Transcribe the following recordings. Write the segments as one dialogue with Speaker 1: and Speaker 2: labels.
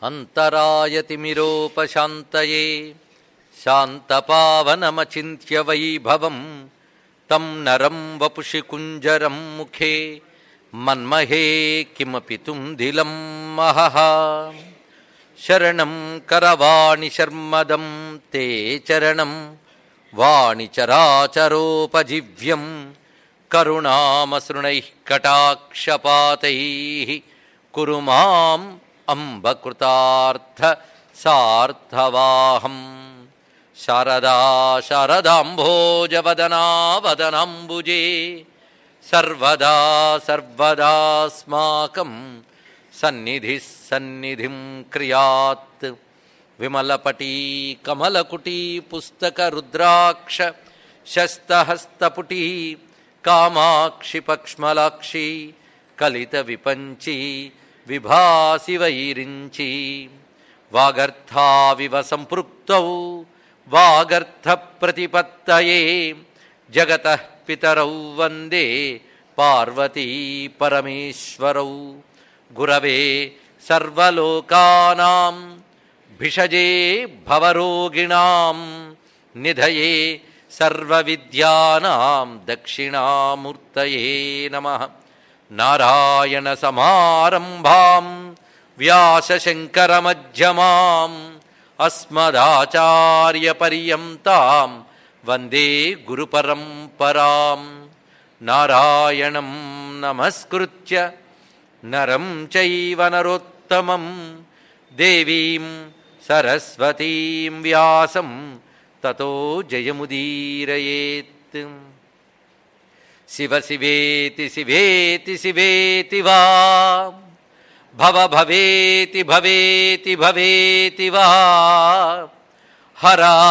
Speaker 1: अन्तरायतिमिरोपशान्तये शान्तपावनमचिन्त्य वैभवम् तं नरं वपुषि कुञ्जरं मुखे मन्महे किमपि तुम्धिलं महः शरणं करवाणि शर्मदं ते चरणं वाणिचराचरोपजीव्यम् करुणामसृणैः कटाक्षपातैः कुरु माम् अम्बकृतार्थ सार्थवाहम् शारदा शारदाम्भोजवदना वदनाम्बुजे सर्वदा सर्वदास्माकं सन्निधिः सन्निधिं क्रियात् विमलपटी कमलकुटी पुस्तकरुद्राक्ष शस्तहस्तपुटी कामाक्षि पक्ष्मलाक्षि कलितविपञ्ची विभासि वैरिञ्ची वागर्थाविव सम्पृक्तौ वागर्थप्रतिपत्तये जगतः पितरौ वन्दे पार्वती परमेश्वरौ गुरवे सर्वलोकानां भिषजे भवरोगिणां निधये सर्वविद्यानां दक्षिणामूर्तये नमः नारायणसमारम्भां व्यासशङ्करमध्यमाम् अस्मदाचार्यपर्यन्तां वन्दे गुरुपरम्परां नारायणं नमस्कृत्य नरं चैव नरोत्तमं देवीं सरस्वतीं व्यासं ततो जयमुदीरयेत् शिव शिवेति शिवेति शिवेति वा भव भवेति भवेति भवेति वा हरा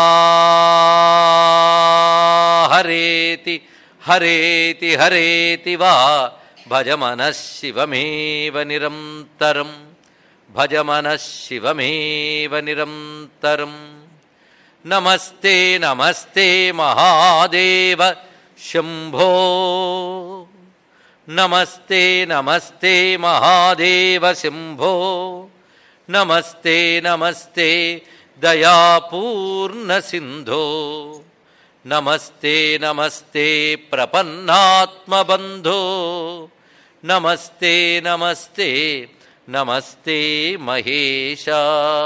Speaker 1: हरेति हरेति हरेति वा भज मनः शिवमेव निरन्तरम् भज मनः शिवमेव निरन्तरम् नमस्ते नमस्ते महादेव शम्भो नमस्ते नमस्ते महादेव शम्भो नमस्ते नमस्ते दयापूर्णसिन्धो नमस्ते नमस्ते प्रपन्नात्मबन्धो नमस्ते नमस्ते नमस्ते महेशा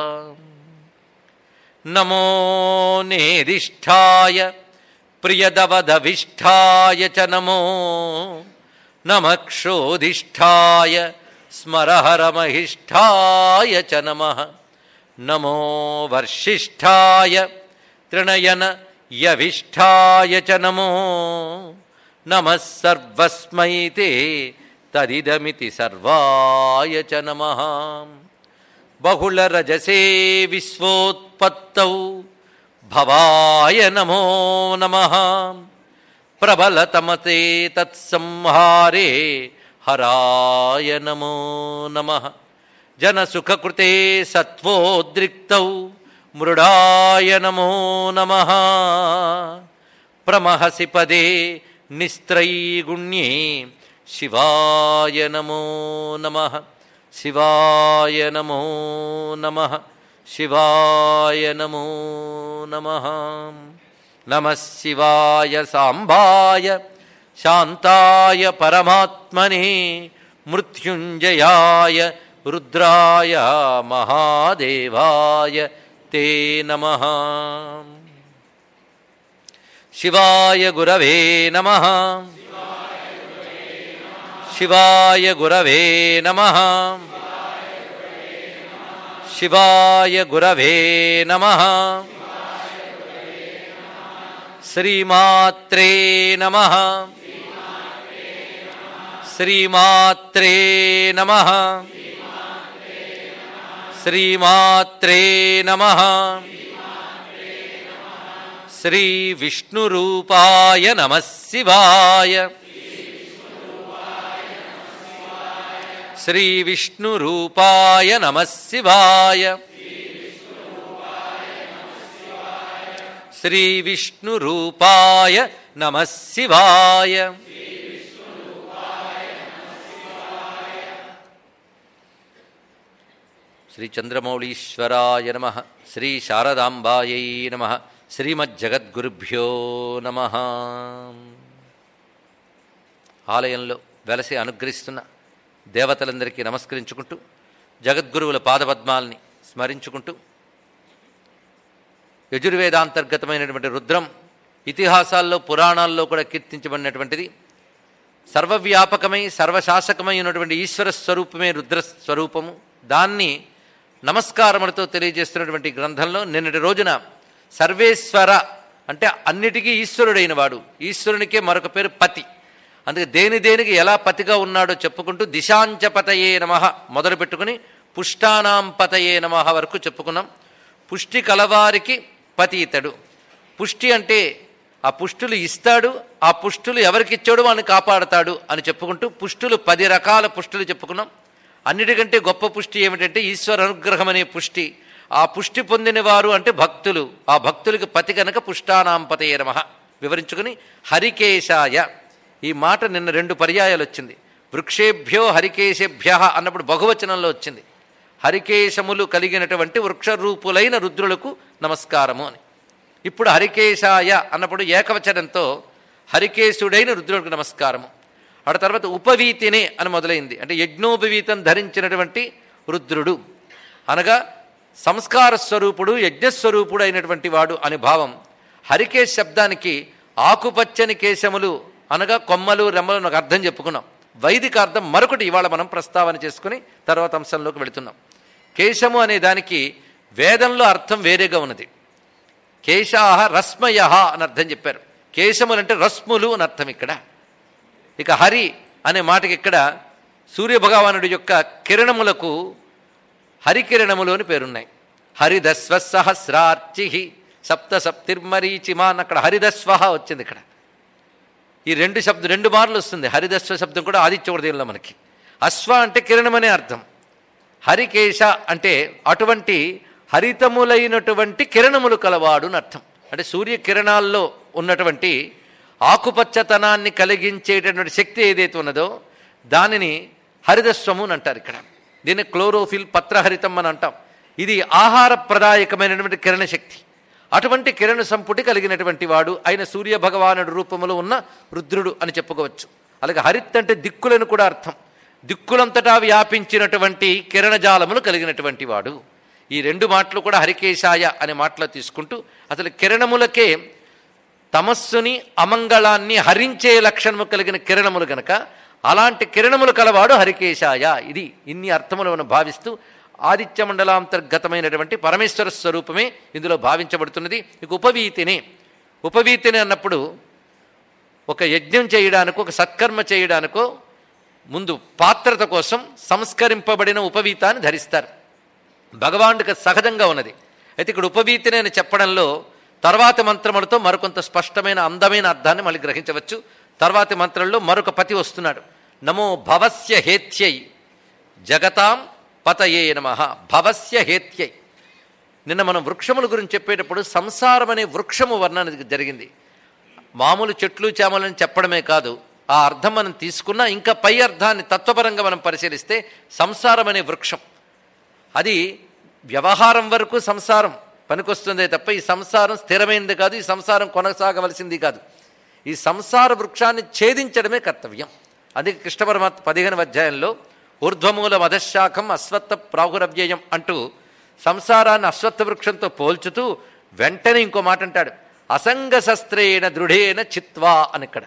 Speaker 1: नमो नेदिष्ठाय प्रियदवदभिष्ठाय च नमो नमः क्षोधिष्ठाय स्मरहरमहिष्ठाय च नमः नमो वर्षिष्ठाय तृणयन यविष्ठाय च नमो नमः सर्वस्मै ते तदिदमिति सर्वाय च नमः बहुलरजसे विश्वोत्पत्तौ भवाय नमो नमः प्रबलतमते तत्संहारे हराय नमो नमः जनसुखकृते सत्त्वोद्रिक्तौ मृडाय नमो नमः प्रमहसि पदे निस्त्रैगुण्ये शिवाय नमो नमः शिवाय नमो नमः शिवाय नमो नमः नमः शिवाय साम्बाय शान्ताय परमात्मने मृत्युञ्जयाय रुद्राय महादेवाय ते नमः शिवाय गुरवे नमः शिवाय गुरवे नमः शिवाय गुरवे नमः श्रीमात्रे नमः श्रीमात्रे नमः श्रीमात्रे नमः श्रीविष्णुरूपाय नमः शिवाय श्रीविष्णुरूपाय नमः शिवाय श्रीविष्णुरूपाय नमः शिवाय శ్రీ చంద్రమౌళీశ్వరాయ నమ శ్రీ శారదాంబాయై నమ శ్రీమజ్జగద్గురుభ్యో నమ ఆలయంలో వెలసి అనుగ్రహిస్తున్న దేవతలందరికీ నమస్కరించుకుంటూ జగద్గురువుల పాదపద్మాల్ని స్మరించుకుంటూ యజుర్వేదాంతర్గతమైనటువంటి రుద్రం ఇతిహాసాల్లో పురాణాల్లో కూడా కీర్తించబడినటువంటిది సర్వవ్యాపకమై సర్వశాసకమై ఉన్నటువంటి ఈశ్వర స్వరూపమే రుద్ర స్వరూపము దాన్ని నమస్కారములతో తెలియజేస్తున్నటువంటి గ్రంథంలో నిన్నటి రోజున సర్వేశ్వర అంటే అన్నిటికీ ఈశ్వరుడైన వాడు ఈశ్వరునికే మరొక పేరు పతి అందుకే దేని దేనికి ఎలా పతిగా ఉన్నాడో చెప్పుకుంటూ దిశాంచపతయే నమ మొదలు పెట్టుకుని పుష్టానాం పతయే నమ వరకు చెప్పుకున్నాం పుష్టి కలవారికి పతి ఇతడు పుష్టి అంటే ఆ పుష్టులు ఇస్తాడు ఆ పుష్టులు ఎవరికి ఇచ్చాడు వాడిని కాపాడతాడు అని చెప్పుకుంటూ పుష్టులు పది రకాల పుష్టులు చెప్పుకున్నాం అన్నిటికంటే గొప్ప పుష్టి ఏమిటంటే ఈశ్వర అనుగ్రహం అనే పుష్టి ఆ పుష్టి పొందిన వారు అంటే భక్తులు ఆ భక్తులకి పతి కనుక పుష్టానాంపతయ నమ వివరించుకుని హరికేశాయ ఈ మాట నిన్న రెండు పర్యాయాలు వచ్చింది వృక్షేభ్యో హరికేశేభ్య అన్నప్పుడు బహువచనంలో వచ్చింది హరికేశములు కలిగినటువంటి వృక్షరూపులైన రుద్రులకు నమస్కారము అని ఇప్పుడు హరికేశాయ అన్నప్పుడు ఏకవచనంతో హరికేశుడైన రుద్రుడికి నమస్కారము ఆ తర్వాత ఉపవీతినే అని మొదలైంది అంటే యజ్ఞోపవీతం ధరించినటువంటి రుద్రుడు అనగా సంస్కార స్వరూపుడు యజ్ఞస్వరూపుడు అయినటువంటి వాడు అని భావం హరికేశ్ శబ్దానికి ఆకుపచ్చని కేశములు అనగా కొమ్మలు రెమ్మలు నాకు అర్థం చెప్పుకున్నాం వైదిక అర్థం మరొకటి ఇవాళ మనం ప్రస్తావన చేసుకుని తర్వాత అంశంలోకి వెళుతున్నాం కేశము అనే దానికి వేదంలో అర్థం వేరేగా ఉన్నది కేశాహ రస్మయ అని అర్థం చెప్పారు కేశములు అంటే రస్ములు అని అర్థం ఇక్కడ ఇక హరి అనే మాటకి ఇక్కడ సూర్యభగవానుడి యొక్క కిరణములకు హరికిరణములు అని పేరున్నాయి హరిదస్వ సహస్రార్చి సప్త సప్తిర్మరీచిమా అని అక్కడ హరిదస్వ వచ్చింది ఇక్కడ ఈ రెండు శబ్దం రెండు మార్లు వస్తుంది హరిదస్వ శబ్దం కూడా ఆదిత్య హృదయంలో మనకి అశ్వ అంటే కిరణం అనే అర్థం హరికేశ అంటే అటువంటి హరితములైనటువంటి కిరణములు కలవాడు అని అర్థం అంటే సూర్యకిరణాల్లో ఉన్నటువంటి ఆకుపచ్చతనాన్ని కలిగించేటటువంటి శక్తి ఏదైతే ఉన్నదో దానిని హరిదస్వము అని అంటారు ఇక్కడ దీన్ని క్లోరోఫిల్ పత్రహరితం అని అంటాం ఇది ఆహారప్రదాయకమైనటువంటి కిరణ శక్తి అటువంటి కిరణ సంపుటి కలిగినటువంటి వాడు అయిన సూర్య భగవానుడి రూపంలో ఉన్న రుద్రుడు అని చెప్పుకోవచ్చు అలాగే హరిత్ అంటే దిక్కులను కూడా అర్థం దిక్కులంతటా వ్యాపించినటువంటి కిరణజాలములు కలిగినటువంటి వాడు ఈ రెండు మాటలు కూడా హరికేశాయ అనే మాటలో తీసుకుంటూ అసలు కిరణములకే తమస్సుని అమంగళాన్ని హరించే లక్షణము కలిగిన కిరణములు గనక అలాంటి కిరణములు కలవాడు హరికేశాయ ఇది ఇన్ని అర్థములు మనం భావిస్తూ ఆదిత్య మండలాంతర్గతమైనటువంటి పరమేశ్వర స్వరూపమే ఇందులో భావించబడుతున్నది ఇక ఉపవీతిని ఉపవీతిని అన్నప్పుడు ఒక యజ్ఞం చేయడానికో ఒక సత్కర్మ చేయడానికో ముందు పాత్రత కోసం సంస్కరింపబడిన ఉపవీతాన్ని ధరిస్తారు భగవానుడికి సహజంగా ఉన్నది అయితే ఇక్కడ ఉపవీతిని అని చెప్పడంలో తర్వాతి మంత్రములతో మరికొంత స్పష్టమైన అందమైన అర్థాన్ని మళ్ళీ గ్రహించవచ్చు తర్వాతి మంత్రంలో మరొక పతి వస్తున్నాడు నమో భవస్య హేత్యై జగతాం పతయే నమ భవస్య హేత్యై నిన్న మనం వృక్షముల గురించి చెప్పేటప్పుడు సంసారం అనే వృక్షము వర్ణన జరిగింది మామూలు చెట్లు చేమలని చెప్పడమే కాదు ఆ అర్థం మనం తీసుకున్నా ఇంకా పై అర్థాన్ని తత్వపరంగా మనం పరిశీలిస్తే సంసారం అనే వృక్షం అది వ్యవహారం వరకు సంసారం పనికొస్తుందే తప్ప ఈ సంసారం స్థిరమైనది కాదు ఈ సంసారం కొనసాగవలసింది కాదు ఈ సంసార వృక్షాన్ని ఛేదించడమే కర్తవ్యం అందుకే కృష్ణ పరమాత్మ పదిహేను అధ్యాయంలో ఊర్ధ్వమూల మధశాఖం అశ్వత్థ ప్రాహురవ్యయం అంటూ సంసారాన్ని అశ్వత్థ వృక్షంతో పోల్చుతూ వెంటనే ఇంకో మాట అంటాడు అసంగ శస్త్రేణ దృఢేన చిత్వా అని ఇక్కడ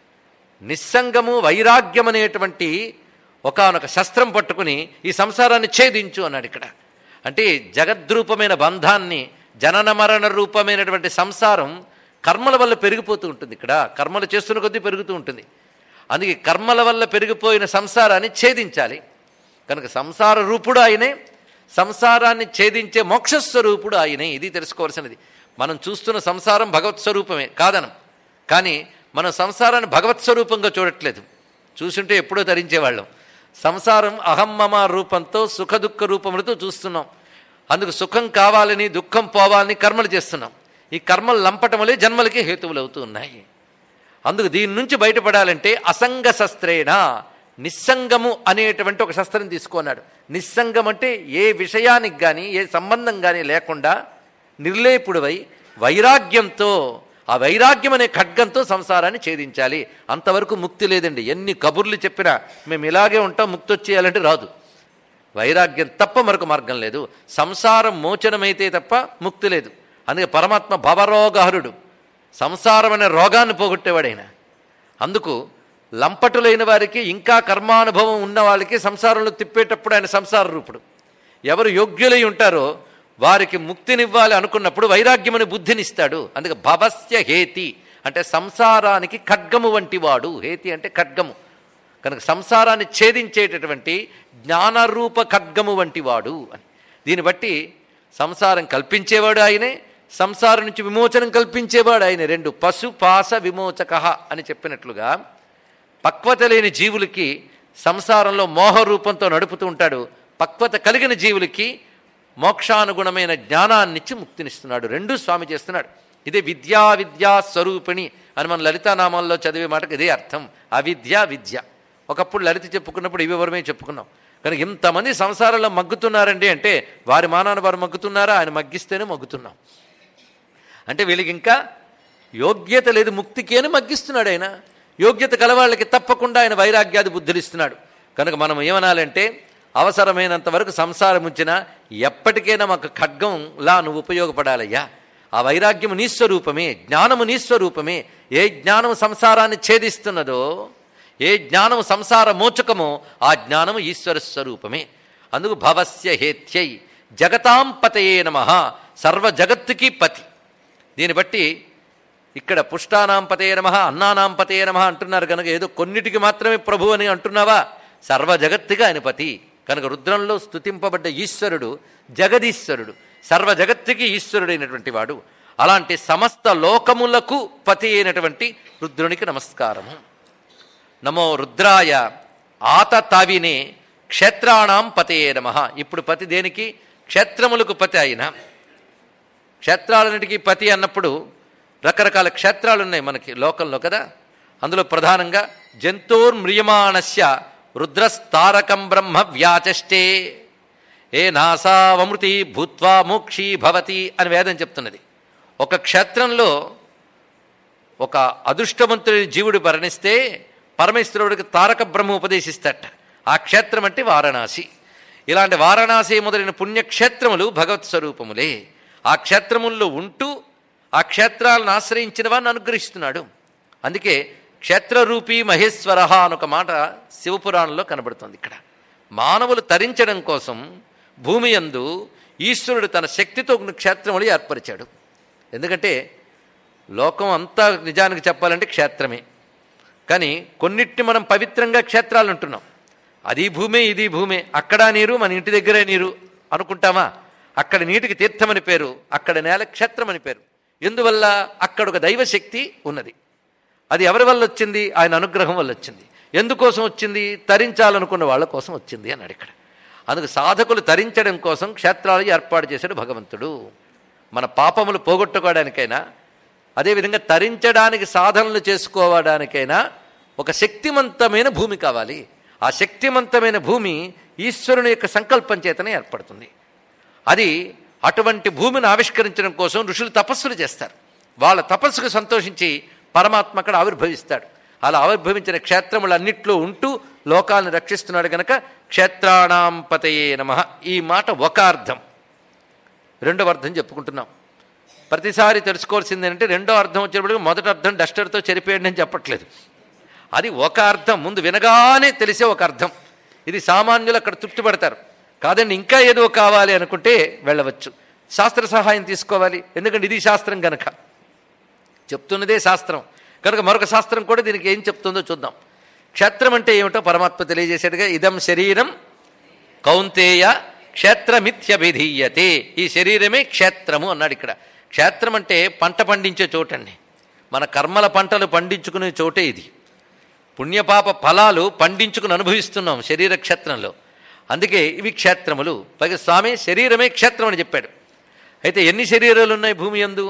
Speaker 1: నిస్సంగము వైరాగ్యం అనేటువంటి ఒకనొక శస్త్రం పట్టుకుని ఈ సంసారాన్ని ఛేదించు అన్నాడు ఇక్కడ అంటే జగద్రూపమైన బంధాన్ని జనన మరణ రూపమైనటువంటి సంసారం కర్మల వల్ల పెరిగిపోతూ ఉంటుంది ఇక్కడ కర్మలు చేస్తున్న కొద్దీ పెరుగుతూ ఉంటుంది అందుకే కర్మల వల్ల పెరిగిపోయిన సంసారాన్ని ఛేదించాలి కనుక సంసార రూపుడు ఆయనే సంసారాన్ని ఛేదించే మోక్షస్వరూపుడు ఆయనే ఇది తెలుసుకోవాల్సినది మనం చూస్తున్న సంసారం భగవత్ స్వరూపమే కాదనం కానీ మనం సంసారాన్ని భగవత్ స్వరూపంగా చూడట్లేదు చూసుంటే ఎప్పుడో తరించేవాళ్ళం సంసారం అహమ్మమ రూపంతో సుఖ దుఃఖ రూపములతో చూస్తున్నాం అందుకు సుఖం కావాలని దుఃఖం పోవాలని కర్మలు చేస్తున్నాం ఈ కర్మలు లంపటములే జన్మలకి హేతువులు అవుతూ ఉన్నాయి అందుకు దీని నుంచి బయటపడాలంటే అసంగ శస్త్రేణ నిస్సంగము అనేటువంటి ఒక శస్త్రం తీసుకున్నాడు నిస్సంగం అంటే ఏ విషయానికి కానీ ఏ సంబంధం కానీ లేకుండా నిర్లేపుడువై వైరాగ్యంతో ఆ వైరాగ్యం అనే ఖడ్గంతో సంసారాన్ని ఛేదించాలి అంతవరకు ముక్తి లేదండి ఎన్ని కబుర్లు చెప్పినా మేము ఇలాగే ఉంటాం ముక్తి వచ్చేయాలంటే రాదు వైరాగ్యం తప్ప మరొక మార్గం లేదు సంసారం మోచనమైతే తప్ప ముక్తి లేదు అందుకే పరమాత్మ భవరోగహరుడు సంసారం అనే రోగాన్ని పోగొట్టేవాడైన అందుకు లంపటులైన వారికి ఇంకా కర్మానుభవం ఉన్న వాళ్ళకి సంసారంలో తిప్పేటప్పుడు ఆయన సంసార రూపుడు ఎవరు యోగ్యులై ఉంటారో వారికి ముక్తినివ్వాలి అనుకున్నప్పుడు వైరాగ్యమని బుద్ధినిస్తాడు అందుకే భవస్య హేతి అంటే సంసారానికి ఖడ్గము వంటివాడు హేతి అంటే ఖడ్గము కనుక సంసారాన్ని ఛేదించేటటువంటి జ్ఞానరూప ఖడ్గము వంటివాడు అని దీన్ని బట్టి సంసారం కల్పించేవాడు ఆయనే సంసారం నుంచి విమోచనం కల్పించేవాడు ఆయన రెండు పశు పాస విమోచక అని చెప్పినట్లుగా పక్వత లేని జీవులకి సంసారంలో మోహ రూపంతో నడుపుతూ ఉంటాడు పక్వత కలిగిన జీవులకి మోక్షానుగుణమైన జ్ఞానాన్నిచ్చి ముక్తినిస్తున్నాడు రెండూ స్వామి చేస్తున్నాడు ఇదే విద్యా విద్యా స్వరూపిణి అని మన లలితానామాల్లో చదివే మాటకు ఇదే అర్థం అవిద్య విద్య ఒకప్పుడు లలిత చెప్పుకున్నప్పుడు ఇవి వివరమే చెప్పుకున్నాం కనుక ఇంతమంది సంసారంలో మగ్గుతున్నారండి అంటే వారి మానాన్ని వారు మగ్గుతున్నారా ఆయన మగ్గిస్తేనే మగ్గుతున్నాం అంటే వీళ్ళకి ఇంకా యోగ్యత లేదు ముక్తికి అని మగ్గిస్తున్నాడు ఆయన యోగ్యత కలవాళ్ళకి తప్పకుండా ఆయన వైరాగ్యాది బుద్ధులిస్తున్నాడు కనుక మనం ఏమనాలంటే అవసరమైనంత వరకు సంసారం ఉంచినా ఎప్పటికైనా మాకు ఖడ్గంలా నువ్వు ఉపయోగపడాలయ్యా ఆ వైరాగ్యము నీస్వరూపమే జ్ఞానము నీస్వరూపమే ఏ జ్ఞానం సంసారాన్ని ఛేదిస్తున్నదో ఏ జ్ఞానం సంసార మోచకమో ఆ జ్ఞానము ఈశ్వర స్వరూపమే అందుకు భవస్య హేత్యై జగతాం పతయే నమ సర్వ జగత్తుకి పతి దీన్ని బట్టి ఇక్కడ పుష్టానాం పతే నమ అన్నానాం పతే నమ అంటున్నారు కనుక ఏదో కొన్నిటికి మాత్రమే ప్రభు అని అంటున్నావా సర్వ జగత్తుగా ఆయన పతి కనుక రుద్రంలో స్తుతింపబడ్డ ఈశ్వరుడు జగదీశ్వరుడు సర్వ జగత్తుకి ఈశ్వరుడైనటువంటి వాడు అలాంటి సమస్త లోకములకు పతి అయినటువంటి రుద్రునికి నమస్కారము నమో రుద్రాయ ఆత తావినే క్షేత్రాణం పతయే నమ ఇప్పుడు పతి దేనికి క్షేత్రములకు పతి అయిన క్షేత్రాలన్నిటికీ పతి అన్నప్పుడు రకరకాల క్షేత్రాలు ఉన్నాయి మనకి లోకంలో కదా అందులో ప్రధానంగా జంతోర్మ్రియమాణస్య రుద్రస్తారకం బ్రహ్మ వ్యాచష్టే ఏ నాసావమృతి భూత్వా మోక్షీ భవతి అని వేదం చెప్తున్నది ఒక క్షేత్రంలో ఒక అదృష్టవంతుడి జీవుడు మరణిస్తే పరమేశ్వరుడికి తారక బ్రహ్మ ఉపదేశిస్తాట ఆ క్షేత్రం అంటే వారణాసి ఇలాంటి వారణాసి మొదలైన పుణ్యక్షేత్రములు భగవత్ స్వరూపములే ఆ క్షేత్రముల్లో ఉంటూ ఆ క్షేత్రాలను ఆశ్రయించిన వారిని అనుగ్రహిస్తున్నాడు అందుకే క్షేత్రరూపీ మహేశ్వర అనొక మాట శివపురాణంలో కనబడుతుంది ఇక్కడ మానవులు తరించడం కోసం భూమి యందు ఈశ్వరుడు తన శక్తితో కొన్ని క్షేత్రములు ఏర్పరిచాడు ఎందుకంటే లోకం అంతా నిజానికి చెప్పాలంటే క్షేత్రమే కానీ కొన్నిటిని మనం పవిత్రంగా క్షేత్రాలు అంటున్నాం అది భూమే ఇది భూమే అక్కడ నీరు మన ఇంటి దగ్గరే నీరు అనుకుంటామా అక్కడ నీటికి తీర్థమని పేరు అక్కడ నేల క్షేత్రమని పేరు ఎందువల్ల అక్కడ ఒక దైవశక్తి ఉన్నది అది ఎవరి వల్ల వచ్చింది ఆయన అనుగ్రహం వల్ల వచ్చింది ఎందుకోసం వచ్చింది తరించాలనుకున్న వాళ్ళ కోసం వచ్చింది అన్నాడు ఇక్కడ అందుకు సాధకులు తరించడం కోసం క్షేత్రాలు ఏర్పాటు చేశాడు భగవంతుడు మన పాపములు పోగొట్టుకోవడానికైనా అదేవిధంగా తరించడానికి సాధనలు చేసుకోవడానికైనా ఒక శక్తివంతమైన భూమి కావాలి ఆ శక్తివంతమైన భూమి ఈశ్వరుని యొక్క సంకల్పం చేతనే ఏర్పడుతుంది అది అటువంటి భూమిని ఆవిష్కరించడం కోసం ఋషులు తపస్సులు చేస్తారు వాళ్ళ తపస్సుకు సంతోషించి పరమాత్మ అక్కడ ఆవిర్భవిస్తాడు అలా ఆవిర్భవించిన క్షేత్రములన్నిట్లో ఉంటూ లోకాలను రక్షిస్తున్నాడు గనక క్షేత్రాణం పతయే నమ ఈ మాట ఒక అర్థం రెండవ అర్థం చెప్పుకుంటున్నాం ప్రతిసారి తెలుసుకోవాల్సింది ఏంటంటే రెండో అర్థం వచ్చేటప్పటికి మొదటి అర్థం డస్టర్తో చెరిపేయండి అని చెప్పట్లేదు అది ఒక అర్థం ముందు వినగానే తెలిసే ఒక అర్థం ఇది సామాన్యులు అక్కడ తృప్తిపడతారు కాదండి ఇంకా ఏదో కావాలి అనుకుంటే వెళ్ళవచ్చు శాస్త్ర సహాయం తీసుకోవాలి ఎందుకంటే ఇది శాస్త్రం గనక చెప్తున్నదే శాస్త్రం కనుక మరొక శాస్త్రం కూడా దీనికి ఏం చెప్తుందో చూద్దాం క్షేత్రం అంటే ఏమిటో పరమాత్మ తెలియజేశాడుగా ఇదం శరీరం కౌంతేయ క్షేత్రమిత్యభిధీయతే ఈ శరీరమే క్షేత్రము అన్నాడు ఇక్కడ క్షేత్రం అంటే పంట పండించే చోటండి మన కర్మల పంటలు పండించుకునే చోటే ఇది పుణ్యపాప ఫలాలు పండించుకుని అనుభవిస్తున్నాం శరీర క్షేత్రంలో అందుకే ఇవి క్షేత్రములు పైగా స్వామి శరీరమే క్షేత్రం అని చెప్పాడు అయితే ఎన్ని శరీరాలు ఉన్నాయి భూమి యందు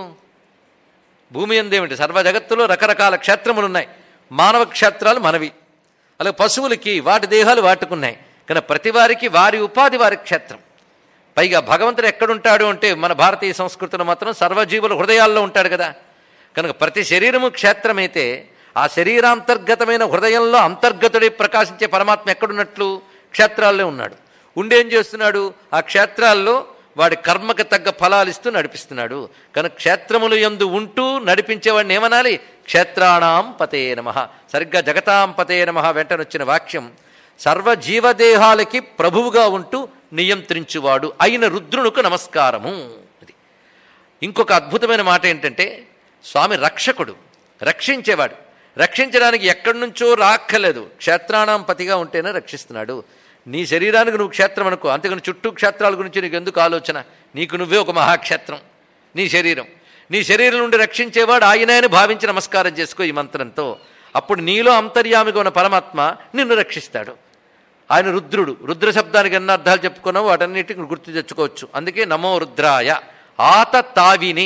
Speaker 1: భూమి ఎందేమిటి సర్వ జగత్తులో రకరకాల క్షేత్రములు ఉన్నాయి మానవ క్షేత్రాలు మనవి అలాగే పశువులకి వాటి దేహాలు వాటుకున్నాయి కానీ ప్రతి వారికి వారి ఉపాధి వారి క్షేత్రం పైగా భగవంతుడు ఎక్కడుంటాడు అంటే మన భారతీయ సంస్కృతిలో మాత్రం సర్వజీవుల హృదయాల్లో ఉంటాడు కదా కనుక ప్రతి శరీరము క్షేత్రమైతే ఆ శరీరాంతర్గతమైన హృదయంలో అంతర్గతుడై ప్రకాశించే పరమాత్మ ఎక్కడున్నట్లు క్షేత్రాల్లో ఉన్నాడు ఉండేం చేస్తున్నాడు ఆ క్షేత్రాల్లో వాడి కర్మకు తగ్గ ఫలాలు ఇస్తూ నడిపిస్తున్నాడు కనుక క్షేత్రములు ఎందు ఉంటూ నడిపించేవాడిని ఏమనాలి క్షేత్రాణాం పతే నమ సరిగ్గా జగతాం పతే నమ వెంటనొచ్చిన వాక్యం సర్వజీవదేహాలకి ప్రభువుగా ఉంటూ నియంత్రించువాడు అయిన రుద్రునికి నమస్కారము అది ఇంకొక అద్భుతమైన మాట ఏంటంటే స్వామి రక్షకుడు రక్షించేవాడు రక్షించడానికి ఎక్కడి నుంచో రాక్కర్లేదు క్షేత్రాణం పతిగా ఉంటేనే రక్షిస్తున్నాడు నీ శరీరానికి నువ్వు క్షేత్రం అనుకో అంతేకాని చుట్టూ క్షేత్రాల గురించి నీకు ఎందుకు ఆలోచన నీకు నువ్వే ఒక మహాక్షేత్రం నీ శరీరం నీ శరీరం నుండి రక్షించేవాడు ఆయనే అని భావించి నమస్కారం చేసుకో ఈ మంత్రంతో అప్పుడు నీలో అంతర్యామిగా ఉన్న పరమాత్మ నిన్ను రక్షిస్తాడు ఆయన రుద్రుడు రుద్ర శబ్దానికి ఎన్ని అర్థాలు చెప్పుకున్నావు వాటన్నిటిని గుర్తు తెచ్చుకోవచ్చు అందుకే నమో రుద్రాయ ఆత తావిని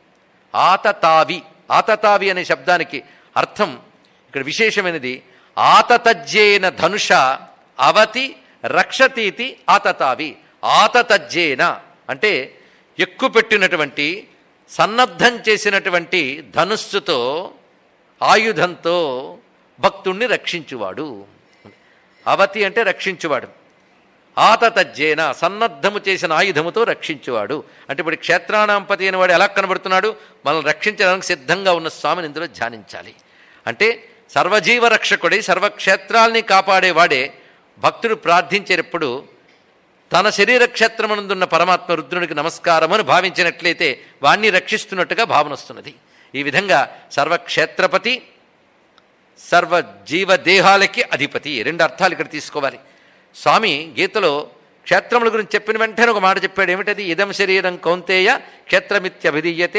Speaker 1: ఆతతావి ఆతతావి అనే శబ్దానికి అర్థం ఇక్కడ విశేషమైనది ఆతతజ్జేన ధనుష అవతి రక్షతీతి ఆతతావి ఆతతజ్జేన అంటే ఎక్కుపెట్టినటువంటి సన్నద్ధం చేసినటువంటి ధనుస్సుతో ఆయుధంతో భక్తుణ్ణి రక్షించువాడు అవతి అంటే రక్షించువాడు ఆతతజ్జేన సన్నద్ధము చేసిన ఆయుధముతో రక్షించువాడు అంటే ఇప్పుడు క్షేత్రానాంపతి అయిన వాడు ఎలా కనబడుతున్నాడు మనల్ని రక్షించడానికి సిద్ధంగా ఉన్న స్వామిని ఇందులో ధ్యానించాలి అంటే సర్వజీవ రక్షకుడై సర్వక్షేత్రాల్ని కాపాడేవాడే భక్తుడు ప్రార్థించేటప్పుడు తన శరీర క్షేత్రమనందున్న పరమాత్మ రుద్రునికి నమస్కారం అని భావించినట్లయితే వాణ్ణి రక్షిస్తున్నట్టుగా భావన వస్తున్నది ఈ విధంగా సర్వక్షేత్రపతి సర్వ జీవదేహాలకి అధిపతి రెండు అర్థాలు ఇక్కడ తీసుకోవాలి స్వామి గీతలో క్షేత్రముల గురించి చెప్పిన వెంటనే ఒక మాట చెప్పాడు ఏమిటది ఇదం శరీరం కౌంతేయ క్షేత్రమిత్యభిధీయతే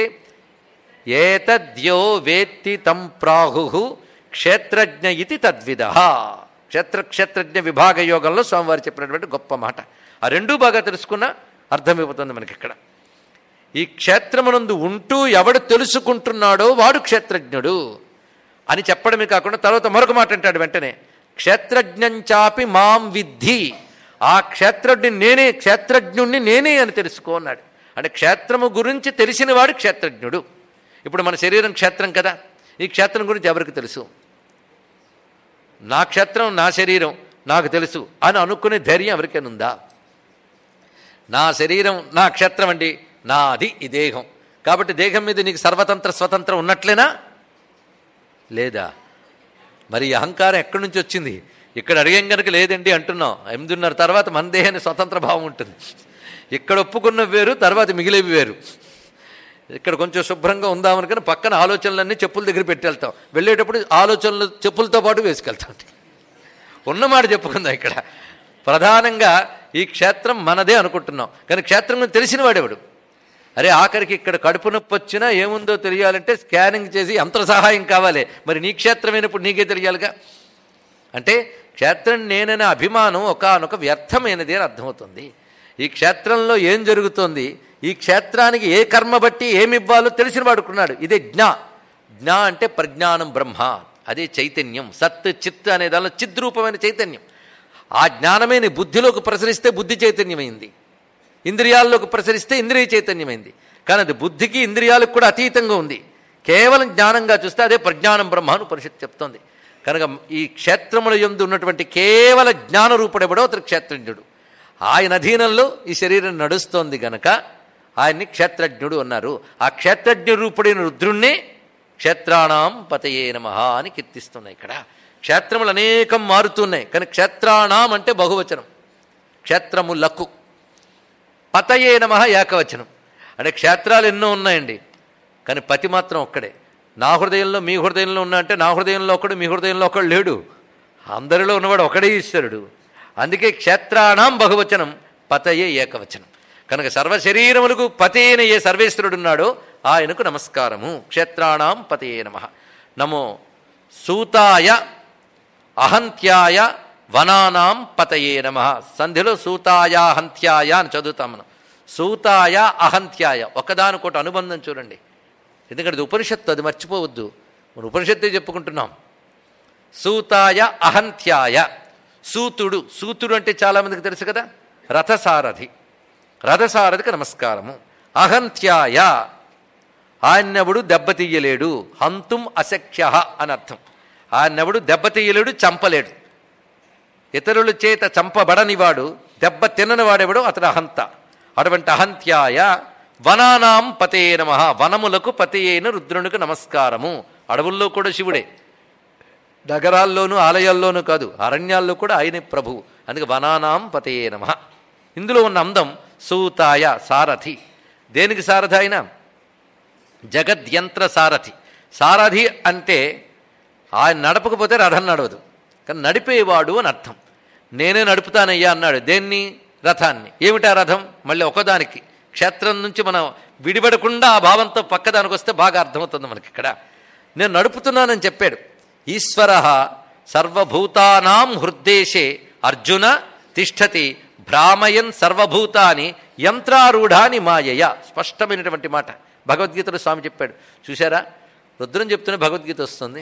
Speaker 1: ఏతద్యో వేత్తి తం ప్రాహు క్షేత్రజ్ఞ ఇది తద్విధ క్షేత్ర క్షేత్రజ్ఞ విభాగ యోగంలో స్వామివారు చెప్పినటువంటి గొప్ప మాట ఆ రెండూ బాగా తెలుసుకున్న అర్థమైపోతుంది మనకి ఇక్కడ ఈ క్షేత్రమునందు ఉంటూ ఎవడు తెలుసుకుంటున్నాడో వాడు క్షేత్రజ్ఞుడు అని చెప్పడమే కాకుండా తర్వాత మరొక మాట అంటాడు వెంటనే క్షేత్రజ్ఞంచాపి మాం విద్ధి ఆ క్షేత్రజ్ఞుని నేనే క్షేత్రజ్ఞుణ్ణి నేనే అని తెలుసుకో అన్నాడు అంటే క్షేత్రము గురించి తెలిసినవాడు క్షేత్రజ్ఞుడు ఇప్పుడు మన శరీరం క్షేత్రం కదా ఈ క్షేత్రం గురించి ఎవరికి తెలుసు నా క్షేత్రం నా శరీరం నాకు తెలుసు అని అనుకునే ధైర్యం ఎవరికైనా ఉందా నా శరీరం నా క్షేత్రం అండి నాది ఈ దేహం కాబట్టి దేహం మీద నీకు సర్వతంత్ర స్వతంత్రం ఉన్నట్లేనా లేదా మరి ఈ అహంకారం ఎక్కడి నుంచి వచ్చింది ఇక్కడ అడిగాం కనుక లేదండి అంటున్నాం ఎనిమిదిన్నర తర్వాత మన దేహాన్ని స్వతంత్ర భావం ఉంటుంది ఇక్కడ ఒప్పుకున్న వేరు తర్వాత మిగిలేవి వేరు ఇక్కడ కొంచెం శుభ్రంగా ఉందామనుకుని పక్కన ఆలోచనలన్నీ చెప్పుల దగ్గర పెట్టి వెళ్తాం వెళ్ళేటప్పుడు ఆలోచనలు చెప్పులతో పాటు వేసుకెళ్తాం ఉన్నమాట చెప్పుకుందాం ఇక్కడ ప్రధానంగా ఈ క్షేత్రం మనదే అనుకుంటున్నాం కానీ క్షేత్రం గురించి తెలిసిన వాడేవాడు అరే ఆఖరికి ఇక్కడ కడుపు నొప్పి వచ్చినా ఏముందో తెలియాలంటే స్కానింగ్ చేసి యంత్ర సహాయం కావాలి మరి నీ క్షేత్రమైనప్పుడు నీకే తెలియాలిగా అంటే క్షేత్రం నేననే అభిమానం ఒకనొక వ్యర్థమైనది అని అర్థమవుతుంది ఈ క్షేత్రంలో ఏం జరుగుతోంది ఈ క్షేత్రానికి ఏ కర్మ బట్టి ఏమి ఇవ్వాలో తెలిసిన వాడుకున్నాడు ఇదే జ్ఞా జ్ఞా అంటే ప్రజ్ఞానం బ్రహ్మ అదే చైతన్యం సత్ చిత్ అనే దానిలో చిద్రూపమైన చైతన్యం ఆ జ్ఞానమే నీ బుద్ధిలోకి ప్రసరిస్తే బుద్ధి చైతన్యమైంది ఇంద్రియాల్లోకి ప్రసరిస్తే ఇంద్రియ చైతన్యమైంది కానీ అది బుద్ధికి ఇంద్రియాలకు కూడా అతీతంగా ఉంది కేవలం జ్ఞానంగా చూస్తే అదే ప్రజ్ఞానం బ్రహ్మ అని పరిషత్ చెప్తోంది కనుక ఈ క్షేత్రముల యందు ఉన్నటువంటి కేవల జ్ఞానరూపుడెవడో అతడు క్షేత్రజ్ఞుడు ఆయన అధీనంలో ఈ శరీరం నడుస్తోంది గనక ఆయన్ని క్షేత్రజ్ఞుడు అన్నారు ఆ క్షేత్రజ్ఞ రూపుడైన రుద్రుణ్ణి క్షేత్రాణం పతయే నమ అని కీర్తిస్తున్నాయి ఇక్కడ క్షేత్రములు అనేకం మారుతున్నాయి కానీ క్షేత్రాణం అంటే బహువచనం క్షేత్రములకు పతయే నమ ఏకవచనం అంటే క్షేత్రాలు ఎన్నో ఉన్నాయండి కానీ పతి మాత్రం ఒక్కడే నా హృదయంలో మీ హృదయంలో ఉన్నా అంటే నా హృదయంలో ఒకడు మీ హృదయంలో ఒకడు లేడు అందరిలో ఉన్నవాడు ఒకడే ఈశ్వరుడు అందుకే క్షేత్రాణం బహువచనం పతయే ఏకవచనం కనుక సర్వశరీరములకు పతి అయిన ఏ సర్వేశ్వరుడున్నాడో ఆయనకు నమస్కారము క్షేత్రాణం పతయే నమ నమో సూతాయ అహంత్యాయ వనానాం పతయే నమ సంధిలో సూతాయ హంత్యాయ అని చదువుతాం మనం సూతాయ అహంత్యాయ ఒకదానికోటి అనుబంధం చూడండి ఎందుకంటే ఇది ఉపనిషత్తు అది మర్చిపోవద్దు మన ఉపనిషత్తే చెప్పుకుంటున్నాం సూతాయ అహంత్యాయ సూతుడు సూతుడు అంటే చాలా మందికి తెలుసు కదా రథసారథి రథసారథికి నమస్కారము అహంత్యాయ ఆయన్నెవడు దెబ్బతీయలేడు హంతుం అశక్య అని అర్థం ఆయన్నెవడు దెబ్బతీయలేడు చంపలేడు ఇతరుల చేత చంపబడనివాడు దెబ్బ తినని వాడెవడు అతడు అహంత అటువంటి అహంత్యాయ వనానాం పతే నమ వనములకు పతి అయిన రుద్రునికి నమస్కారము అడవుల్లో కూడా శివుడే నగరాల్లోనూ ఆలయాల్లోనూ కాదు అరణ్యాల్లో కూడా ఆయనే ప్రభువు అందుకే వనానాం పతే నమ ఇందులో ఉన్న అందం సూతాయ సారథి దేనికి సారథి అయినా జగద్యంత్ర సారథి సారథి అంటే ఆయన నడపకపోతే రథం నడవదు కానీ నడిపేవాడు అని అర్థం నేనే నడుపుతానయ్యా అన్నాడు దేన్ని రథాన్ని ఏమిటా రథం మళ్ళీ ఒకదానికి క్షేత్రం నుంచి మనం విడిపడకుండా ఆ భావంతో పక్కదానికి వస్తే బాగా అర్థమవుతుంది మనకి ఇక్కడ నేను నడుపుతున్నానని చెప్పాడు ఈశ్వర సర్వభూతానాం హృద్దేశే అర్జున తిష్టతి భ్రామయన్ సర్వభూతాని యంత్రారూఢాని మాయయ స్పష్టమైనటువంటి మాట భగవద్గీతలో స్వామి చెప్పాడు చూసారా రుద్రం చెప్తూనే భగవద్గీత వస్తుంది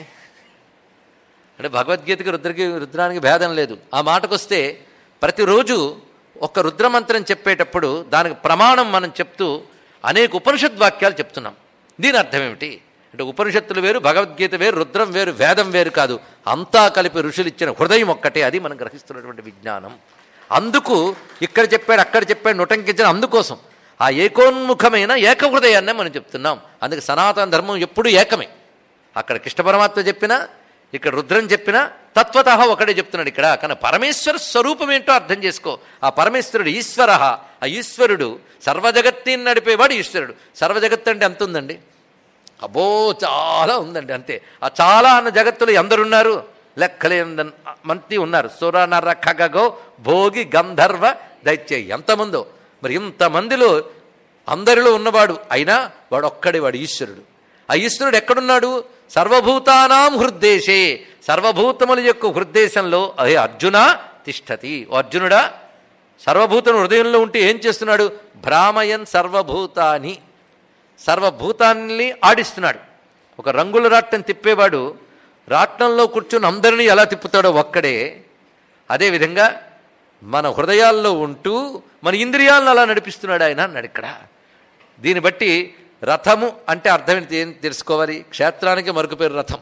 Speaker 1: అంటే భగవద్గీతకి రుద్రకి రుద్రానికి భేదం లేదు ఆ మాటకొస్తే ప్రతిరోజు ఒక రుద్రమంత్రం చెప్పేటప్పుడు దానికి ప్రమాణం మనం చెప్తూ అనేక ఉపనిషద్ వాక్యాలు చెప్తున్నాం దీని అర్థం ఏమిటి అంటే ఉపనిషత్తులు వేరు భగవద్గీత వేరు రుద్రం వేరు వేదం వేరు కాదు అంతా కలిపి ఋషులు ఇచ్చిన హృదయం ఒక్కటే అది మనం గ్రహిస్తున్నటువంటి విజ్ఞానం అందుకు ఇక్కడ చెప్పాడు అక్కడ చెప్పాడు నుటంకించిన అందుకోసం ఆ ఏకోన్ముఖమైన ఏకహృదయాన్నే మనం చెప్తున్నాం అందుకే సనాతన ధర్మం ఎప్పుడూ ఏకమే అక్కడ కృష్ణ పరమాత్మ చెప్పినా ఇక్కడ రుద్రం చెప్పినా తత్వత ఒకడే చెప్తున్నాడు ఇక్కడ కానీ పరమేశ్వర స్వరూపం ఏంటో అర్థం చేసుకో ఆ పరమేశ్వరుడు ఈశ్వర ఆ ఈశ్వరుడు సర్వజగత్తిని నడిపేవాడు ఈశ్వరుడు సర్వజగత్తు అంటే ఎంత ఉందండి అబ్బో చాలా ఉందండి అంతే ఆ చాలా అన్న జగత్తులో ఎందరున్నారు లెక్కలేని మంది ఉన్నారు సుర నర ఖగగో భోగి గంధర్వ దైత్య ఎంతమందో మరి ఇంతమందిలో అందరిలో ఉన్నవాడు అయినా వాడు ఒక్కడే వాడు ఈశ్వరుడు ఆ ఈశ్వరుడు ఎక్కడున్నాడు సర్వభూతానాం హృద్దేశే సర్వభూతముల యొక్క హృద్దేశంలో అదే అర్జున తిష్టతి ఓ అర్జునుడా సర్వభూతం హృదయంలో ఉంటే ఏం చేస్తున్నాడు భ్రామయన్ సర్వభూతాని సర్వభూతాన్ని ఆడిస్తున్నాడు ఒక రంగుల రాట్నం తిప్పేవాడు రాట్నంలో కూర్చుని అందరినీ ఎలా తిప్పుతాడో ఒక్కడే అదేవిధంగా మన హృదయాల్లో ఉంటూ మన ఇంద్రియాలను అలా నడిపిస్తున్నాడు ఆయన అన్నాడు ఇక్కడ దీన్ని బట్టి రథము అంటే అర్థం ఏంటి ఏం తెలుసుకోవాలి క్షేత్రానికి మరొక పేరు రథం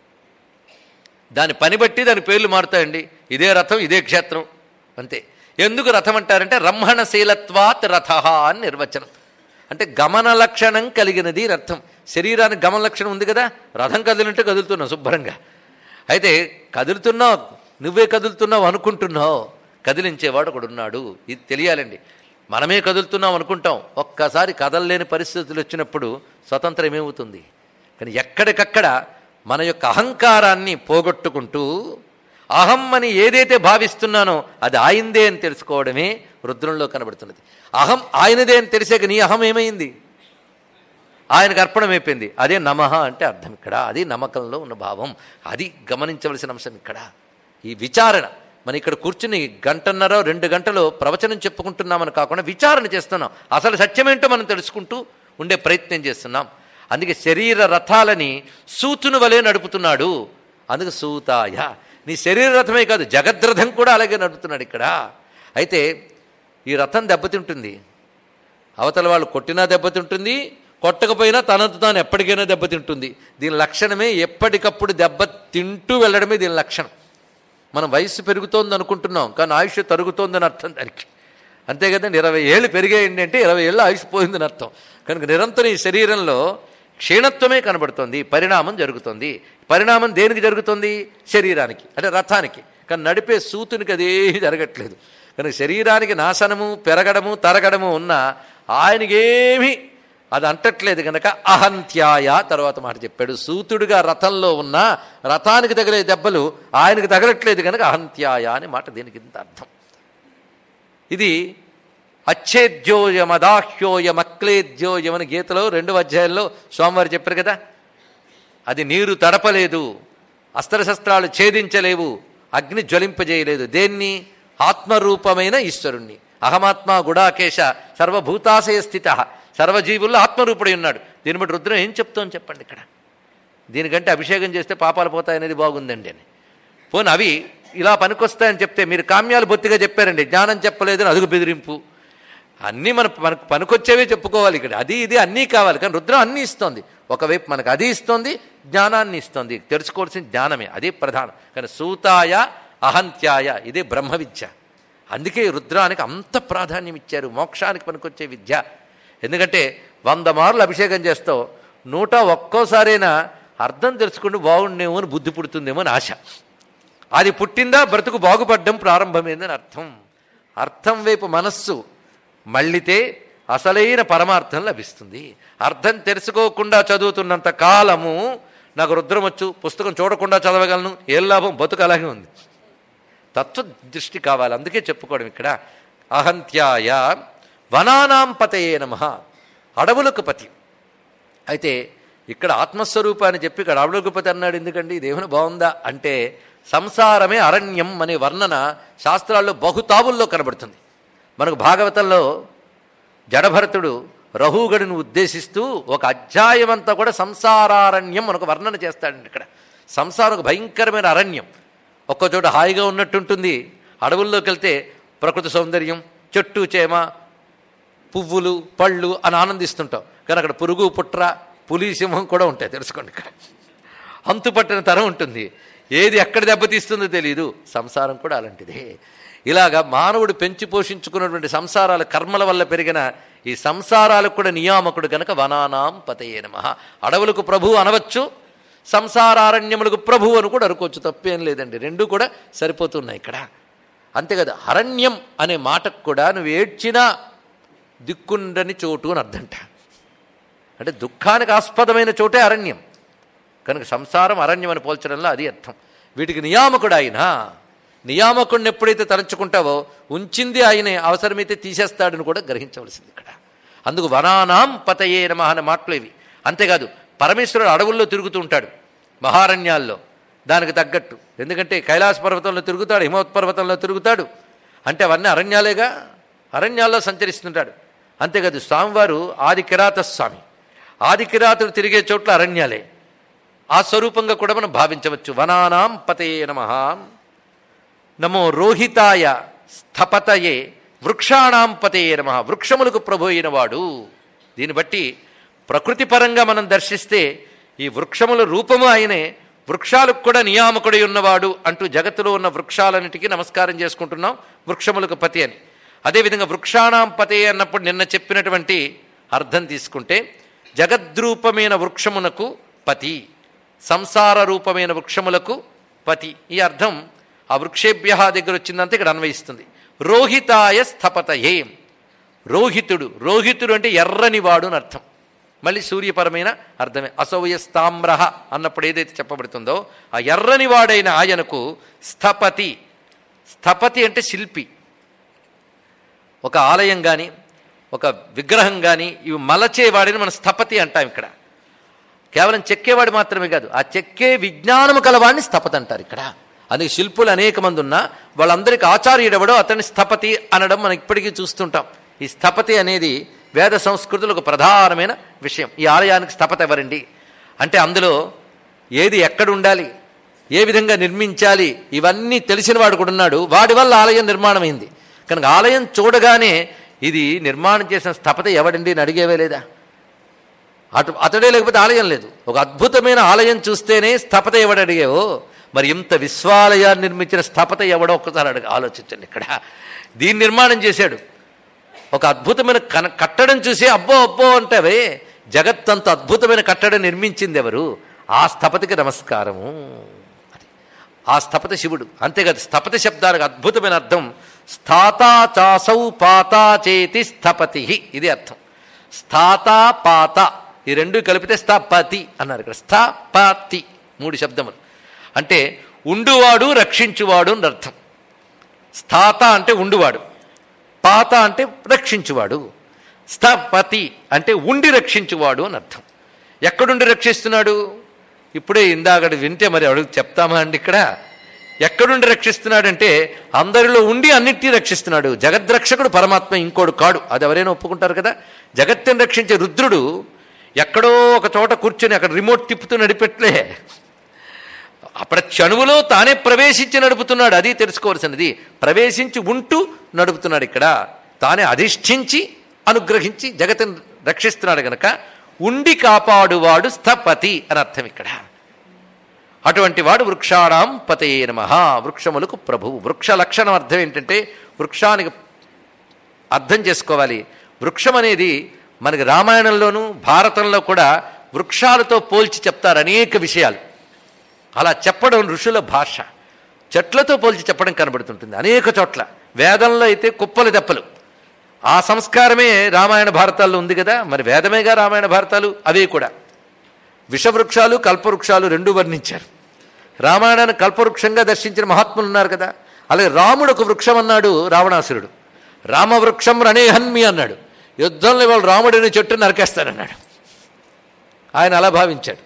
Speaker 1: దాని పని బట్టి దాని పేర్లు మారుతాయండి ఇదే రథం ఇదే క్షేత్రం అంతే ఎందుకు రథం అంటారంటే రమ్మణశీలత్వాత్ రథ అని నిర్వచనం అంటే గమన లక్షణం కలిగినది అని అర్థం శరీరానికి గమన లక్షణం ఉంది కదా రథం కదిలింటే కదులుతున్నావు శుభ్రంగా అయితే కదులుతున్నావు నువ్వే కదులుతున్నావు అనుకుంటున్నావు కదిలించేవాడు ఒకడున్నాడు ఇది తెలియాలండి మనమే కదులుతున్నాం అనుకుంటాం ఒక్కసారి కదలలేని పరిస్థితులు వచ్చినప్పుడు స్వతంత్రం ఏమవుతుంది కానీ ఎక్కడికక్కడ మన యొక్క అహంకారాన్ని పోగొట్టుకుంటూ అహం అని ఏదైతే భావిస్తున్నానో అది ఆయిందే అని తెలుసుకోవడమే రుద్రంలో కనబడుతున్నది అహం ఆయనదే అని తెలిసాక నీ అహం ఏమైంది ఆయనకు అర్పణమైపోయింది అదే నమః అంటే అర్థం ఇక్కడ అది నమ్మకంలో ఉన్న భావం అది గమనించవలసిన అంశం ఇక్కడ ఈ విచారణ మనం ఇక్కడ కూర్చుని గంటన్నర రెండు గంటలు ప్రవచనం చెప్పుకుంటున్నామని కాకుండా విచారణ చేస్తున్నాం అసలు సత్యమేంటో మనం తెలుసుకుంటూ ఉండే ప్రయత్నం చేస్తున్నాం అందుకే శరీర రథాలని సూతును వలె నడుపుతున్నాడు అందుకే సూతాయ నీ శరీర రథమే కాదు జగద్రథం కూడా అలాగే నడుపుతున్నాడు ఇక్కడ అయితే ఈ రథం దెబ్బతింటుంది అవతల వాళ్ళు కొట్టినా దెబ్బతింటుంది కొట్టకపోయినా తనతో తాను ఎప్పటికైనా దెబ్బతింటుంది దీని లక్షణమే ఎప్పటికప్పుడు దెబ్బ తింటూ వెళ్ళడమే దీని లక్షణం మనం వయసు పెరుగుతోంది అనుకుంటున్నాం కానీ ఆయుష్ తరుగుతోందని అర్థం దానికి అంతే కదండి ఇరవై ఏళ్ళు పెరిగేయండి అంటే ఇరవై ఏళ్ళు ఆయుష్ పోయిందని అర్థం కనుక నిరంతరం ఈ శరీరంలో క్షీణత్వమే కనబడుతోంది పరిణామం జరుగుతుంది పరిణామం దేనికి జరుగుతుంది శరీరానికి అంటే రథానికి కానీ నడిపే సూతునికి అదేమీ జరగట్లేదు కనుక శరీరానికి నాశనము పెరగడము తరగడము ఉన్న ఆయనకేమీ అది అంటట్లేదు కనుక అహంత్యాయ తర్వాత మాట చెప్పాడు సూతుడిగా రథంలో ఉన్న రథానికి తగిలే దెబ్బలు ఆయనకు తగలట్లేదు కనుక అహంత్యాయ అని మాట దీనికి ఇంత అర్థం ఇది అచ్ఛేద్యోయం అదాహ్యోయం అక్లేద్యోయం అని గీతలో రెండవ అధ్యాయంలో స్వామివారు చెప్పారు కదా అది నీరు తడపలేదు అస్త్రశస్త్రాలు ఛేదించలేవు అగ్ని జ్వలింపజేయలేదు దేన్ని ఆత్మరూపమైన ఈశ్వరుణ్ణి అహమాత్మ గుడాకేశ సర్వభూతాశయ స్థిత సర్వజీవుల్లో ఆత్మరూపుడై ఉన్నాడు దీన్ని బట్టి రుద్రం ఏం చెప్తాం చెప్పండి ఇక్కడ దీనికంటే అభిషేకం చేస్తే పాపాలు పోతాయనేది బాగుందండి అని పోనీ అవి ఇలా పనికొస్తాయని చెప్తే మీరు కామ్యాలు బొత్తిగా చెప్పారండి జ్ఞానం చెప్పలేదని అదుగు బెదిరింపు అన్నీ మన మనకు పనికొచ్చేవే చెప్పుకోవాలి ఇక్కడ అది ఇది అన్నీ కావాలి కానీ రుద్రం అన్నీ ఇస్తోంది ఒకవైపు మనకు అది ఇస్తోంది జ్ఞానాన్ని ఇస్తోంది తెలుసుకోవాల్సిన జ్ఞానమే అదే ప్రధానం కానీ సూతాయ అహంత్యాయ ఇదే బ్రహ్మ విద్య అందుకే ఈ రుద్రానికి అంత ప్రాధాన్యం ఇచ్చారు మోక్షానికి పనికొచ్చే విద్య ఎందుకంటే వంద మార్లు అభిషేకం చేస్తావు నూట ఒక్కోసారైనా అర్థం తెలుసుకుంటూ బాగుండేమో అని బుద్ధి పుడుతుందేమో అని ఆశ అది పుట్టిందా బ్రతుకు బాగుపడడం ప్రారంభమైందని అర్థం అర్థం వైపు మనస్సు మళ్ళితే అసలైన పరమార్థం లభిస్తుంది అర్థం తెలుసుకోకుండా చదువుతున్నంత కాలము నాకు రుద్రం వచ్చు పుస్తకం చూడకుండా చదవగలను ఏం లాభం బతుకు అలాగే ఉంది తత్వ దృష్టి కావాలి అందుకే చెప్పుకోవడం ఇక్కడ అహంత్యాయ వనానాం పతయే నమ అడవులకు పతి అయితే ఇక్కడ ఆత్మస్వరూపాన్ని చెప్పి ఇక్కడ అడవులకు పతి అన్నాడు ఎందుకండి ఇదేమైనా బాగుందా అంటే సంసారమే అరణ్యం అనే వర్ణన శాస్త్రాల్లో బహుతావుల్లో కనబడుతుంది మనకు భాగవతంలో జడభరతుడు రహుగడును ఉద్దేశిస్తూ ఒక అధ్యాయం అంతా కూడా సంసారారణ్యం మనకు వర్ణన చేస్తాడండి ఇక్కడ సంసారం ఒక భయంకరమైన అరణ్యం ఒక్కో చోట హాయిగా ఉన్నట్టుంటుంది అడవుల్లోకి వెళ్తే ప్రకృతి సౌందర్యం చెట్టు చేమ పువ్వులు పళ్ళు అని ఆనందిస్తుంటాం కానీ అక్కడ పురుగు పుట్ర పులి సింహం కూడా ఉంటాయి తెలుసుకోండి ఇక్కడ అంతుపట్టిన తరం ఉంటుంది ఏది ఎక్కడ దెబ్బతీస్తుందో తెలియదు సంసారం కూడా అలాంటిదే ఇలాగా మానవుడు పెంచి పోషించుకున్నటువంటి సంసారాల కర్మల వల్ల పెరిగిన ఈ సంసారాలకు కూడా నియామకుడు గనక వనానాం పతయే నమ అడవులకు ప్రభు అనవచ్చు సంసారారణ్యములకు ప్రభు అని కూడా అనుకోవచ్చు తప్పేం లేదండి రెండు కూడా సరిపోతున్నాయి ఇక్కడ అంతేకాదు అరణ్యం అనే మాటకు కూడా నువ్వు ఏడ్చినా దిక్కుండని చోటు అని అర్థంట అంటే దుఃఖానికి ఆస్పదమైన చోటే అరణ్యం కనుక సంసారం అరణ్యం అని పోల్చడంలో అది అర్థం వీటికి నియామకుడు ఆయన నియామకుడిని ఎప్పుడైతే తలంచుకుంటావో ఉంచింది ఆయనే అవసరమైతే తీసేస్తాడని కూడా గ్రహించవలసింది ఇక్కడ అందుకు వనానాం పతయే నమ అనే మాటలు ఇవి అంతేకాదు పరమేశ్వరుడు అడవుల్లో తిరుగుతూ ఉంటాడు మహారణ్యాల్లో దానికి తగ్గట్టు ఎందుకంటే కైలాస పర్వతంలో తిరుగుతాడు హిమవత్ పర్వతంలో తిరుగుతాడు అంటే అవన్నీ అరణ్యాలేగా అరణ్యాల్లో సంచరిస్తుంటాడు అంతేకాదు స్వామివారు ఆది కిరాత స్వామి ఆది కిరాతుడు తిరిగే చోట్ల అరణ్యాలే ఆ స్వరూపంగా కూడా మనం భావించవచ్చు వనానాం పతయే నమ నమో రోహితాయ స్థపతయే వృక్షాణాం పతయే నమ వృక్షములకు ప్రభు అయినవాడు దీన్ని బట్టి ప్రకృతి పరంగా మనం దర్శిస్తే ఈ వృక్షముల రూపము ఆయనే వృక్షాలకు కూడా నియామకుడై ఉన్నవాడు అంటూ జగత్తులో ఉన్న వృక్షాలన్నిటికీ నమస్కారం చేసుకుంటున్నాం వృక్షములకు పతి అని అదేవిధంగా వృక్షాణాం పతే అన్నప్పుడు నిన్న చెప్పినటువంటి అర్థం తీసుకుంటే జగద్రూపమైన వృక్షమునకు పతి సంసార రూపమైన వృక్షములకు పతి ఈ అర్థం ఆ వృక్షేభ్య దగ్గర వచ్చిందంటే ఇక్కడ అన్వయిస్తుంది రోహితాయ స్థపతయే రోహితుడు రోహితుడు అంటే ఎర్రని వాడు అని అర్థం మళ్ళీ సూర్యపరమైన అర్థమే అసౌయస్తామ్ర అన్నప్పుడు ఏదైతే చెప్పబడుతుందో ఆ ఎర్రని వాడైన ఆయనకు స్థపతి స్థపతి అంటే శిల్పి ఒక ఆలయం కానీ ఒక విగ్రహం కానీ ఇవి మలచేవాడిని మనం స్థపతి అంటాం ఇక్కడ కేవలం చెక్కేవాడు మాత్రమే కాదు ఆ చెక్కే విజ్ఞానము కలవాడిని స్థపతి అంటారు ఇక్కడ అందుకే శిల్పులు అనేక మంది ఉన్నా వాళ్ళందరికీ ఆచార్యుడెవడో అతన్ని స్థపతి అనడం మనం ఇప్పటికీ చూస్తుంటాం ఈ స్థపతి అనేది వేద సంస్కృతిలో ఒక ప్రధానమైన విషయం ఈ ఆలయానికి స్థపతి ఎవరండి అంటే అందులో ఏది ఎక్కడ ఉండాలి ఏ విధంగా నిర్మించాలి ఇవన్నీ తెలిసిన వాడు కూడా ఉన్నాడు వాడి వల్ల ఆలయం నిర్మాణమైంది కనుక ఆలయం చూడగానే ఇది నిర్మాణం చేసిన స్థపత ఎవడండి అని అడిగేవే లేదా అటు అతడే లేకపోతే ఆలయం లేదు ఒక అద్భుతమైన ఆలయం చూస్తేనే స్థపత ఎవడు అడిగేవో మరి ఇంత విశ్వాలయాన్ని నిర్మించిన స్థపత ఎవడో ఒక్కసారి అడగ ఆలోచించండి ఇక్కడ దీన్ని నిర్మాణం చేశాడు ఒక అద్భుతమైన కన కట్టడం చూసి అబ్బో అబ్బో అంటావే జగత్తంత అద్భుతమైన కట్టడం నిర్మించింది ఎవరు ఆ స్థపతికి నమస్కారము అది ఆ స్థపతి శివుడు అంతేకాదు స్థపతి శబ్దానికి అద్భుతమైన అర్థం స్థాతా చాసౌ పాతా చేతి స్థపతి ఇది అర్థం స్థాత పాత ఈ రెండు కలిపితే స్థపతి అన్నారు ఇక్కడ స్థపతి మూడు శబ్దములు అంటే ఉండువాడు రక్షించువాడు అని అర్థం స్థాత అంటే ఉండువాడు పాత అంటే రక్షించువాడు స్థపతి అంటే ఉండి రక్షించువాడు అని అర్థం ఎక్కడుండి రక్షిస్తున్నాడు ఇప్పుడే ఇందాకటి వింటే మరి అడుగు చెప్తామా అండి ఇక్కడ ఎక్కడుండి రక్షిస్తున్నాడంటే అందరిలో ఉండి అన్నిటినీ రక్షిస్తున్నాడు జగద్రక్షకుడు పరమాత్మ ఇంకోడు కాడు అది ఎవరైనా ఒప్పుకుంటారు కదా జగత్తుని రక్షించే రుద్రుడు ఎక్కడో ఒక చోట కూర్చొని అక్కడ రిమోట్ తిప్పుతూ నడిపెట్లే అప్రక్షణువులో తానే ప్రవేశించి నడుపుతున్నాడు అది తెలుసుకోవాల్సినది ప్రవేశించి ఉంటూ నడుపుతున్నాడు ఇక్కడ తానే అధిష్ఠించి అనుగ్రహించి జగతిని రక్షిస్తున్నాడు గనక ఉండి కాపాడువాడు స్థపతి అని అర్థం ఇక్కడ అటువంటి వాడు వృక్షాణం పతయే నమ వృక్షములకు ప్రభువు వృక్ష లక్షణం అర్థం ఏంటంటే వృక్షానికి అర్థం చేసుకోవాలి వృక్షం అనేది మనకి రామాయణంలోనూ భారతంలో కూడా వృక్షాలతో పోల్చి చెప్తారు అనేక విషయాలు అలా చెప్పడం ఋషుల భాష చెట్లతో పోల్చి చెప్పడం కనబడుతుంటుంది అనేక చోట్ల వేదంలో అయితే కుప్పలు తెప్పలు ఆ సంస్కారమే రామాయణ భారతాల్లో ఉంది కదా మరి వేదమేగా రామాయణ భారతాలు అవే కూడా విషవృక్షాలు కల్పవృక్షాలు రెండూ వర్ణించారు రామాయణాన్ని కల్పవృక్షంగా దర్శించిన మహాత్ములు ఉన్నారు కదా అలాగే రాముడు ఒక వృక్షం అన్నాడు రావణాసురుడు రామవృక్షం రణేహన్మి అన్నాడు యుద్ధంలో ఇవాళ రాముడిని చెట్టు నరికేస్తానన్నాడు ఆయన అలా భావించాడు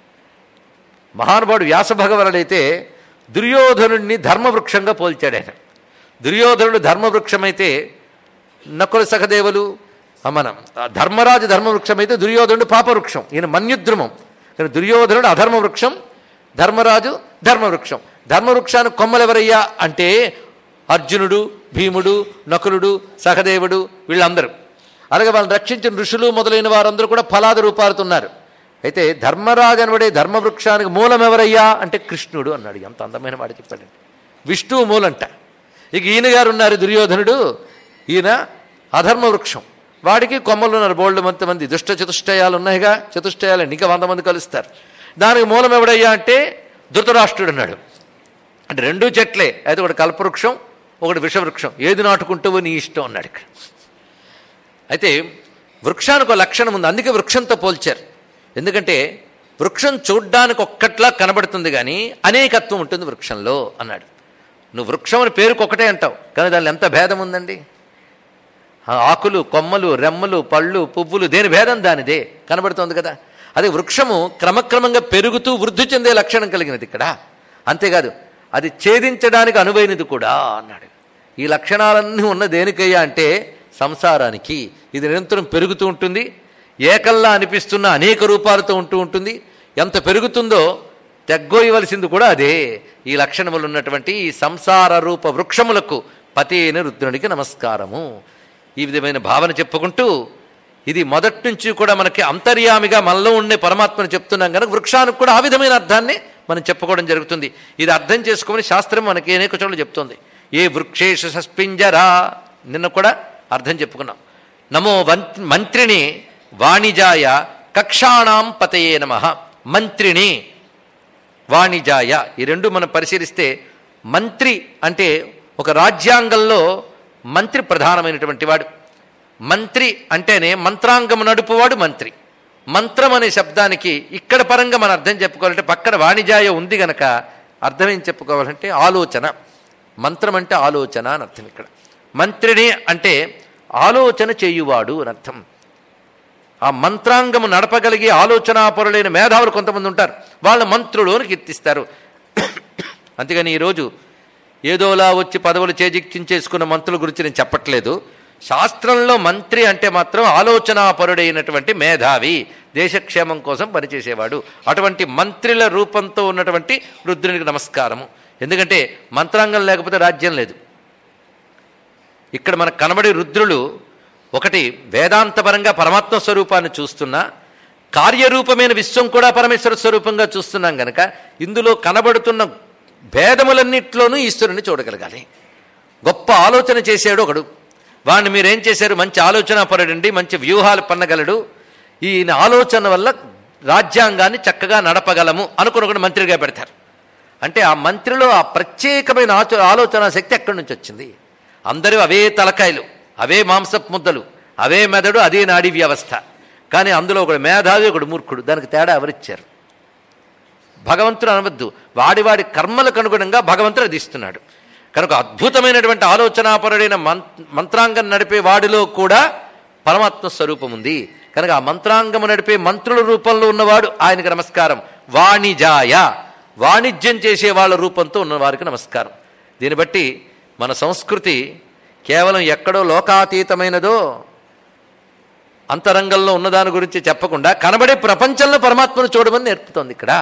Speaker 1: మహానుభావుడు వ్యాసభగవనుడైతే దుర్యోధనుడిని ధర్మవృక్షంగా పోల్చాడు ఆయన దుర్యోధనుడు ధర్మవృక్షమైతే నకుల సహదేవులు ఆ మనం ఆ ధర్మరాజు ధర్మవృక్షమైతే దుర్యోధనుడు పాపవృక్షం ఈయన మన్యుద్రుమం కానీ దుర్యోధనుడు అధర్మ వృక్షం ధర్మరాజు ధర్మవృక్షం ధర్మవృక్షానికి కొమ్మలు ఎవరయ్యా అంటే అర్జునుడు భీముడు నకులుడు సహదేవుడు వీళ్ళందరూ అలాగే వాళ్ళని రక్షించిన ఋషులు మొదలైన వారందరూ కూడా ఫలాద రూపాలుతున్నారు అయితే ధర్మరాజు అనబడే ధర్మవృక్షానికి మూలం ఎవరయ్యా అంటే కృష్ణుడు అన్నాడు ఎంత అందమైన మాట చెప్పాడండి విష్ణువు మూలంట ఇక ఈయన గారు ఉన్నారు దుర్యోధనుడు ఈయన అధర్మ వృక్షం వాడికి కొమ్మలు ఉన్నారు బోల్డ్ మంది దుష్ట చతుష్టయాలు ఉన్నాయిగా చతుష్టయాలు ఇంకా వంద మంది కలుస్తారు దానికి మూలం ఎవడయ్యా అంటే ధృతరాష్ట్రుడు అన్నాడు అంటే రెండు చెట్లే అయితే ఒకటి కల్పవృక్షం ఒకటి విషవృక్షం ఏది నాటుకుంటావో నీ ఇష్టం అన్నాడు ఇక్కడ అయితే వృక్షానికి ఒక లక్షణం ఉంది అందుకే వృక్షంతో పోల్చారు ఎందుకంటే వృక్షం చూడ్డానికి ఒక్కట్లా కనబడుతుంది కానీ అనేకత్వం ఉంటుంది వృక్షంలో అన్నాడు నువ్వు వృక్షం అని పేరుకు ఒకటే అంటావు కానీ దానిలో ఎంత భేదం ఉందండి ఆ ఆకులు కొమ్మలు రెమ్మలు పళ్ళు పువ్వులు దేని భేదం దానిదే కనబడుతోంది కదా అదే వృక్షము క్రమక్రమంగా పెరుగుతూ వృద్ధి చెందే లక్షణం కలిగినది ఇక్కడ అంతేకాదు అది ఛేదించడానికి అనువైనది కూడా అన్నాడు ఈ లక్షణాలన్నీ ఉన్న దేనికయ్యా అంటే సంసారానికి ఇది నిరంతరం పెరుగుతూ ఉంటుంది ఏకల్లా అనిపిస్తున్న అనేక రూపాలతో ఉంటూ ఉంటుంది ఎంత పెరుగుతుందో తెగ్గోయవలసింది కూడా అదే ఈ లక్షణములు ఉన్నటువంటి ఈ సంసార రూప వృక్షములకు పతి అయిన రుద్రునికి నమస్కారము ఈ విధమైన భావన చెప్పుకుంటూ ఇది మొదటి నుంచి కూడా మనకి అంతర్యామిగా మనలో ఉండే పరమాత్మను చెప్తున్నాం కనుక వృక్షానికి కూడా ఆ విధమైన అర్థాన్ని మనం చెప్పుకోవడం జరుగుతుంది ఇది అర్థం చేసుకోమని శాస్త్రం మనకి అనేక చోట్ల చెప్తోంది ఏ వృక్షేషు సస్పింజరా నిన్న కూడా అర్థం చెప్పుకున్నాం నమో వం మంత్రిని వాణిజాయ కక్షాణాం పతయే నమ మంత్రిని వాణిజాయ ఈ రెండు మనం పరిశీలిస్తే మంత్రి అంటే ఒక రాజ్యాంగంలో మంత్రి ప్రధానమైనటువంటి వాడు మంత్రి అంటేనే మంత్రాంగము నడుపువాడు మంత్రి మంత్రం అనే శబ్దానికి ఇక్కడ పరంగా మనం అర్థం చెప్పుకోవాలంటే పక్కన వాణిజాయ ఉంది గనక అర్థం ఏం చెప్పుకోవాలంటే ఆలోచన మంత్రం అంటే ఆలోచన అని అర్థం ఇక్కడ మంత్రిని అంటే ఆలోచన చేయువాడు అని అర్థం ఆ మంత్రాంగము నడపగలిగే ఆలోచనాపరులైన మేధావులు కొంతమంది ఉంటారు వాళ్ళ మంత్రులు అని కీర్తిస్తారు అంతేగాని ఈరోజు ఏదోలా వచ్చి పదవులు చేజిక్కించేసుకున్న మంత్రుల గురించి నేను చెప్పట్లేదు శాస్త్రంలో మంత్రి అంటే మాత్రం ఆలోచనాపరుడైనటువంటి మేధావి దేశక్షేమం కోసం పనిచేసేవాడు అటువంటి మంత్రుల రూపంతో ఉన్నటువంటి రుద్రునికి నమస్కారము ఎందుకంటే మంత్రాంగం లేకపోతే రాజ్యం లేదు ఇక్కడ మనకు కనబడే రుద్రులు ఒకటి వేదాంతపరంగా పరమాత్మ స్వరూపాన్ని చూస్తున్నా కార్యరూపమైన విశ్వం కూడా పరమేశ్వర స్వరూపంగా చూస్తున్నాం గనక ఇందులో కనబడుతున్న భేదములన్నిట్లోనూ ఈశ్వరుని చూడగలగాలి గొప్ప ఆలోచన చేశాడు ఒకడు వాడిని మీరేం చేశారు మంచి ఆలోచన పరుడండి మంచి వ్యూహాలు పన్నగలడు ఈయన ఆలోచన వల్ల రాజ్యాంగాన్ని చక్కగా నడపగలము అనుకుని ఒకడు మంత్రిగా పెడతారు అంటే ఆ మంత్రిలో ఆ ప్రత్యేకమైన ఆచ ఆలోచన శక్తి ఎక్కడి నుంచి వచ్చింది అందరూ అవే తలకాయలు అవే మాంసపు ముద్దలు అవే మెదడు అదే నాడీ వ్యవస్థ కానీ అందులో ఒకడు మేధావి ఒకడు మూర్ఖుడు దానికి తేడా ఎవరిచ్చారు భగవంతుడు అనవద్దు వాడి వాడి కర్మలకు అనుగుణంగా భగవంతుడు అది ఇస్తున్నాడు కనుక అద్భుతమైనటువంటి ఆలోచనాపరుడైన మం మంత్రాంగం నడిపే వాడిలో కూడా పరమాత్మ స్వరూపం ఉంది కనుక ఆ మంత్రాంగము నడిపే మంత్రుల రూపంలో ఉన్నవాడు ఆయనకి నమస్కారం వాణిజాయ వాణిజ్యం చేసే వాళ్ళ రూపంతో ఉన్నవారికి నమస్కారం దీన్ని బట్టి మన సంస్కృతి కేవలం ఎక్కడో లోకాతీతమైనదో అంతరంగంలో ఉన్నదాని గురించి చెప్పకుండా కనబడే ప్రపంచంలో పరమాత్మను చూడమని నేర్పుతోంది ఇక్కడ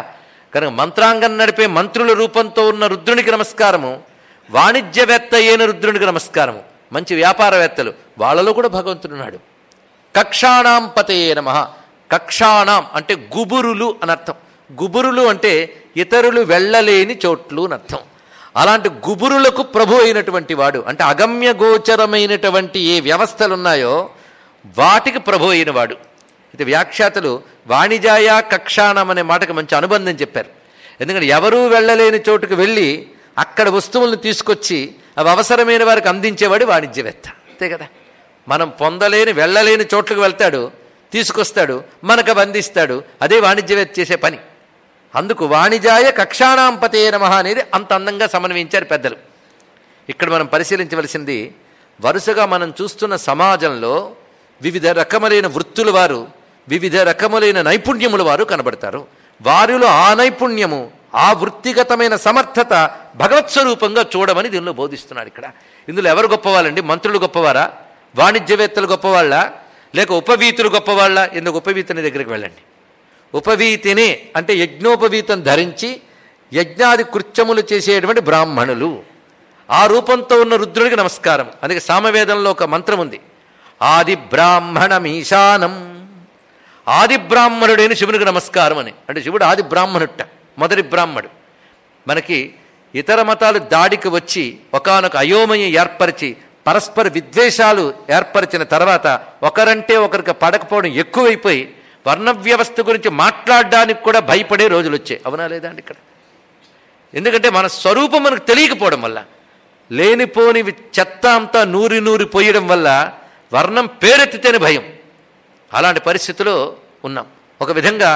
Speaker 1: కనుక మంత్రాంగం నడిపే మంత్రుల రూపంతో ఉన్న రుద్రునికి నమస్కారము వాణిజ్యవేత్త అయిన రుద్రునికి నమస్కారము మంచి వ్యాపారవేత్తలు వాళ్ళలో కూడా భగవంతుడున్నాడు కక్షాణాం పతయే నమ కక్షాణాం అంటే గుబురులు అని అర్థం గుబురులు అంటే ఇతరులు వెళ్ళలేని చోట్లు అని అర్థం అలాంటి గుబురులకు ప్రభు అయినటువంటి వాడు అంటే అగమ్య గోచరమైనటువంటి ఏ వ్యవస్థలు ఉన్నాయో వాటికి ప్రభు అయిన వాడు ఇది వ్యాఖ్యాతలు వాణిజాయ కక్షాణం అనే మాటకు మంచి అనుబంధం చెప్పారు ఎందుకంటే ఎవరూ వెళ్ళలేని చోటుకు వెళ్ళి అక్కడ వస్తువులను తీసుకొచ్చి అవి అవసరమైన వారికి అందించేవాడు వాణిజ్యవేత్త అంతే కదా మనం పొందలేని వెళ్ళలేని చోట్లకు వెళ్తాడు తీసుకొస్తాడు మనకు అవి అందిస్తాడు అదే వాణిజ్యవేత్త చేసే పని అందుకు వాణిజాయ కక్షాణాంపతే నమ అనేది అంత అందంగా సమన్వయించారు పెద్దలు ఇక్కడ మనం పరిశీలించవలసింది వరుసగా మనం చూస్తున్న సమాజంలో వివిధ రకములైన వృత్తుల వారు వివిధ రకములైన నైపుణ్యముల వారు కనబడతారు వారిలో ఆ నైపుణ్యము ఆ వృత్తిగతమైన సమర్థత భగవత్ స్వరూపంగా చూడమని దీనిలో బోధిస్తున్నాడు ఇక్కడ ఇందులో ఎవరు గొప్పవాళ్ళండి మంత్రులు గొప్పవారా వాణిజ్యవేత్తలు గొప్పవాళ్ళ లేక ఉపవీతులు గొప్పవాళ్ళ ఎందుకు ఉపవీతుని దగ్గరికి వెళ్ళండి ఉపవీతిని అంటే యజ్ఞోపవీతం ధరించి యజ్ఞాది కృత్యములు చేసేటువంటి బ్రాహ్మణులు ఆ రూపంతో ఉన్న రుద్రుడికి నమస్కారం అందుకే సామవేదంలో ఒక మంత్రం ఉంది ఆది బ్రాహ్మణమీశానం ఆది బ్రాహ్మణుడైన శివునికి నమస్కారం అని అంటే శివుడు ఆది బ్రాహ్మణుట్ట మొదటి బ్రాహ్మడు మనకి ఇతర మతాలు దాడికి వచ్చి ఒకానొక అయోమయం ఏర్పరిచి పరస్పర విద్వేషాలు ఏర్పరిచిన తర్వాత ఒకరంటే ఒకరికి పడకపోవడం ఎక్కువైపోయి వర్ణ వ్యవస్థ గురించి మాట్లాడడానికి కూడా భయపడే రోజులు వచ్చాయి అవునా లేదా అండి ఇక్కడ ఎందుకంటే మన స్వరూపం మనకు తెలియకపోవడం వల్ల లేనిపోని చెత్త అంతా నూరి నూరి పోయడం వల్ల వర్ణం పేరెత్తితేనే భయం అలాంటి పరిస్థితిలో ఉన్నాం ఒక విధంగా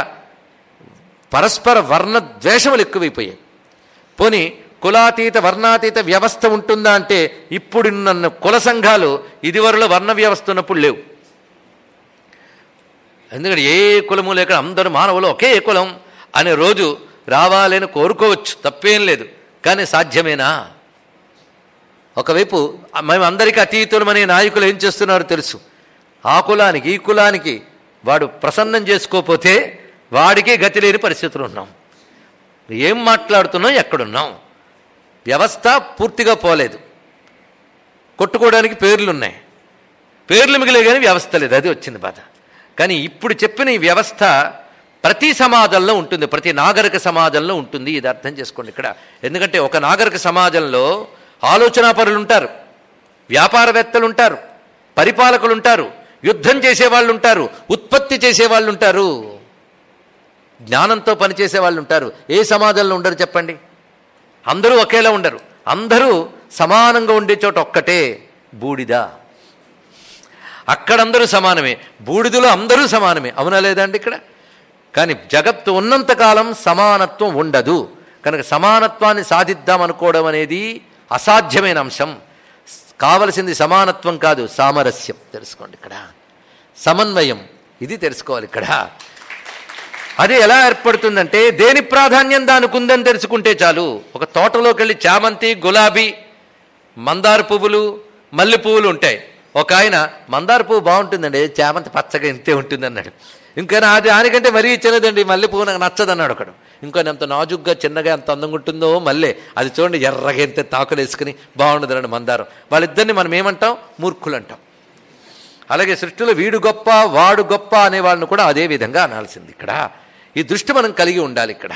Speaker 1: పరస్పర వర్ణ ద్వేషములు ఎక్కువైపోయాయి పోని కులాతీత వర్ణాతీత వ్యవస్థ ఉంటుందా అంటే ఇప్పుడున్న కుల సంఘాలు ఇదివరలో వర్ణ వ్యవస్థ ఉన్నప్పుడు లేవు ఎందుకంటే ఏ కులము లేక అందరూ మానవులు ఒకే కులం అనే రోజు రావాలని కోరుకోవచ్చు తప్పేం లేదు కానీ సాధ్యమేనా ఒకవైపు మేము అందరికీ అతీతులమనే నాయకులు ఏం చేస్తున్నారో తెలుసు ఆ కులానికి ఈ కులానికి వాడు ప్రసన్నం చేసుకోపోతే వాడికే గతి లేని పరిస్థితులు ఉన్నాం ఏం మాట్లాడుతున్నాం ఎక్కడున్నాం వ్యవస్థ పూర్తిగా పోలేదు కొట్టుకోవడానికి పేర్లు ఉన్నాయి పేర్లు మిగిలే కానీ వ్యవస్థ లేదు అది వచ్చింది బాధ కానీ ఇప్పుడు చెప్పిన ఈ వ్యవస్థ ప్రతి సమాజంలో ఉంటుంది ప్రతి నాగరిక సమాజంలో ఉంటుంది ఇది అర్థం చేసుకోండి ఇక్కడ ఎందుకంటే ఒక నాగరిక సమాజంలో ఆలోచనాపరులు ఉంటారు వ్యాపారవేత్తలు ఉంటారు పరిపాలకులు ఉంటారు యుద్ధం చేసేవాళ్ళు ఉంటారు ఉత్పత్తి చేసేవాళ్ళు ఉంటారు జ్ఞానంతో పనిచేసే వాళ్ళు ఉంటారు ఏ సమాజంలో ఉండరు చెప్పండి అందరూ ఒకేలా ఉండరు అందరూ సమానంగా ఉండే చోట ఒక్కటే బూడిద అక్కడందరూ సమానమే బూడిదలో అందరూ సమానమే అవునా లేదండి ఇక్కడ కానీ జగత్తు ఉన్నంతకాలం సమానత్వం ఉండదు కనుక సమానత్వాన్ని సాధిద్దాం అనుకోవడం అనేది అసాధ్యమైన అంశం కావలసింది సమానత్వం కాదు సామరస్యం తెలుసుకోండి ఇక్కడ సమన్వయం ఇది తెలుసుకోవాలి ఇక్కడ అది ఎలా ఏర్పడుతుందంటే దేని ప్రాధాన్యం దానికి ఉందని తెలుసుకుంటే చాలు ఒక తోటలోకి వెళ్ళి చామంతి గులాబీ మందార పువ్వులు మల్లె పువ్వులు ఉంటాయి ఒక ఆయన మందార పువ్వు బాగుంటుందండి చామంతి పచ్చగా ఇంతే ఉంటుంది అన్నాడు ఇంకా అది దానికంటే మరీ చిన్నదండి మల్లె పువ్వు నాకు నచ్చదన్నాడు ఒకడు ఇంకో ఎంత నాజుగ్గా చిన్నగా ఎంత అందంగా ఉంటుందో మళ్ళీ అది చూడండి ఎర్రగా ఎంత తాకులు వేసుకుని బాగుండదు మందారం వాళ్ళిద్దరిని మనం ఏమంటాం మూర్ఖులు అంటాం అలాగే సృష్టిలో వీడు గొప్ప వాడు గొప్ప అనే వాళ్ళని కూడా అదే విధంగా అనాల్సింది ఇక్కడ ఈ దృష్టి మనం కలిగి ఉండాలి ఇక్కడ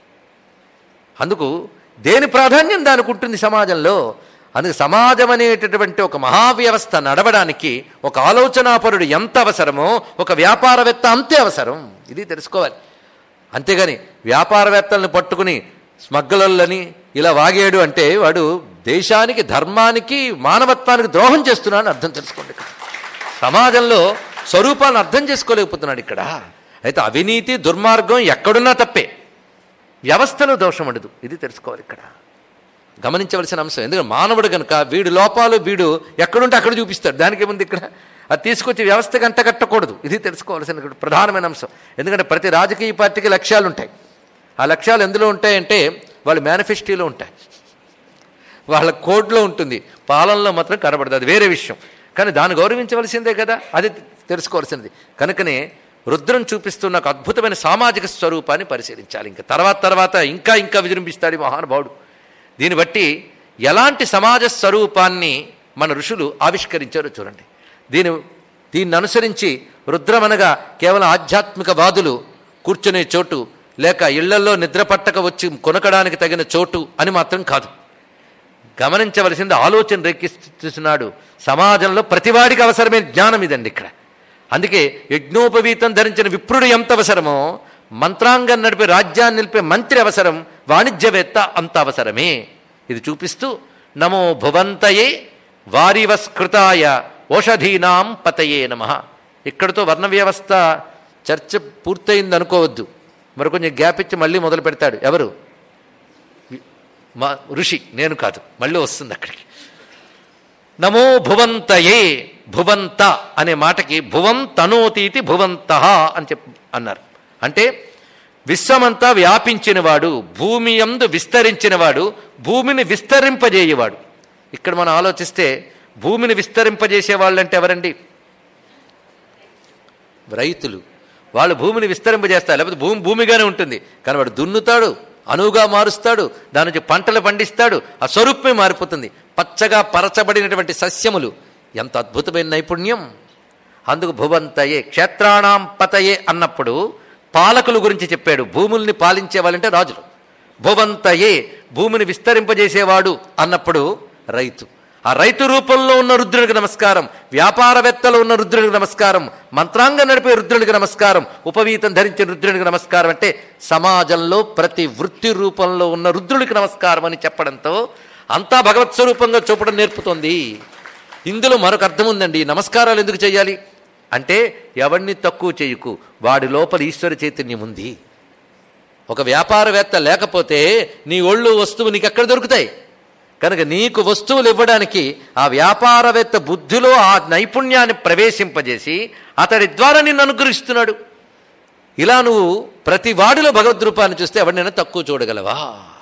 Speaker 1: అందుకు దేని ప్రాధాన్యం దానికి ఉంటుంది సమాజంలో అందుకు సమాజం అనేటటువంటి ఒక మహావ్యవస్థ నడవడానికి ఒక ఆలోచనాపరుడు ఎంత అవసరమో ఒక వ్యాపారవేత్త అంతే అవసరం ఇది తెలుసుకోవాలి అంతేగాని వ్యాపారవేత్తలను పట్టుకుని స్మగ్లర్లని ఇలా వాగాడు అంటే వాడు దేశానికి ధర్మానికి మానవత్వానికి ద్రోహం చేస్తున్నాడని అర్థం తెలుసుకోండి ఇక్కడ సమాజంలో స్వరూపాన్ని అర్థం చేసుకోలేకపోతున్నాడు ఇక్కడ అయితే అవినీతి దుర్మార్గం ఎక్కడున్నా తప్పే వ్యవస్థలో దోషం ఉండదు ఇది తెలుసుకోవాలి ఇక్కడ గమనించవలసిన అంశం ఎందుకంటే మానవుడు కనుక వీడు లోపాలు వీడు ఎక్కడుంటే అక్కడ చూపిస్తాడు దానికి ఏముంది ఇక్కడ అది తీసుకొచ్చి వ్యవస్థకి అంట కట్టకూడదు ఇది తెలుసుకోవాల్సిన ఇక్కడ ప్రధానమైన అంశం ఎందుకంటే ప్రతి రాజకీయ పార్టీకి లక్ష్యాలు ఉంటాయి ఆ లక్ష్యాలు ఎందులో ఉంటాయంటే వాళ్ళ మేనిఫెస్టోలో ఉంటాయి వాళ్ళ కోడ్లో ఉంటుంది పాలనలో మాత్రం కనబడదు అది వేరే విషయం కానీ దాన్ని గౌరవించవలసిందే కదా అది తెలుసుకోవాల్సింది కనుకనే రుద్రం చూపిస్తున్న ఒక అద్భుతమైన సామాజిక స్వరూపాన్ని పరిశీలించాలి ఇంకా తర్వాత తర్వాత ఇంకా ఇంకా విజృంభిస్తాడు ఈ మహానుభావుడు దీన్ని బట్టి ఎలాంటి సమాజ స్వరూపాన్ని మన ఋషులు ఆవిష్కరించారో చూడండి దీని దీన్ని అనుసరించి రుద్రమనగా కేవలం ఆధ్యాత్మిక వాదులు కూర్చునే చోటు లేక ఇళ్లలో నిద్ర పట్టక వచ్చి కొనకడానికి తగిన చోటు అని మాత్రం కాదు గమనించవలసింది ఆలోచన రేకిస్తున్నాడు సమాజంలో ప్రతివాడికి అవసరమైన జ్ఞానం ఇదండి ఇక్కడ అందుకే యజ్ఞోపవీతం ధరించిన విప్రుడు ఎంత అవసరమో మంత్రాంగం నడిపే రాజ్యాన్ని నిలిపే మంత్రి అవసరం వాణిజ్యవేత్త అంత అవసరమే ఇది చూపిస్తూ నమో భువంతయే వారివస్కృతాయ ఓషధీనాం పతయే నమ ఇక్కడితో వర్ణ వ్యవస్థ చర్చ పూర్తయింది అనుకోవద్దు మరి కొంచెం గ్యాప్ ఇచ్చి మళ్ళీ మొదలు పెడతాడు ఎవరు మా ఋషి నేను కాదు మళ్ళీ వస్తుంది అక్కడికి నమో భువంతయే భువంత అనే మాటకి భువం తనోతీతి భువంత అని చెప్ అన్నారు అంటే విశ్వమంతా వ్యాపించినవాడు భూమి యందు విస్తరించినవాడు భూమిని విస్తరింపజేయవాడు ఇక్కడ మనం ఆలోచిస్తే భూమిని విస్తరింపజేసే వాళ్ళంటే ఎవరండి రైతులు వాళ్ళు భూమిని విస్తరింపజేస్తారు లేకపోతే భూమి భూమిగానే ఉంటుంది కానీ వాడు దున్నుతాడు అనువుగా మారుస్తాడు దాని నుంచి పంటలు పండిస్తాడు ఆ స్వరూపమే మారిపోతుంది పచ్చగా పరచబడినటువంటి సస్యములు ఎంత అద్భుతమైన నైపుణ్యం అందుకు భువంతయే క్షేత్రాణం పతయే అన్నప్పుడు పాలకుల గురించి చెప్పాడు భూముల్ని పాలించే వాళ్ళంటే రాజులు భువంతయే భూమిని విస్తరింపజేసేవాడు అన్నప్పుడు రైతు ఆ రైతు రూపంలో ఉన్న రుద్రుడికి నమస్కారం వ్యాపారవేత్తలో ఉన్న రుద్రుడికి నమస్కారం మంత్రాంగం నడిపే రుద్రుడికి నమస్కారం ఉపవీతం ధరించిన రుద్రుడికి నమస్కారం అంటే సమాజంలో ప్రతి వృత్తి రూపంలో ఉన్న రుద్రుడికి నమస్కారం అని చెప్పడంతో అంతా భగవత్ స్వరూపంగా చూపడం నేర్పుతోంది ఇందులో మరొక అర్థం ఉందండి ఈ నమస్కారాలు ఎందుకు చేయాలి అంటే ఎవరిని తక్కువ చేయకు వాడి లోపల ఈశ్వర చైతన్యం ఉంది ఒక వ్యాపారవేత్త లేకపోతే నీ ఒళ్ళు వస్తువు నీకు ఎక్కడ దొరుకుతాయి కనుక నీకు వస్తువులు ఇవ్వడానికి ఆ వ్యాపారవేత్త బుద్ధిలో ఆ నైపుణ్యాన్ని ప్రవేశింపజేసి అతడి ద్వారా నిన్ను అనుగ్రహిస్తున్నాడు ఇలా నువ్వు ప్రతి వాడిలో భగవద్రూపాన్ని చూస్తే ఎవరినైనా తక్కువ చూడగలవా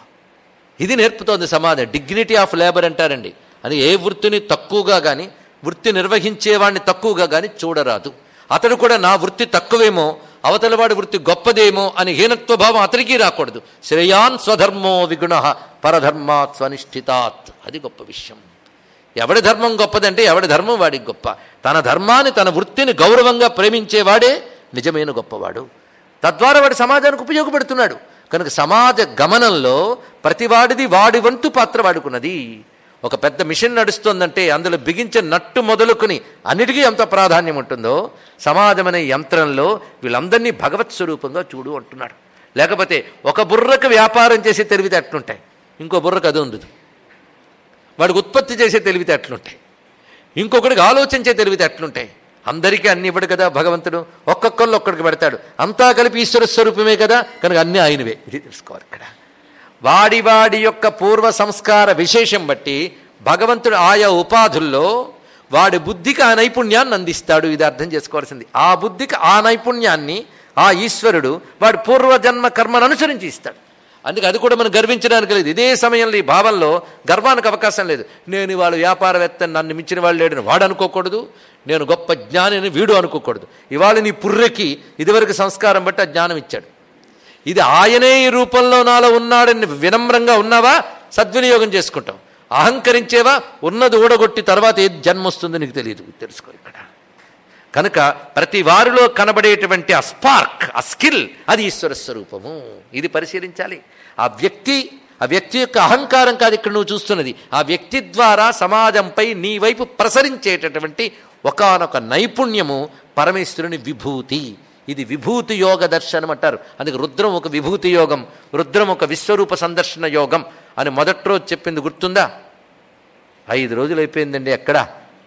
Speaker 1: ఇది నేర్పుతోంది సమాజం డిగ్నిటీ ఆఫ్ లేబర్ అంటారండి అది ఏ వృత్తిని తక్కువగా కానీ వృత్తి నిర్వహించేవాడిని తక్కువగా కానీ చూడరాదు అతడు కూడా నా వృత్తి తక్కువేమో అవతలవాడి వృత్తి గొప్పదేమో అని హీనత్వ భావం అతడికి రాకూడదు శ్రేయాన్ స్వధర్మో విగుణ పరధర్మాత్ స్వనిష్ఠితాత్ అది గొప్ప విషయం ఎవడి ధర్మం గొప్పదంటే ఎవడి ధర్మం వాడికి గొప్ప తన ధర్మాన్ని తన వృత్తిని గౌరవంగా ప్రేమించేవాడే నిజమైన గొప్పవాడు తద్వారా వాడి సమాజానికి ఉపయోగపడుతున్నాడు కనుక సమాజ గమనంలో ప్రతివాడిది వాడి వంతు పాత్ర వాడుకున్నది ఒక పెద్ద మిషన్ నడుస్తోందంటే అందులో బిగించే నట్టు మొదలుకొని అన్నిటికీ ఎంత ప్రాధాన్యం ఉంటుందో సమాజం అనే యంత్రంలో వీళ్ళందరినీ భగవత్ స్వరూపంగా చూడు అంటున్నాడు లేకపోతే ఒక బుర్రకు వ్యాపారం చేసే తెలివితేటలుంటాయి ఇంకో బుర్రకు అది ఉండదు వాడికి ఉత్పత్తి చేసే తెలివితేటలుంటాయి ఇంకొకడికి ఆలోచించే తెలివితేటలుంటాయి అందరికీ అన్ని ఇవ్వడు కదా భగవంతుడు ఒక్కొక్కళ్ళు ఒక్కడికి పెడతాడు అంతా కలిపి ఈశ్వర స్వరూపమే కదా కనుక అన్ని ఆయనవే ఇది తెలుసుకోవాలి ఇక్కడ వాడి వాడి యొక్క పూర్వ సంస్కార విశేషం బట్టి భగవంతుడు ఆయా ఉపాధుల్లో వాడి బుద్ధికి ఆ నైపుణ్యాన్ని అందిస్తాడు ఇది అర్థం చేసుకోవాల్సింది ఆ బుద్ధికి ఆ నైపుణ్యాన్ని ఆ ఈశ్వరుడు వాడి పూర్వజన్మ కర్మను అనుసరించి ఇస్తాడు అందుకే అది కూడా మనం గర్వించడానికి లేదు ఇదే సమయంలో ఈ భావంలో గర్వానికి అవకాశం లేదు నేను ఇవాళ వ్యాపారవేత్త నన్ను మించిన వాళ్ళు లేడని వాడు అనుకోకూడదు నేను గొప్ప జ్ఞానిని వీడు అనుకోకూడదు ఇవాళ నీ పుర్రెకి ఇదివరకు సంస్కారం బట్టి ఆ జ్ఞానం ఇచ్చాడు ఇది ఆయనే ఈ రూపంలో నాలో ఉన్నాడని వినమ్రంగా ఉన్నావా సద్వినియోగం చేసుకుంటాం అహంకరించేవా ఉన్నది ఊడగొట్టి తర్వాత ఏది జన్మ వస్తుందో నీకు తెలియదు తెలుసుకో ఇక్కడ కనుక ప్రతి వారిలో కనబడేటువంటి ఆ స్పార్క్ ఆ స్కిల్ అది ఈశ్వర స్వరూపము ఇది పరిశీలించాలి ఆ వ్యక్తి ఆ వ్యక్తి యొక్క అహంకారం కాదు ఇక్కడ నువ్వు చూస్తున్నది ఆ వ్యక్తి ద్వారా సమాజంపై నీ వైపు ప్రసరించేటటువంటి ఒకానొక నైపుణ్యము పరమేశ్వరుని విభూతి ఇది విభూతి యోగ దర్శనం అంటారు అందుకే రుద్రం ఒక విభూతి యోగం రుద్రం ఒక విశ్వరూప సందర్శన యోగం అని మొదటి రోజు చెప్పింది గుర్తుందా ఐదు రోజులు అయిపోయిందండి ఎక్కడ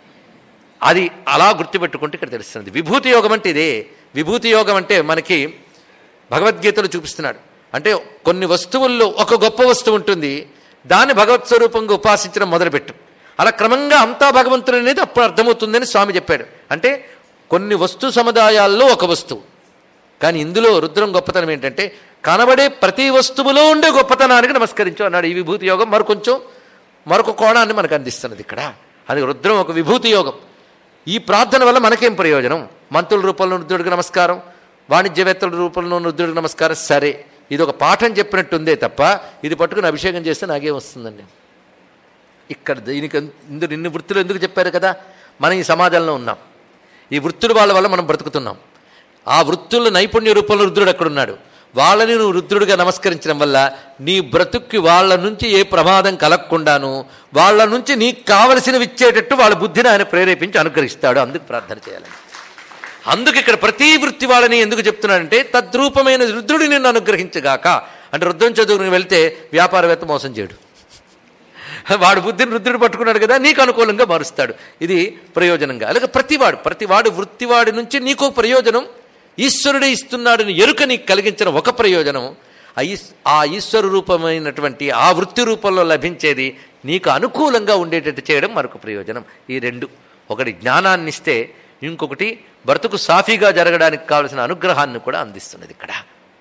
Speaker 1: అది అలా గుర్తుపెట్టుకుంటే ఇక్కడ తెలుస్తుంది విభూతి యోగం అంటే ఇదే విభూతి యోగం అంటే మనకి భగవద్గీతలో చూపిస్తున్నాడు అంటే కొన్ని వస్తువుల్లో ఒక గొప్ప వస్తువు ఉంటుంది దాన్ని భగవత్ స్వరూపంగా ఉపాసించడం మొదలుపెట్టు అలా క్రమంగా అంతా భగవంతుడు అనేది అప్పుడు అర్థమవుతుందని స్వామి చెప్పాడు అంటే కొన్ని వస్తు సముదాయాల్లో ఒక వస్తువు కానీ ఇందులో రుద్రం గొప్పతనం ఏంటంటే కనబడే ప్రతి వస్తువులో ఉండే గొప్పతనానికి నమస్కరించు అన్నాడు ఈ విభూతి యోగం మరికొంచెం మరొక కోణాన్ని మనకు అందిస్తున్నది ఇక్కడ అది రుద్రం ఒక విభూతి యోగం ఈ ప్రార్థన వల్ల మనకేం ప్రయోజనం మంత్రుల రూపంలో రుద్రుడికి నమస్కారం వాణిజ్యవేత్తల రూపంలో ఉన్న రుద్రుడికి నమస్కారం సరే ఇది ఒక పాఠం చెప్పినట్టుందే తప్ప ఇది పట్టుకుని అభిషేకం చేస్తే నాకేం వస్తుందండి ఇక్కడ దీనికి ఇందులో ఇన్ని వృత్తులు ఎందుకు చెప్పారు కదా మనం ఈ సమాజంలో ఉన్నాం ఈ వృత్తుల వాళ్ళ వల్ల మనం బ్రతుకుతున్నాం ఆ వృత్తుల నైపుణ్య రూపంలో రుద్రుడు అక్కడున్నాడు వాళ్ళని నువ్వు రుద్రుడిగా నమస్కరించడం వల్ల నీ బ్రతుక్కి వాళ్ళ నుంచి ఏ ప్రమాదం కలగకుండాను వాళ్ళ నుంచి నీకు కావలసినవి ఇచ్చేటట్టు వాళ్ళ బుద్ధిని ఆయన ప్రేరేపించి అనుగ్రహిస్తాడు అందుకు ప్రార్థన చేయాలి అందుకు ఇక్కడ ప్రతి వృత్తి వాళ్ళని ఎందుకు చెప్తున్నాడంటే తద్రూపమైన రుద్రుడి నిన్ను అనుగ్రహించగాక అంటే రుద్రం చదువుకుని వెళ్తే వ్యాపారవేత్త మోసం చేయడు వాడు బుద్ధిని రుద్రుడు పట్టుకున్నాడు కదా నీకు అనుకూలంగా మారుస్తాడు ఇది ప్రయోజనంగా అలాగే ప్రతివాడు ప్రతివాడు వృత్తివాడి నుంచి నీకు ప్రయోజనం ఈశ్వరుడే ఇస్తున్నాడని ఎరుక నీకు కలిగించిన ఒక ప్రయోజనం ఆ ఈస్ ఆ ఈశ్వర రూపమైనటువంటి ఆ వృత్తి రూపంలో లభించేది నీకు అనుకూలంగా ఉండేటట్టు చేయడం మరొక ప్రయోజనం ఈ రెండు ఒకటి జ్ఞానాన్ని ఇస్తే ఇంకొకటి బ్రతుకు సాఫీగా జరగడానికి కావలసిన అనుగ్రహాన్ని కూడా అందిస్తున్నది ఇక్కడ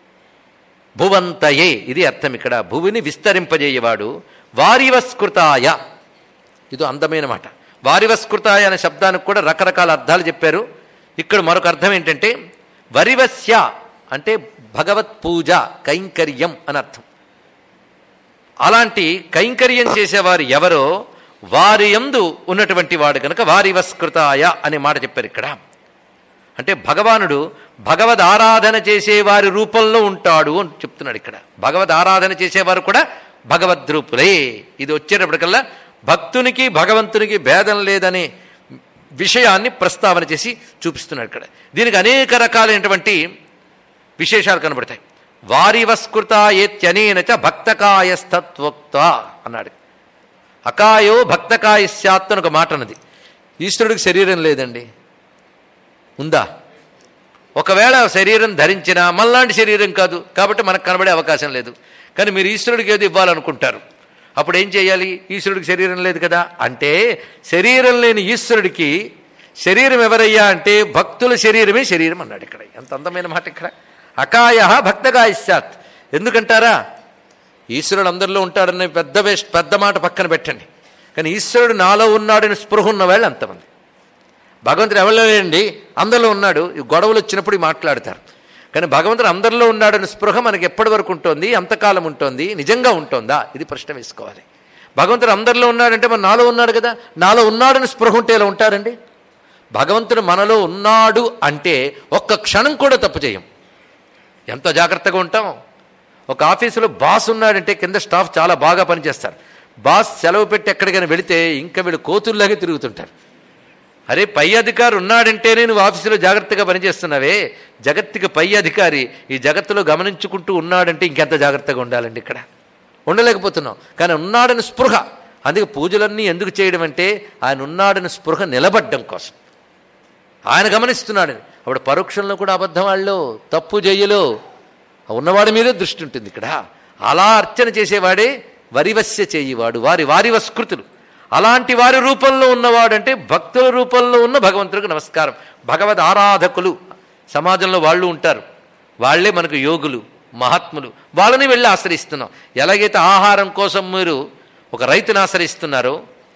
Speaker 1: భువంతయే ఇది అర్థం ఇక్కడ భువిని విస్తరింపజేయవాడు వారివస్కృతాయ ఇది అందమైన మాట వారివస్కృతాయ అనే శబ్దానికి కూడా రకరకాల అర్థాలు చెప్పారు ఇక్కడ మరొక అర్థం ఏంటంటే వరివస్య అంటే భగవత్ పూజ కైంకర్యం అని అర్థం అలాంటి కైంకర్యం చేసేవారు ఎవరో వారి యందు ఉన్నటువంటి వాడు కనుక వారివస్కృతాయ అనే మాట చెప్పారు ఇక్కడ అంటే భగవానుడు భగవద్ ఆరాధన చేసేవారి రూపంలో ఉంటాడు అని చెప్తున్నాడు ఇక్కడ భగవద్ ఆరాధన చేసేవారు కూడా భగవద్రూపులే ఇది వచ్చేటప్పటికల్లా భక్తునికి భగవంతునికి భేదం లేదనే విషయాన్ని ప్రస్తావన చేసి చూపిస్తున్నాడు ఇక్కడ దీనికి అనేక రకాలైనటువంటి విశేషాలు కనబడతాయి వారివస్కృత ఏత్యనేన చ భక్తకాయస్తత్వక్త అన్నాడు అకాయో భక్తకాయ స్యాత్ అని ఒక మాట అన్నది ఈశ్వరుడికి శరీరం లేదండి ఉందా ఒకవేళ శరీరం ధరించినా మళ్ళాంటి శరీరం కాదు కాబట్టి మనకు కనబడే అవకాశం లేదు కానీ మీరు ఈశ్వరుడికి ఏది ఇవ్వాలనుకుంటారు అప్పుడు ఏం చేయాలి ఈశ్వరుడికి శరీరం లేదు కదా అంటే శరీరం లేని ఈశ్వరుడికి శరీరం ఎవరయ్యా అంటే భక్తుల శరీరమే శరీరం అన్నాడు ఇక్కడ ఎంత అందమైన మాట ఇక్కడ అకాయ భక్తకాయశాత్ ఎందుకంటారా ఈశ్వరుడు అందరిలో ఉంటాడనే పెద్ద వేష్ పెద్ద మాట పక్కన పెట్టండి కానీ ఈశ్వరుడు నాలో ఉన్నాడని స్పృహ ఉన్న వాళ్ళు అంతమంది భగవంతుడు ఎవరిలో లేండి అందరిలో ఉన్నాడు ఈ గొడవలు వచ్చినప్పుడు ఇవి మాట్లాడతారు కానీ భగవంతుడు అందరిలో ఉన్నాడని స్పృహ మనకి ఎప్పటి వరకు ఉంటుంది ఎంతకాలం ఉంటుంది నిజంగా ఉంటుందా ఇది ప్రశ్న వేసుకోవాలి భగవంతుడు అందరిలో ఉన్నాడంటే మన నాలో ఉన్నాడు కదా నాలో ఉన్నాడని స్పృహ ఉంటే ఎలా ఉంటారండి భగవంతుడు మనలో ఉన్నాడు అంటే ఒక్క క్షణం కూడా తప్పు చేయం ఎంత జాగ్రత్తగా ఉంటాం ఒక ఆఫీసులో బాస్ ఉన్నాడంటే కింద స్టాఫ్ చాలా బాగా పనిచేస్తారు బాస్ సెలవు పెట్టి ఎక్కడికైనా వెళితే ఇంకా వీళ్ళు కోతుల్లాగే తిరుగుతుంటారు అరే పై అధికారి ఉన్నాడంటేనే నువ్వు ఆఫీసులో జాగ్రత్తగా పనిచేస్తున్నావే జగత్తుకి పై అధికారి ఈ జగత్తులో గమనించుకుంటూ ఉన్నాడంటే ఇంకెంత జాగ్రత్తగా ఉండాలండి ఇక్కడ ఉండలేకపోతున్నాం కానీ ఉన్నాడని స్పృహ అందుకే పూజలన్నీ ఎందుకు చేయడం అంటే ఆయన ఉన్నాడని స్పృహ నిలబడ్డం కోసం ఆయన గమనిస్తున్నాడని అప్పుడు పరోక్షంలో కూడా అబద్ధం వాళ్ళు తప్పు చెయ్యలో ఉన్నవాడి మీదే దృష్టి ఉంటుంది ఇక్కడ అలా అర్చన చేసేవాడే వరివస్య చేయివాడు వారి వారి వస్కృతులు అలాంటి వారి రూపంలో ఉన్నవాడంటే భక్తుల రూపంలో ఉన్న భగవంతుడికి నమస్కారం భగవద్ ఆరాధకులు సమాజంలో వాళ్ళు ఉంటారు వాళ్ళే మనకు యోగులు మహాత్ములు వాళ్ళని వెళ్ళి ఆశ్రయిస్తున్నాం ఎలాగైతే ఆహారం కోసం మీరు ఒక రైతుని ఆశ్రయిస్తున్నారో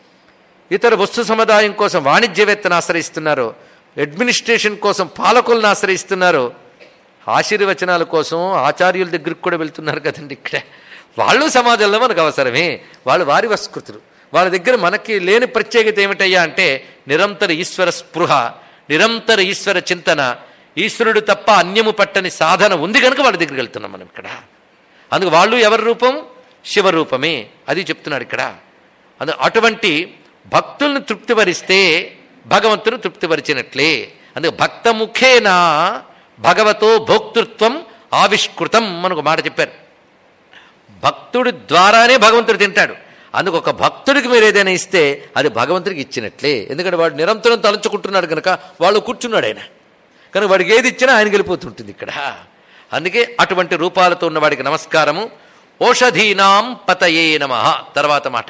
Speaker 1: ఇతర వస్తు సముదాయం కోసం వాణిజ్యవేత్తను ఆశ్రయిస్తున్నారో అడ్మినిస్ట్రేషన్ కోసం పాలకులను ఆశ్రయిస్తున్నారో ఆశీర్వచనాల కోసం ఆచార్యుల దగ్గరికి కూడా వెళ్తున్నారు కదండి ఇక్కడ వాళ్ళు సమాజంలో మనకు అవసరమే వాళ్ళు వారి వస్కృతులు వాళ్ళ దగ్గర మనకి లేని ప్రత్యేకత ఏమిటయ్యా అంటే నిరంతర ఈశ్వర స్పృహ నిరంతర ఈశ్వర చింతన ఈశ్వరుడు తప్ప అన్యము పట్టని సాధన ఉంది కనుక వాళ్ళ దగ్గరికి వెళ్తున్నాం మనం ఇక్కడ అందుకు వాళ్ళు ఎవరి రూపం శివరూపమే అది చెప్తున్నాడు ఇక్కడ అందు అటువంటి భక్తుల్ని తృప్తిపరిస్తే భగవంతుని తృప్తిపరిచినట్లే అందుకు భక్తముఖేనా భగవతో భోక్తృత్వం ఆవిష్కృతం మనకు మాట చెప్పారు భక్తుడి ద్వారానే భగవంతుడు తింటాడు అందుకు ఒక భక్తుడికి మీరు ఏదైనా ఇస్తే అది భగవంతుడికి ఇచ్చినట్లే ఎందుకంటే వాడు నిరంతరం తలంచుకుంటున్నాడు కనుక వాళ్ళు కూర్చున్నాడు ఆయన కనుక వాడికి ఏది ఇచ్చినా ఆయన గెలిపోతుంటుంది ఇక్కడ అందుకే అటువంటి రూపాలతో ఉన్న వాడికి నమస్కారము ఓషధీనాం పతయే నమ తర్వాత మాట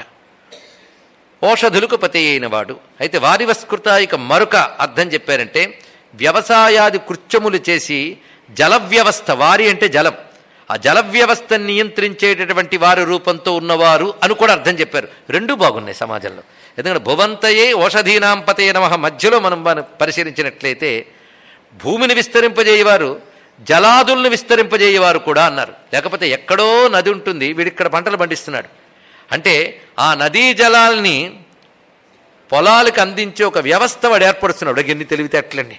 Speaker 1: ఓషధులకు పతి అయిన వాడు అయితే వారి వస్కృత ఇక మరొక అర్థం చెప్పారంటే వ్యవసాయాది కృత్యములు చేసి జల వ్యవస్థ వారి అంటే జలం ఆ జల వ్యవస్థను నియంత్రించేటటువంటి వారి రూపంతో ఉన్నవారు అని కూడా అర్థం చెప్పారు రెండూ బాగున్నాయి సమాజంలో ఎందుకంటే భువంతయే ఓషధీనాంపతే నమ మధ్యలో మనం మనం పరిశీలించినట్లయితే భూమిని విస్తరింపజేయవారు జలాదుల్ని విస్తరింపజేయేవారు కూడా అన్నారు లేకపోతే ఎక్కడో నది ఉంటుంది వీడిక్కడ పంటలు పండిస్తున్నాడు అంటే ఆ నదీ జలాల్ని పొలాలకు అందించే ఒక వ్యవస్థ వాడు ఏర్పరుస్తున్నాడు వాడికి ఎన్ని తెలివితేటలండి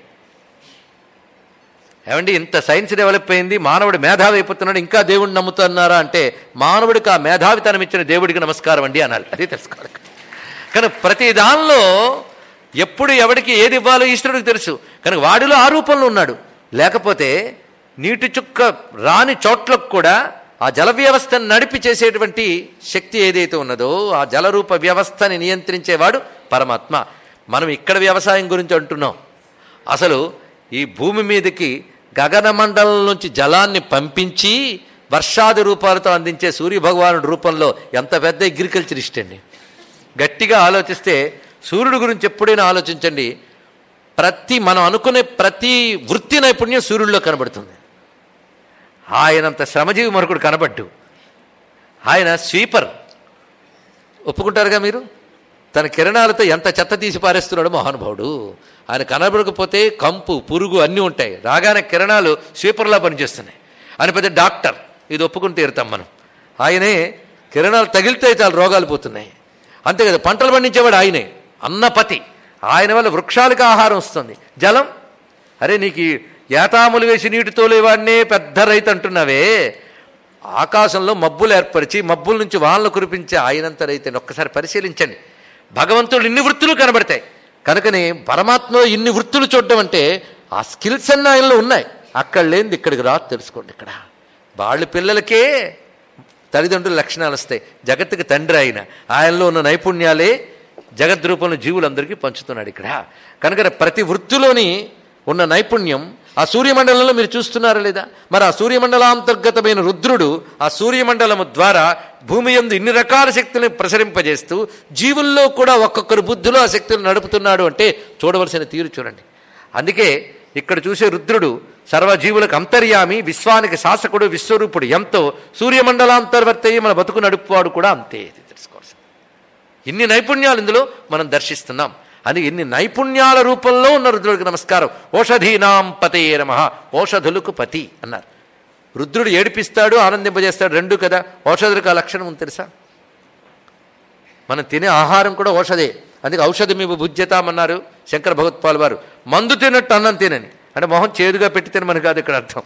Speaker 1: ఏమండి ఇంత సైన్స్ డెవలప్ అయింది మానవుడు మేధావి అయిపోతున్నాడు ఇంకా దేవుడిని నమ్ముతున్నారా అంటే మానవుడికి ఆ మేధావితనం ఇచ్చిన దేవుడికి నమస్కారం అండి అనాలి అది తెలుసుకోవాలి కానీ ప్రతి దానిలో ఎప్పుడు ఎవడికి ఏది ఇవ్వాలో ఈశ్వరుడికి తెలుసు కనుక వాడిలో ఆ రూపంలో ఉన్నాడు లేకపోతే నీటి చుక్క రాని చోట్లకు కూడా ఆ జల వ్యవస్థను నడిపి చేసేటువంటి శక్తి ఏదైతే ఉన్నదో ఆ జలరూప వ్యవస్థని నియంత్రించేవాడు పరమాత్మ మనం ఇక్కడ వ్యవసాయం గురించి అంటున్నాం అసలు ఈ భూమి మీదకి గగనమండలం నుంచి జలాన్ని పంపించి వర్షాది రూపాలతో అందించే సూర్యభగవానుడి రూపంలో ఎంత పెద్ద అగ్రికల్చరిస్ట్ అండి గట్టిగా ఆలోచిస్తే సూర్యుడు గురించి ఎప్పుడైనా ఆలోచించండి ప్రతి మనం అనుకునే ప్రతి వృత్తి నైపుణ్యం సూర్యుడిలో కనబడుతుంది ఆయనంత శ్రమజీవి మరొకడు కనబడ్డు ఆయన స్వీపర్ ఒప్పుకుంటారుగా మీరు తన కిరణాలతో ఎంత చెత్త తీసి పారేస్తున్నాడు మహానుభావుడు ఆయన కనబడకపోతే కంపు పురుగు అన్నీ ఉంటాయి రాగానే కిరణాలు స్వీపర్లా పనిచేస్తున్నాయి ఆయన పెద్ద డాక్టర్ ఇది ఒప్పుకుని తీరుతాం మనం ఆయనే కిరణాలు తగిలితే చాలా రోగాలు పోతున్నాయి అంతే కదా పంటలు పండించేవాడు ఆయనే అన్నపతి ఆయన వల్ల వృక్షాలకు ఆహారం వస్తుంది జలం అరే నీకు ఈ ఏతాములు వేసి నీటితో లేవాడినే పెద్ద రైతు అంటున్నావే ఆకాశంలో మబ్బులు ఏర్పరిచి మబ్బుల నుంచి వాళ్ళను కురిపించే ఆయనంత రైతుని ఒక్కసారి పరిశీలించండి భగవంతుడు ఇన్ని వృత్తులు కనబడతాయి కనుకనే పరమాత్మలో ఇన్ని వృత్తులు చూడడం అంటే ఆ స్కిల్స్ అన్న ఆయనలో ఉన్నాయి అక్కడ లేనిది ఇక్కడికి రా తెలుసుకోండి ఇక్కడ వాళ్ళ పిల్లలకే తల్లిదండ్రుల లక్షణాలు వస్తాయి జగత్తుకి తండ్రి ఆయన ఆయనలో ఉన్న నైపుణ్యాలే జగద్రూపంలో జీవులందరికీ పంచుతున్నాడు ఇక్కడ కనుక ప్రతి వృత్తిలోని ఉన్న నైపుణ్యం ఆ సూర్యమండలంలో మీరు చూస్తున్నారా లేదా మరి ఆ సూర్యమండలాంతర్గతమైన రుద్రుడు ఆ సూర్యమండలము ద్వారా భూమి యందు ఇన్ని రకాల శక్తులను ప్రసరింపజేస్తూ జీవుల్లో కూడా ఒక్కొక్కరు బుద్ధిలో ఆ శక్తులను నడుపుతున్నాడు అంటే చూడవలసిన తీరు చూడండి అందుకే ఇక్కడ చూసే రుద్రుడు సర్వజీవులకు అంతర్యామి విశ్వానికి శాసకుడు విశ్వరూపుడు ఎంతో సూర్యమండలాంతర్వర్తయ్యి మన బతుకు నడుపువాడు కూడా అంతే ఇది తెలుసుకోవాల్సింది ఇన్ని నైపుణ్యాలు ఇందులో మనం దర్శిస్తున్నాం అది ఇన్ని నైపుణ్యాల రూపంలో ఉన్న రుద్రుడికి నమస్కారం ఓషధీనాం పతే నమ ఓషధులకు పతి అన్నారు రుద్రుడు ఏడిపిస్తాడు ఆనందింపజేస్తాడు రెండు కదా ఔషధులకు ఆ లక్షణం ఉంది తెలుసా మనం తినే ఆహారం కూడా ఔషధే అందుకే ఔషధమివు భుజ్యతామన్నారు శంకర భగవత్పాల్ వారు మందు తినట్టు అన్నం తినని అంటే మొహం చేదుగా పెట్టి తినమని కాదు ఇక్కడ అర్థం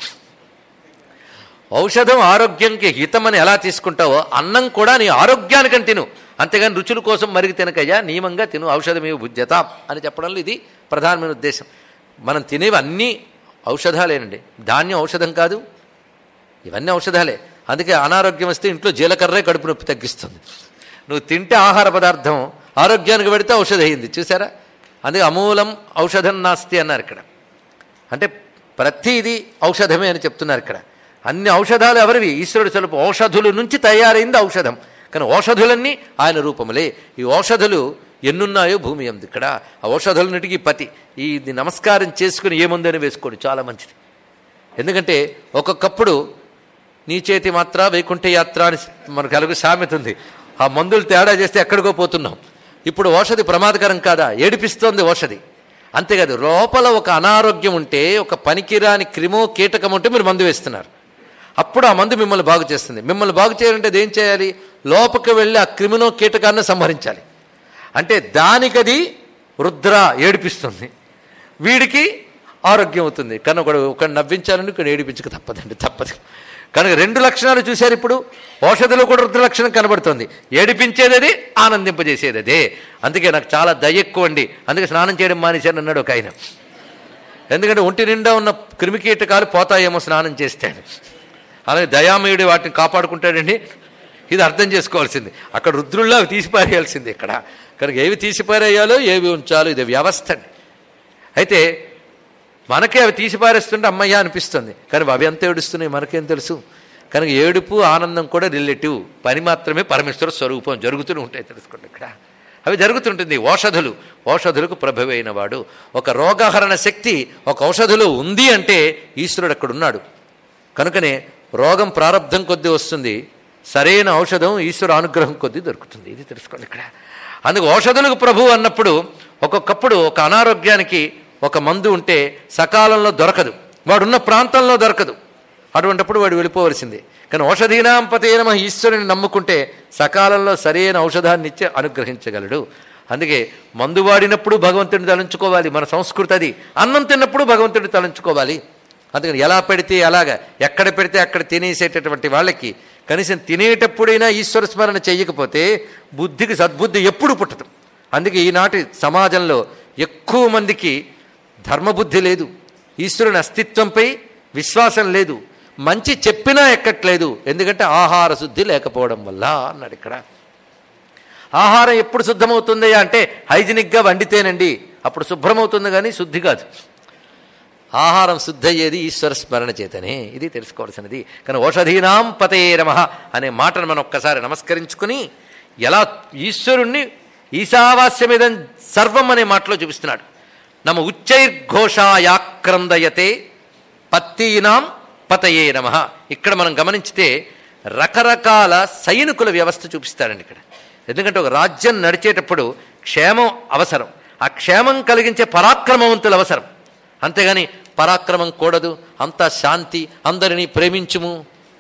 Speaker 1: ఔషధం ఆరోగ్యంకి హితమని ఎలా తీసుకుంటావో అన్నం కూడా నీ ఆరోగ్యానికని తిను అంతేగాని రుచుల కోసం మరిగి తినకయ్యా నియమంగా తిను ఔషధమేవి భుజ్యత అని చెప్పడంలో ఇది ప్రధానమైన ఉద్దేశం మనం తినేవి అన్నీ ఔషధాలేనండి ధాన్యం ఔషధం కాదు ఇవన్నీ ఔషధాలే అందుకే అనారోగ్యం వస్తే ఇంట్లో జీలకర్రే కడుపు నొప్పి తగ్గిస్తుంది నువ్వు తింటే ఆహార పదార్థం ఆరోగ్యానికి పెడితే ఔషధం అయింది చూసారా అందుకే అమూలం ఔషధం నాస్తి అన్నారు ఇక్కడ అంటే ప్రతిది ఔషధమే అని చెప్తున్నారు ఇక్కడ అన్ని ఔషధాలు ఎవరివి ఈశ్వరుడు స్వరూపు ఔషధుల నుంచి తయారైంది ఔషధం కానీ ఔషధులన్నీ ఆయన రూపములే ఈ ఔషధులు ఎన్నున్నాయో భూమి అంది ఇక్కడ ఆ ఔషధులన్నిటికీ పతి ఈ ఇది నమస్కారం చేసుకుని ఏముందని వేసుకోండి చాలా మంచిది ఎందుకంటే ఒక్కొక్కప్పుడు నీ చేతి మాత్ర వైకుంఠ యాత్ర అని మనకు కలుగు సామెత ఉంది ఆ మందులు తేడా చేస్తే ఎక్కడికో పోతున్నాం ఇప్పుడు ఔషధి ప్రమాదకరం కాదా ఏడిపిస్తోంది ఔషధి అంతేకాదు లోపల ఒక అనారోగ్యం ఉంటే ఒక పనికిరాని క్రిమో కీటకం ఉంటే మీరు మందు వేస్తున్నారు అప్పుడు ఆ మందు మిమ్మల్ని బాగు చేస్తుంది మిమ్మల్ని బాగు చేయాలంటే అదేం చేయాలి లోపలికి వెళ్ళి ఆ క్రిమినో కీటకాన్ని సంహరించాలి అంటే దానికది రుద్ర ఏడిపిస్తుంది వీడికి ఆరోగ్యం అవుతుంది కానీ ఒకడు ఒకడు నవ్వించాలని ఇక్కడ ఏడిపించక తప్పదండి తప్పదు కనుక రెండు లక్షణాలు చూశారు ఇప్పుడు ఔషధిలో కూడా రుద్ర లక్షణం కనబడుతుంది ఏడిపించేది అది ఆనందింపజేసేది అదే అందుకే నాకు చాలా దయ ఎక్కువ అండి అందుకే స్నానం చేయడం మానేశాను అన్నాడు ఒక ఆయన ఎందుకంటే ఒంటి నిండా ఉన్న క్రిమికీటకాలు పోతాయేమో స్నానం చేస్తే అలాగే దయామయుడు వాటిని కాపాడుకుంటాడండి ఇది అర్థం చేసుకోవాల్సింది అక్కడ రుద్రుల్లో అవి తీసిపారేయాల్సింది ఇక్కడ కనుక ఏవి తీసిపారేయాలో ఏవి ఉంచాలో ఇది వ్యవస్థ అండి అయితే మనకే అవి తీసిపారేస్తుంటే అమ్మయ్య అనిపిస్తుంది కానీ అవి ఎంత ఏడుస్తున్నాయి మనకేం తెలుసు కనుక ఏడుపు ఆనందం కూడా రిలేటివ్ పని మాత్రమే పరమేశ్వర స్వరూపం జరుగుతూనే ఉంటాయి తెలుసుకోండి ఇక్కడ అవి జరుగుతుంటుంది ఓషధులు ఓషధులకు ప్రభవైన వాడు ఒక రోగహరణ శక్తి ఒక ఔషధులో ఉంది అంటే ఈశ్వరుడు అక్కడ ఉన్నాడు కనుకనే రోగం ప్రారంధం కొద్దీ వస్తుంది సరైన ఔషధం ఈశ్వర అనుగ్రహం కొద్దీ దొరుకుతుంది ఇది తెలుసుకోండి ఇక్కడ అందుకు ఔషధులకు ప్రభు అన్నప్పుడు ఒక్కొక్కప్పుడు ఒక అనారోగ్యానికి ఒక మందు ఉంటే సకాలంలో దొరకదు వాడున్న ప్రాంతంలో దొరకదు అటువంటప్పుడు వాడు వెళ్ళిపోవలసిందే కానీ ఔషధీనాం పతే నమ ఈశ్వరుని నమ్ముకుంటే సకాలంలో సరైన ఔషధాన్ని ఇచ్చి అనుగ్రహించగలడు అందుకే మందు వాడినప్పుడు భగవంతుడిని తలంచుకోవాలి మన సంస్కృతి అది అన్నం తిన్నప్పుడు భగవంతుడిని తలంచుకోవాలి అందుకని ఎలా పెడితే అలాగా ఎక్కడ పెడితే అక్కడ తినేసేటటువంటి వాళ్ళకి కనీసం తినేటప్పుడైనా ఈశ్వర స్మరణ చెయ్యకపోతే బుద్ధికి సద్బుద్ధి ఎప్పుడు పుట్టదు అందుకే ఈనాటి సమాజంలో ఎక్కువ మందికి ధర్మబుద్ధి లేదు ఈశ్వరుని అస్తిత్వంపై విశ్వాసం లేదు మంచి చెప్పినా ఎక్కట్లేదు ఎందుకంటే ఆహార శుద్ధి లేకపోవడం వల్ల అన్నాడు ఇక్కడ ఆహారం ఎప్పుడు శుద్ధమవుతుంది అంటే హైజినిక్గా వండితేనండి అప్పుడు శుభ్రమవుతుంది కానీ శుద్ధి కాదు ఆహారం శుద్ధయ్యేది ఈశ్వర స్మరణ చేతనే ఇది తెలుసుకోవాల్సినది కానీ ఓషధీనాం పతే నమ అనే మాటను మనం ఒక్కసారి నమస్కరించుకుని ఎలా ఈశ్వరుణ్ణి ఈశావాస్యమిదం సర్వం అనే మాటలో చూపిస్తున్నాడు నమ ఉచ్చైర్ఘోషాయాక్రందయతే పత్తీనాం పతయే నమ ఇక్కడ మనం గమనించితే రకరకాల సైనికుల వ్యవస్థ చూపిస్తారండి ఇక్కడ ఎందుకంటే ఒక రాజ్యం నడిచేటప్పుడు క్షేమం అవసరం ఆ క్షేమం కలిగించే పరాక్రమవంతులు అవసరం అంతేగాని పరాక్రమం కూడదు అంతా శాంతి అందరినీ ప్రేమించుము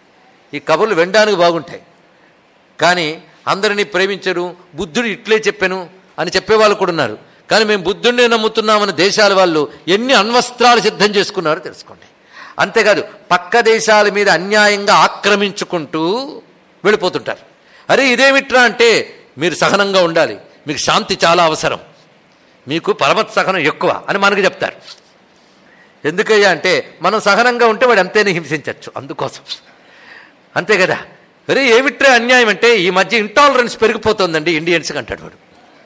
Speaker 1: ఈ కబుర్లు వినడానికి బాగుంటాయి కానీ అందరినీ ప్రేమించరు బుద్ధుడు ఇట్లే చెప్పాను అని చెప్పేవాళ్ళు కూడా ఉన్నారు కానీ మేము బుద్ధుడినే నమ్ముతున్నామని దేశాల వాళ్ళు ఎన్ని అణ్వస్త్రాలు సిద్ధం చేసుకున్నారో తెలుసుకోండి అంతేకాదు పక్క దేశాల మీద అన్యాయంగా ఆక్రమించుకుంటూ వెళ్ళిపోతుంటారు అరే ఇదేమిట్రా అంటే మీరు సహనంగా ఉండాలి మీకు శాంతి చాలా అవసరం మీకు పరమత్ సహనం ఎక్కువ అని మనకు చెప్తారు ఎందుకయ్యా అంటే మనం సహనంగా ఉంటే వాడు అంతేనే హింసించవచ్చు అందుకోసం అంతే కదా అరే ఏమిట్రా అన్యాయం అంటే ఈ మధ్య ఇంటాలరెన్స్ పెరిగిపోతుందండి ఇండియన్స్కి అంటాడు వాడు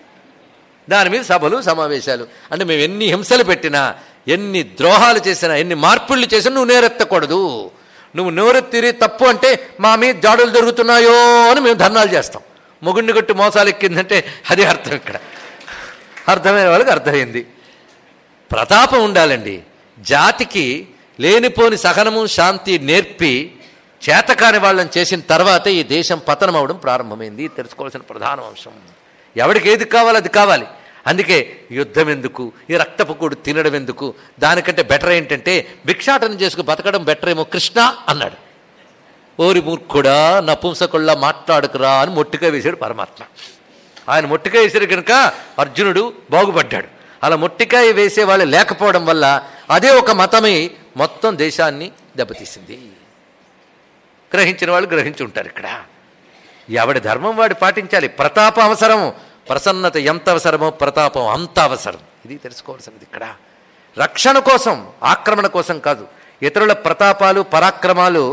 Speaker 1: దాని మీద సభలు సమావేశాలు అంటే మేము ఎన్ని హింసలు పెట్టినా ఎన్ని ద్రోహాలు చేసినా ఎన్ని మార్పుళ్ళు చేసినా నువ్వు నేరెత్తకూడదు నువ్వు నోరెత్తిరి తప్పు అంటే మా మీద జాడులు జరుగుతున్నాయో అని మేము ధర్నాలు చేస్తాం మొగుండి కొట్టి మోసాలు ఎక్కిందంటే అది అర్థం ఇక్కడ అర్థమైన వాళ్ళకి అర్థమైంది ప్రతాపం ఉండాలండి జాతికి లేనిపోని సహనము శాంతి నేర్పి చేతకాని వాళ్ళని చేసిన తర్వాతే ఈ దేశం పతనం అవడం ప్రారంభమైంది ఇది తెలుసుకోవాల్సిన ప్రధాన అంశం ఎవడికి ఏది కావాలి అది కావాలి అందుకే యుద్ధం ఎందుకు ఈ రక్తపు కూడు తినడం ఎందుకు దానికంటే బెటర్ ఏంటంటే భిక్షాటన చేసుకు బతకడం బెటర్ ఏమో కృష్ణ అన్నాడు ఓరి మూర్ఖుడా నపుంసకుల్లా మాట్లాడుకురా అని మొట్టిగా వేశాడు పరమాత్మ ఆయన మొట్టికాయ వేసారు కనుక అర్జునుడు బాగుపడ్డాడు అలా మొట్టికాయ వేసే వాళ్ళు లేకపోవడం వల్ల అదే ఒక మతమై మొత్తం దేశాన్ని దెబ్బతీసింది గ్రహించిన వాళ్ళు గ్రహించి ఉంటారు ఇక్కడ ఎవడి ధర్మం వాడు పాటించాలి ప్రతాపం అవసరం ప్రసన్నత ఎంత అవసరమో ప్రతాపం అంత అవసరం ఇది తెలుసుకోవాల్సినది ఇక్కడ రక్షణ కోసం ఆక్రమణ కోసం కాదు ఇతరుల ప్రతాపాలు పరాక్రమాలు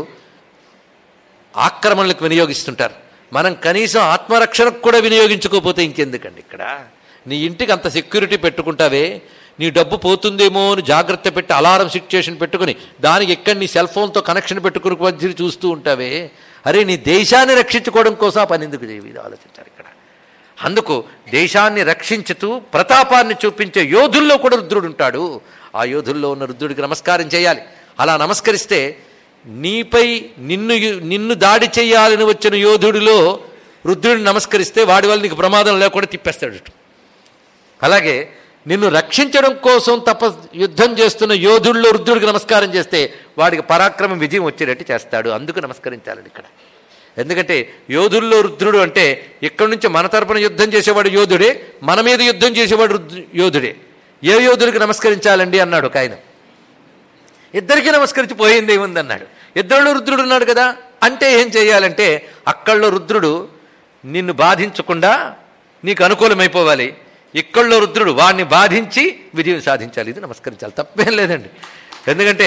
Speaker 1: ఆక్రమణలకు వినియోగిస్తుంటారు మనం కనీసం ఆత్మరక్షణకు కూడా వినియోగించుకోకపోతే ఇంకెందుకండి ఇక్కడ నీ ఇంటికి అంత సెక్యూరిటీ పెట్టుకుంటావే నీ డబ్బు పోతుందేమో అని జాగ్రత్త పెట్టి అలారం సిచ్యుయేషన్ పెట్టుకుని దానికి ఎక్కడ నీ సెల్ ఫోన్తో కనెక్షన్ పెట్టుకుని మధ్య చూస్తూ ఉంటావే అరే నీ దేశాన్ని రక్షించుకోవడం కోసం ఆ పని ఎందుకు చేయవు ఇది ఆలోచించాలి ఇక్కడ అందుకు దేశాన్ని రక్షించుతూ ప్రతాపాన్ని చూపించే యోధుల్లో కూడా రుద్రుడు ఉంటాడు ఆ యోధుల్లో ఉన్న రుద్రుడికి నమస్కారం చేయాలి అలా నమస్కరిస్తే నీపై నిన్ను నిన్ను దాడి చేయాలని వచ్చిన యోధుడిలో రుద్రుడిని నమస్కరిస్తే వాడి వల్ల నీకు ప్రమాదం లేకుండా తిప్పేస్తాడు ఇటు. అలాగే నిన్ను రక్షించడం కోసం తప యుద్ధం చేస్తున్న యోధుల్లో రుద్రుడికి నమస్కారం చేస్తే వాడికి పరాక్రమం విజయం వచ్చేటట్టు చేస్తాడు అందుకు నమస్కరించాలండి ఇక్కడ ఎందుకంటే యోధుల్లో రుద్రుడు అంటే ఇక్కడి నుంచి మన తరపున యుద్ధం చేసేవాడు యోధుడే మన మీద యుద్ధం చేసేవాడు రుద్రు యోధుడే ఏ యోధుడికి నమస్కరించాలండి అన్నాడు ఒక ఆయన ఇద్దరికి నమస్కరించి పోయింది ఏముందన్నాడు ఇద్దరిలో రుద్రుడు ఉన్నాడు కదా అంటే ఏం చేయాలంటే అక్కల్లో రుద్రుడు నిన్ను బాధించకుండా నీకు అనుకూలమైపోవాలి ఇక్కల్లో రుద్రుడు వాడిని బాధించి విజయం సాధించాలి ఇది నమస్కరించాలి తప్పేం లేదండి ఎందుకంటే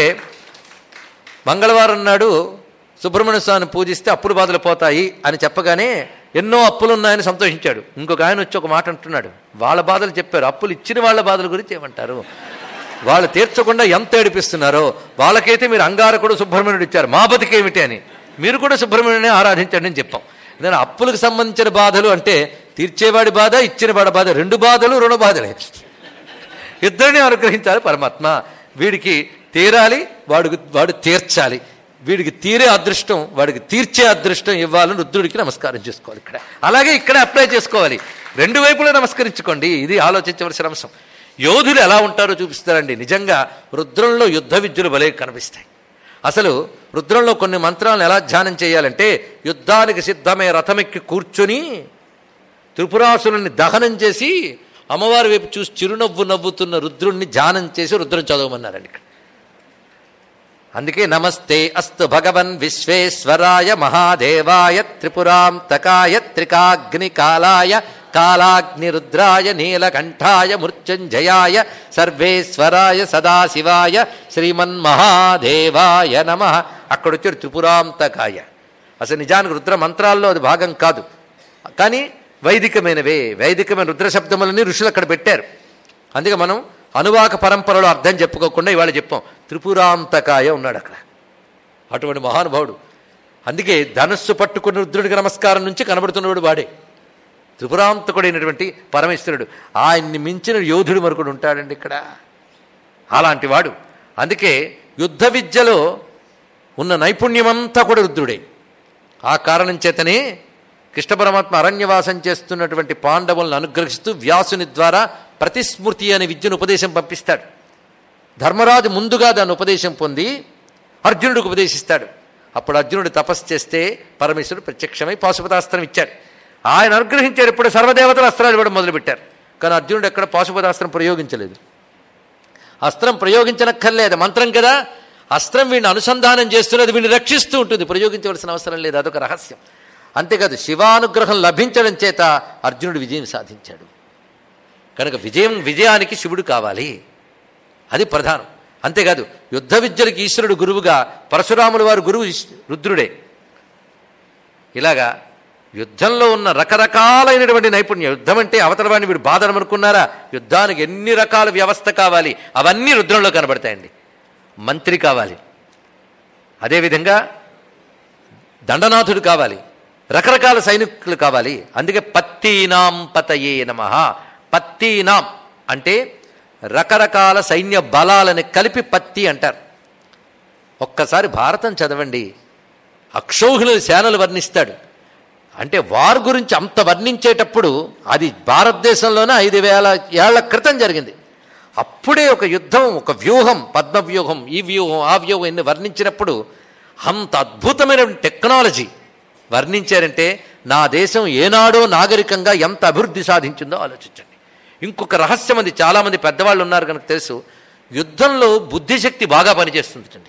Speaker 1: మంగళవారం నాడు సుబ్రహ్మణ్య స్వామిని పూజిస్తే అప్పులు బాధలు పోతాయి అని చెప్పగానే ఎన్నో అప్పులు ఉన్నాయని సంతోషించాడు ఇంకొక ఆయన వచ్చి ఒక మాట అంటున్నాడు వాళ్ళ బాధలు చెప్పారు అప్పులు ఇచ్చిన వాళ్ళ బాధల గురించి ఏమంటారు వాళ్ళు తీర్చకుండా ఎంత ఏడిపిస్తున్నారో వాళ్ళకైతే మీరు అంగారకుడు సుబ్రహ్మణ్యుడు ఇచ్చారు మా బతికేమిటి అని మీరు కూడా సుబ్రహ్మణ్యుని ఆరాధించండి అని చెప్పాం నేను అప్పులకు సంబంధించిన బాధలు అంటే తీర్చేవాడి బాధ ఇచ్చిన వాడి బాధ రెండు బాధలు రుణ బాధలే ఇద్దరిని అనుగ్రహించాలి పరమాత్మ వీడికి తీరాలి వాడు వాడు తీర్చాలి వీడికి తీరే అదృష్టం వాడికి తీర్చే అదృష్టం ఇవ్వాలని రుద్రుడికి నమస్కారం చేసుకోవాలి ఇక్కడ అలాగే ఇక్కడ అప్లై చేసుకోవాలి రెండు వైపులా నమస్కరించుకోండి ఇది ఆలోచించవలసిన అంశం యోధులు ఎలా ఉంటారో చూపిస్తారండి నిజంగా రుద్రంలో యుద్ధ విద్యలు భలే కనిపిస్తాయి అసలు రుద్రంలో కొన్ని మంత్రాలను ఎలా ధ్యానం చేయాలంటే యుద్ధానికి సిద్ధమే రథమెక్కి కూర్చొని త్రిపురాసురుని దహనం చేసి అమ్మవారి వైపు చూసి చిరునవ్వు నవ్వుతున్న రుద్రుణ్ణి ధ్యానం చేసి రుద్రం చదవమన్నారండి ఇక్కడ అందుకే నమస్తే అస్తు భగవన్ విశ్వేశ్వరాయ మహాదేవాయ త్రిపురాంతకాయ త్రికాగ్ని కాలాయ కాలాగ్నిరుద్రాయ నీలకంఠాయ మృత్యుంజయాయ సర్వేశ్వరాయ సదాశివాయ శ్రీమన్మహాదేవాయ నమ అక్కడొచ్చాడు త్రిపురాంతకాయ అసలు నిజానికి రుద్ర మంత్రాల్లో అది భాగం కాదు కానీ వైదికమైనవే వైదికమైన రుద్ర శబ్దములని ఋషులు అక్కడ పెట్టారు అందుకే మనం అనువాక పరంపరలో అర్థం చెప్పుకోకుండా ఇవాళ చెప్పాం త్రిపురాంతకాయ ఉన్నాడు అక్కడ అటువంటి మహానుభావుడు అందుకే ధనస్సు పట్టుకున్న రుద్రుడికి నమస్కారం నుంచి కనబడుతున్నవాడు వాడే త్రిపురాంతకుడైనటువంటి పరమేశ్వరుడు ఆయన్ని మించిన యోధుడు మరొకడు ఉంటాడండి ఇక్కడ అలాంటి వాడు అందుకే యుద్ధ విద్యలో ఉన్న నైపుణ్యమంతా కూడా రుద్రుడే ఆ కారణం చేతనే కృష్ణ పరమాత్మ అరణ్యవాసం చేస్తున్నటువంటి పాండవులను అనుగ్రహిస్తూ వ్యాసుని ద్వారా ప్రతిస్మృతి అనే విద్యను ఉపదేశం పంపిస్తాడు ధర్మరాజు ముందుగా దాన్ని ఉపదేశం పొంది అర్జునుడికి ఉపదేశిస్తాడు అప్పుడు అర్జునుడు తపస్సు చేస్తే పరమేశ్వరుడు ప్రత్యక్షమై పాశుపతాస్త్రం ఇచ్చాడు ఆయన అనుగ్రహించాడు ఇప్పుడు సర్వదేవతల అస్త్రాలు ఇవ్వడం మొదలుపెట్టారు కానీ అర్జునుడు ఎక్కడ పాశుపతాస్త్రం ప్రయోగించలేదు అస్త్రం ప్రయోగించనక్కర్లేదు మంత్రం కదా అస్త్రం వీడిని అనుసంధానం చేస్తున్నది వీడిని రక్షిస్తూ ఉంటుంది ప్రయోగించవలసిన అవసరం లేదు అదొక రహస్యం అంతేకాదు శివానుగ్రహం లభించడం చేత అర్జునుడు విజయం సాధించాడు కనుక విజయం విజయానికి శివుడు కావాలి అది ప్రధానం అంతేకాదు యుద్ధ విద్యలకు ఈశ్వరుడు గురువుగా పరశురాముల వారు గురువు ఈశ్- రుద్రుడే ఇలాగా యుద్ధంలో ఉన్న రకరకాలైనటువంటి నైపుణ్యం యుద్ధం అంటే అవతల వాడిని వీడు బాధనం అనుకున్నారా యుద్ధానికి ఎన్ని రకాల వ్యవస్థ కావాలి అవన్నీ రుద్రంలో కనబడతాయండి మంత్రి కావాలి అదేవిధంగా దండనాథుడు కావాలి రకరకాల సైనికులు కావాలి అందుకే పత్తీనాం పతయే నమ పత్తీనాం అంటే రకరకాల సైన్య బలాలని కలిపి పత్తి అంటారు ఒక్కసారి భారతం చదవండి అక్షౌహిణుల సేనలు వర్ణిస్తాడు అంటే వారి గురించి అంత వర్ణించేటప్పుడు అది భారతదేశంలోనే ఐదు వేల ఏళ్ల క్రితం జరిగింది అప్పుడే ఒక యుద్ధం ఒక వ్యూహం పద్మ వ్యూహం ఈ వ్యూహం ఆ వ్యూహం ఇన్ని వర్ణించినప్పుడు అంత అద్భుతమైన టెక్నాలజీ వర్ణించారంటే నా దేశం ఏనాడో నాగరికంగా ఎంత అభివృద్ధి సాధించిందో ఆలోచించండి ఇంకొక రహస్యం అది చాలామంది పెద్దవాళ్ళు ఉన్నారు కనుక తెలుసు యుద్ధంలో బుద్ధిశక్తి బాగా పనిచేస్తుంది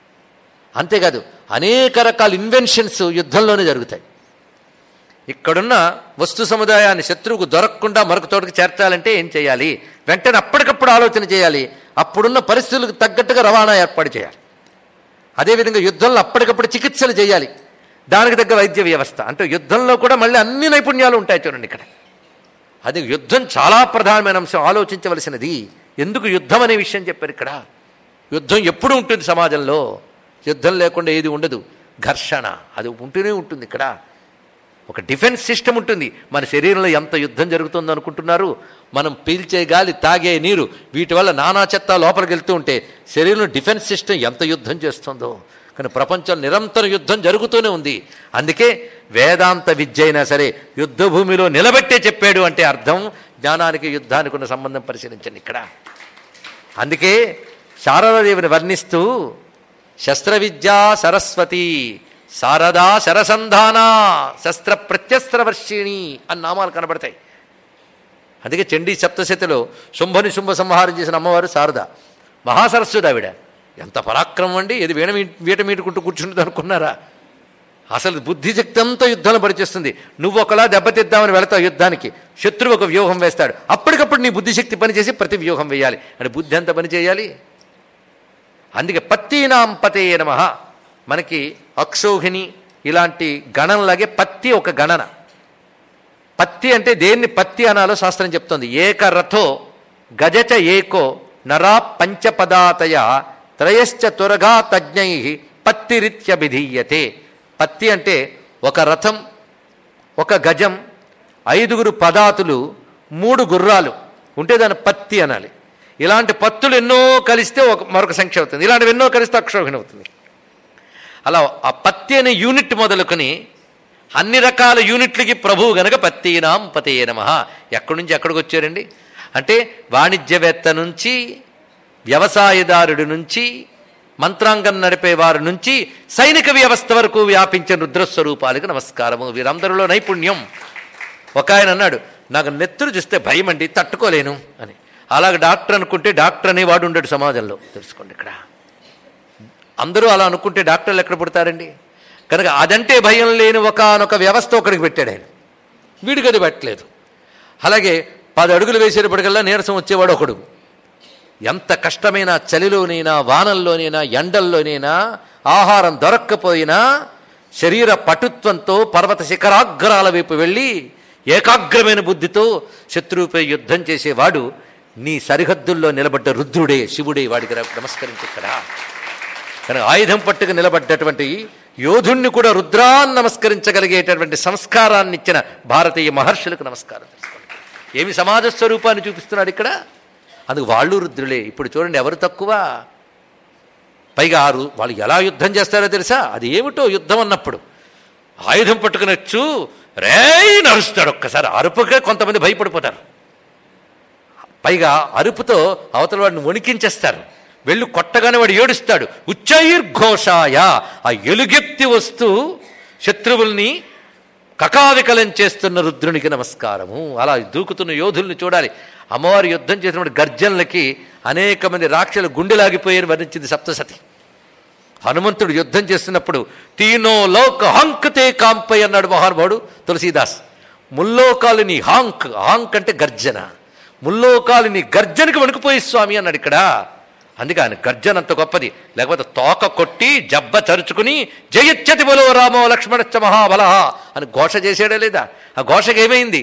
Speaker 1: అంతేకాదు అనేక రకాల ఇన్వెన్షన్స్ యుద్ధంలోనే జరుగుతాయి ఇక్కడున్న వస్తు సముదాయాన్ని శత్రువుకు దొరకకుండా మరొక తోటకి చేర్చాలంటే ఏం చేయాలి వెంటనే అప్పటికప్పుడు ఆలోచన చేయాలి అప్పుడున్న పరిస్థితులకు తగ్గట్టుగా రవాణా ఏర్పాటు చేయాలి అదేవిధంగా యుద్ధంలో అప్పటికప్పుడు చికిత్సలు చేయాలి దానికి తగ్గ వైద్య వ్యవస్థ అంటే యుద్ధంలో కూడా మళ్ళీ అన్ని నైపుణ్యాలు ఉంటాయి చూడండి ఇక్కడ అది యుద్ధం చాలా ప్రధానమైన అంశం ఆలోచించవలసినది ఎందుకు యుద్ధం అనే విషయం చెప్పారు ఇక్కడ యుద్ధం ఎప్పుడు ఉంటుంది సమాజంలో యుద్ధం లేకుండా ఏది ఉండదు ఘర్షణ అది ఉంటూనే ఉంటుంది ఇక్కడ ఒక డిఫెన్స్ సిస్టమ్ ఉంటుంది మన శరీరంలో ఎంత యుద్ధం జరుగుతుందో అనుకుంటున్నారు మనం పీల్చే గాలి తాగే నీరు వీటి వల్ల నానా చెత్త లోపలికి వెళ్తూ ఉంటే శరీరంలో డిఫెన్స్ సిస్టమ్ ఎంత యుద్ధం చేస్తుందో కానీ ప్రపంచం నిరంతరం యుద్ధం జరుగుతూనే ఉంది అందుకే వేదాంత విద్య అయినా సరే యుద్ధ భూమిలో నిలబెట్టే చెప్పాడు అంటే అర్థం జ్ఞానానికి యుద్ధానికి ఉన్న సంబంధం పరిశీలించండి ఇక్కడ అందుకే శారదాదేవిని వర్ణిస్తూ శస్త్రవిద్యా సరస్వతి శారదా శరసంధాన శస్త్ర ప్రత్యస్త్రవర్షిణి అని నామాలు కనబడతాయి అందుకే చండీ సప్తశతిలో శుంభని శుంభ సంహారం చేసిన అమ్మవారు శారద మహాసరస్సుడు ఆవిడ ఎంత పరాక్రమం అండి ఇది వీణ మీ- వీట మీటుకుంటూ కూర్చుంటుంది అనుకున్నారా అసలు బుద్ధిశక్తి అంతా యుద్ధంలో పనిచేస్తుంది నువ్వు ఒకలా దెబ్బతిద్దామని వెళతావు యుద్ధానికి శత్రువు ఒక వ్యూహం వేస్తాడు అప్పటికప్పుడు నీ బుద్ధిశక్తి పనిచేసి ప్రతి వ్యూహం వేయాలి అంటే బుద్ధి ఎంత పని చేయాలి అందుకే పత్తీనాం పతే నమ మనకి అక్షోహిణి ఇలాంటి గణనలాగే పత్తి ఒక గణన పత్తి అంటే దేన్ని పత్తి అనాలో శాస్త్రం చెప్తోంది ఏక రథో గజచ ఏకో నరా పంచపదాతయ త్రయశ్చ తురగా తజ్ఞై పత్తిరిత్యభిధీయతే పత్తి అంటే ఒక రథం ఒక గజం ఐదుగురు పదాతులు మూడు గుర్రాలు ఉంటే దాన్ని పత్తి అనాలి ఇలాంటి పత్తులు ఎన్నో కలిస్తే ఒక మరొక సంఖ్య అవుతుంది ఇలాంటివి ఎన్నో కలిస్తే అక్షోహిణి అవుతుంది అలా ఆ పత్తి అనే యూనిట్ మొదలుకొని అన్ని రకాల యూనిట్లకి ప్రభువు గనక పత్తీనాం పతే నమ ఎక్కడి నుంచి ఎక్కడికి వచ్చారండి అంటే వాణిజ్యవేత్త నుంచి వ్యవసాయదారుడి నుంచి మంత్రాంగం నడిపే వారి నుంచి సైనిక వ్యవస్థ వరకు వ్యాపించిన రుద్రస్వరూపాలకు నమస్కారము వీరందరిలో నైపుణ్యం ఒక ఆయన అన్నాడు నాకు నెత్తురు చూస్తే భయం అండి తట్టుకోలేను అని అలాగ డాక్టర్ అనుకుంటే డాక్టర్ అనేవాడు ఉండడు సమాజంలో తెలుసుకోండి ఇక్కడ అందరూ అలా అనుకుంటే డాక్టర్లు ఎక్కడ పుడతారండి కనుక అదంటే భయం లేని ఒకనొక వ్యవస్థ ఒకడికి పెట్టాడు ఆయన వీడికి అది పెట్టలేదు అలాగే పది అడుగులు వేసేటప్పటికల్లా నీరసం వచ్చేవాడు ఒకడు ఎంత కష్టమైన చలిలోనైనా వానల్లోనైనా ఎండల్లోనైనా ఆహారం దొరక్కపోయినా శరీర పటుత్వంతో పర్వత శిఖరాగ్రాల వైపు వెళ్ళి ఏకాగ్రమైన బుద్ధితో శత్రువుపై యుద్ధం చేసేవాడు నీ సరిహద్దుల్లో నిలబడ్డ రుద్రుడే శివుడే వాడికి నమస్కరించి ఇక్కడ కానీ ఆయుధం పట్టుకు నిలబడ్డటువంటి యోధుణ్ణి కూడా రుద్రాన్ని నమస్కరించగలిగేటటువంటి సంస్కారాన్ని ఇచ్చిన భారతీయ మహర్షులకు నమస్కారం చేసుకోండి ఏమి సమాజ స్వరూపాన్ని చూపిస్తున్నాడు ఇక్కడ అందుకు వాళ్ళు రుద్రులే ఇప్పుడు చూడండి ఎవరు తక్కువ పైగా ఆరు వాళ్ళు ఎలా యుద్ధం చేస్తారో తెలుసా అది ఏమిటో యుద్ధం అన్నప్పుడు ఆయుధం పట్టుకునొచ్చు రేయ్ నరుస్తాడు ఒక్కసారి అరుపుకే కొంతమంది భయపడిపోతారు పైగా అరుపుతో అవతల వాడిని వణికించేస్తారు వెళ్ళి కొట్టగానే వాడు ఏడుస్తాడు ఉచ్చైర్ఘోషాయ ఆ ఎలుగెత్తి వస్తూ శత్రువుల్ని కకావికలం చేస్తున్న రుద్రునికి నమస్కారము అలా దూకుతున్న యోధుల్ని చూడాలి అమ్మవారు యుద్ధం చేసినప్పుడు గర్జనలకి అనేక మంది రాక్షలు గుండెలాగిపోయారు వర్ణించింది సప్తసతి హనుమంతుడు యుద్ధం చేస్తున్నప్పుడు తీనో లోక హంక్తే కాంపై అన్నాడు మహానుభావుడు తులసీదాస్ ముల్లోకాలని హాంక్ హాంక్ అంటే గర్జన ముల్లోకాలని గర్జనకి వణుకుపోయి స్వామి అన్నాడు ఇక్కడ అందుకే ఆయన గర్జన అంత గొప్పది లేకపోతే తోక కొట్టి జబ్బ తరుచుకుని జయచ్చతి బలో రామో లక్ష్మణచ్చ మహాబల అని ఘోష చేసాడా లేదా ఆ ఘోషకి ఏమైంది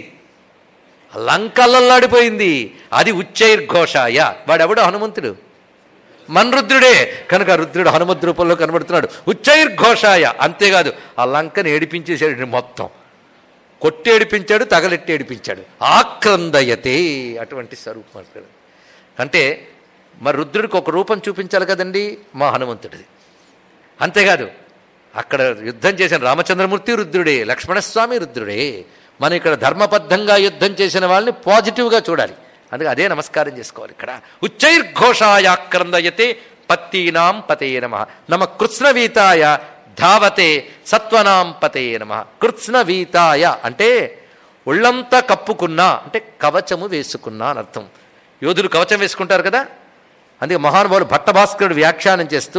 Speaker 1: లంకల్లల్లాడిపోయింది అది ఉచ్చైర్ఘోషాయ వాడెవడు హనుమంతుడు మన్రుద్రుడే కనుక ఆ రుద్రుడు హనుమద్ రూపంలో కనబడుతున్నాడు ఉచ్చైర్ఘోషాయ అంతేకాదు ఆ లంకని ఏడిపించేశాడు మొత్తం కొట్టి ఏడిపించాడు తగలెట్టి ఏడిపించాడు ఆక్రందయతే అటువంటి స్వరూపం అక్కడ. అంటే మరి రుద్రుడికి ఒక రూపం చూపించాలి కదండి మా హనుమంతుడిది అంతేకాదు అక్కడ యుద్ధం చేసిన రామచంద్రమూర్తి రుద్రుడే లక్ష్మణస్వామి రుద్రుడే మనం ఇక్కడ ధర్మబద్ధంగా యుద్ధం చేసిన వాళ్ళని పాజిటివ్గా చూడాలి అందుకే అదే నమస్కారం చేసుకోవాలి ఇక్కడ ఉచ్చైర్ఘోషాయాక్రందయతే పత్తీనాం పతే నమ నమ కృత్స్నవీతాయ ధావతే సత్వనాం పతే నమ కృత్స్నవీతాయ అంటే ఒళ్ళంతా కప్పుకున్నా అంటే కవచము వేసుకున్నా అని అర్థం యోధులు కవచం వేసుకుంటారు కదా అందుకే మహానుభావుడు భట్టభాస్కరుడు వ్యాఖ్యానం చేస్తూ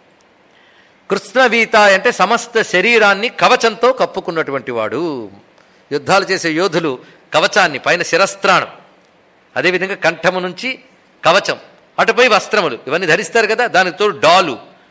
Speaker 1: కృష్ణవీత అంటే సమస్త శరీరాన్ని కవచంతో కప్పుకున్నటువంటి వాడు యుద్ధాలు చేసే యోధులు కవచాన్ని పైన శిరస్త్రాణం అదేవిధంగా కంఠము నుంచి కవచం అటుపై వస్త్రములు ఇవన్నీ ధరిస్తారు కదా దానికి తోడు డాలు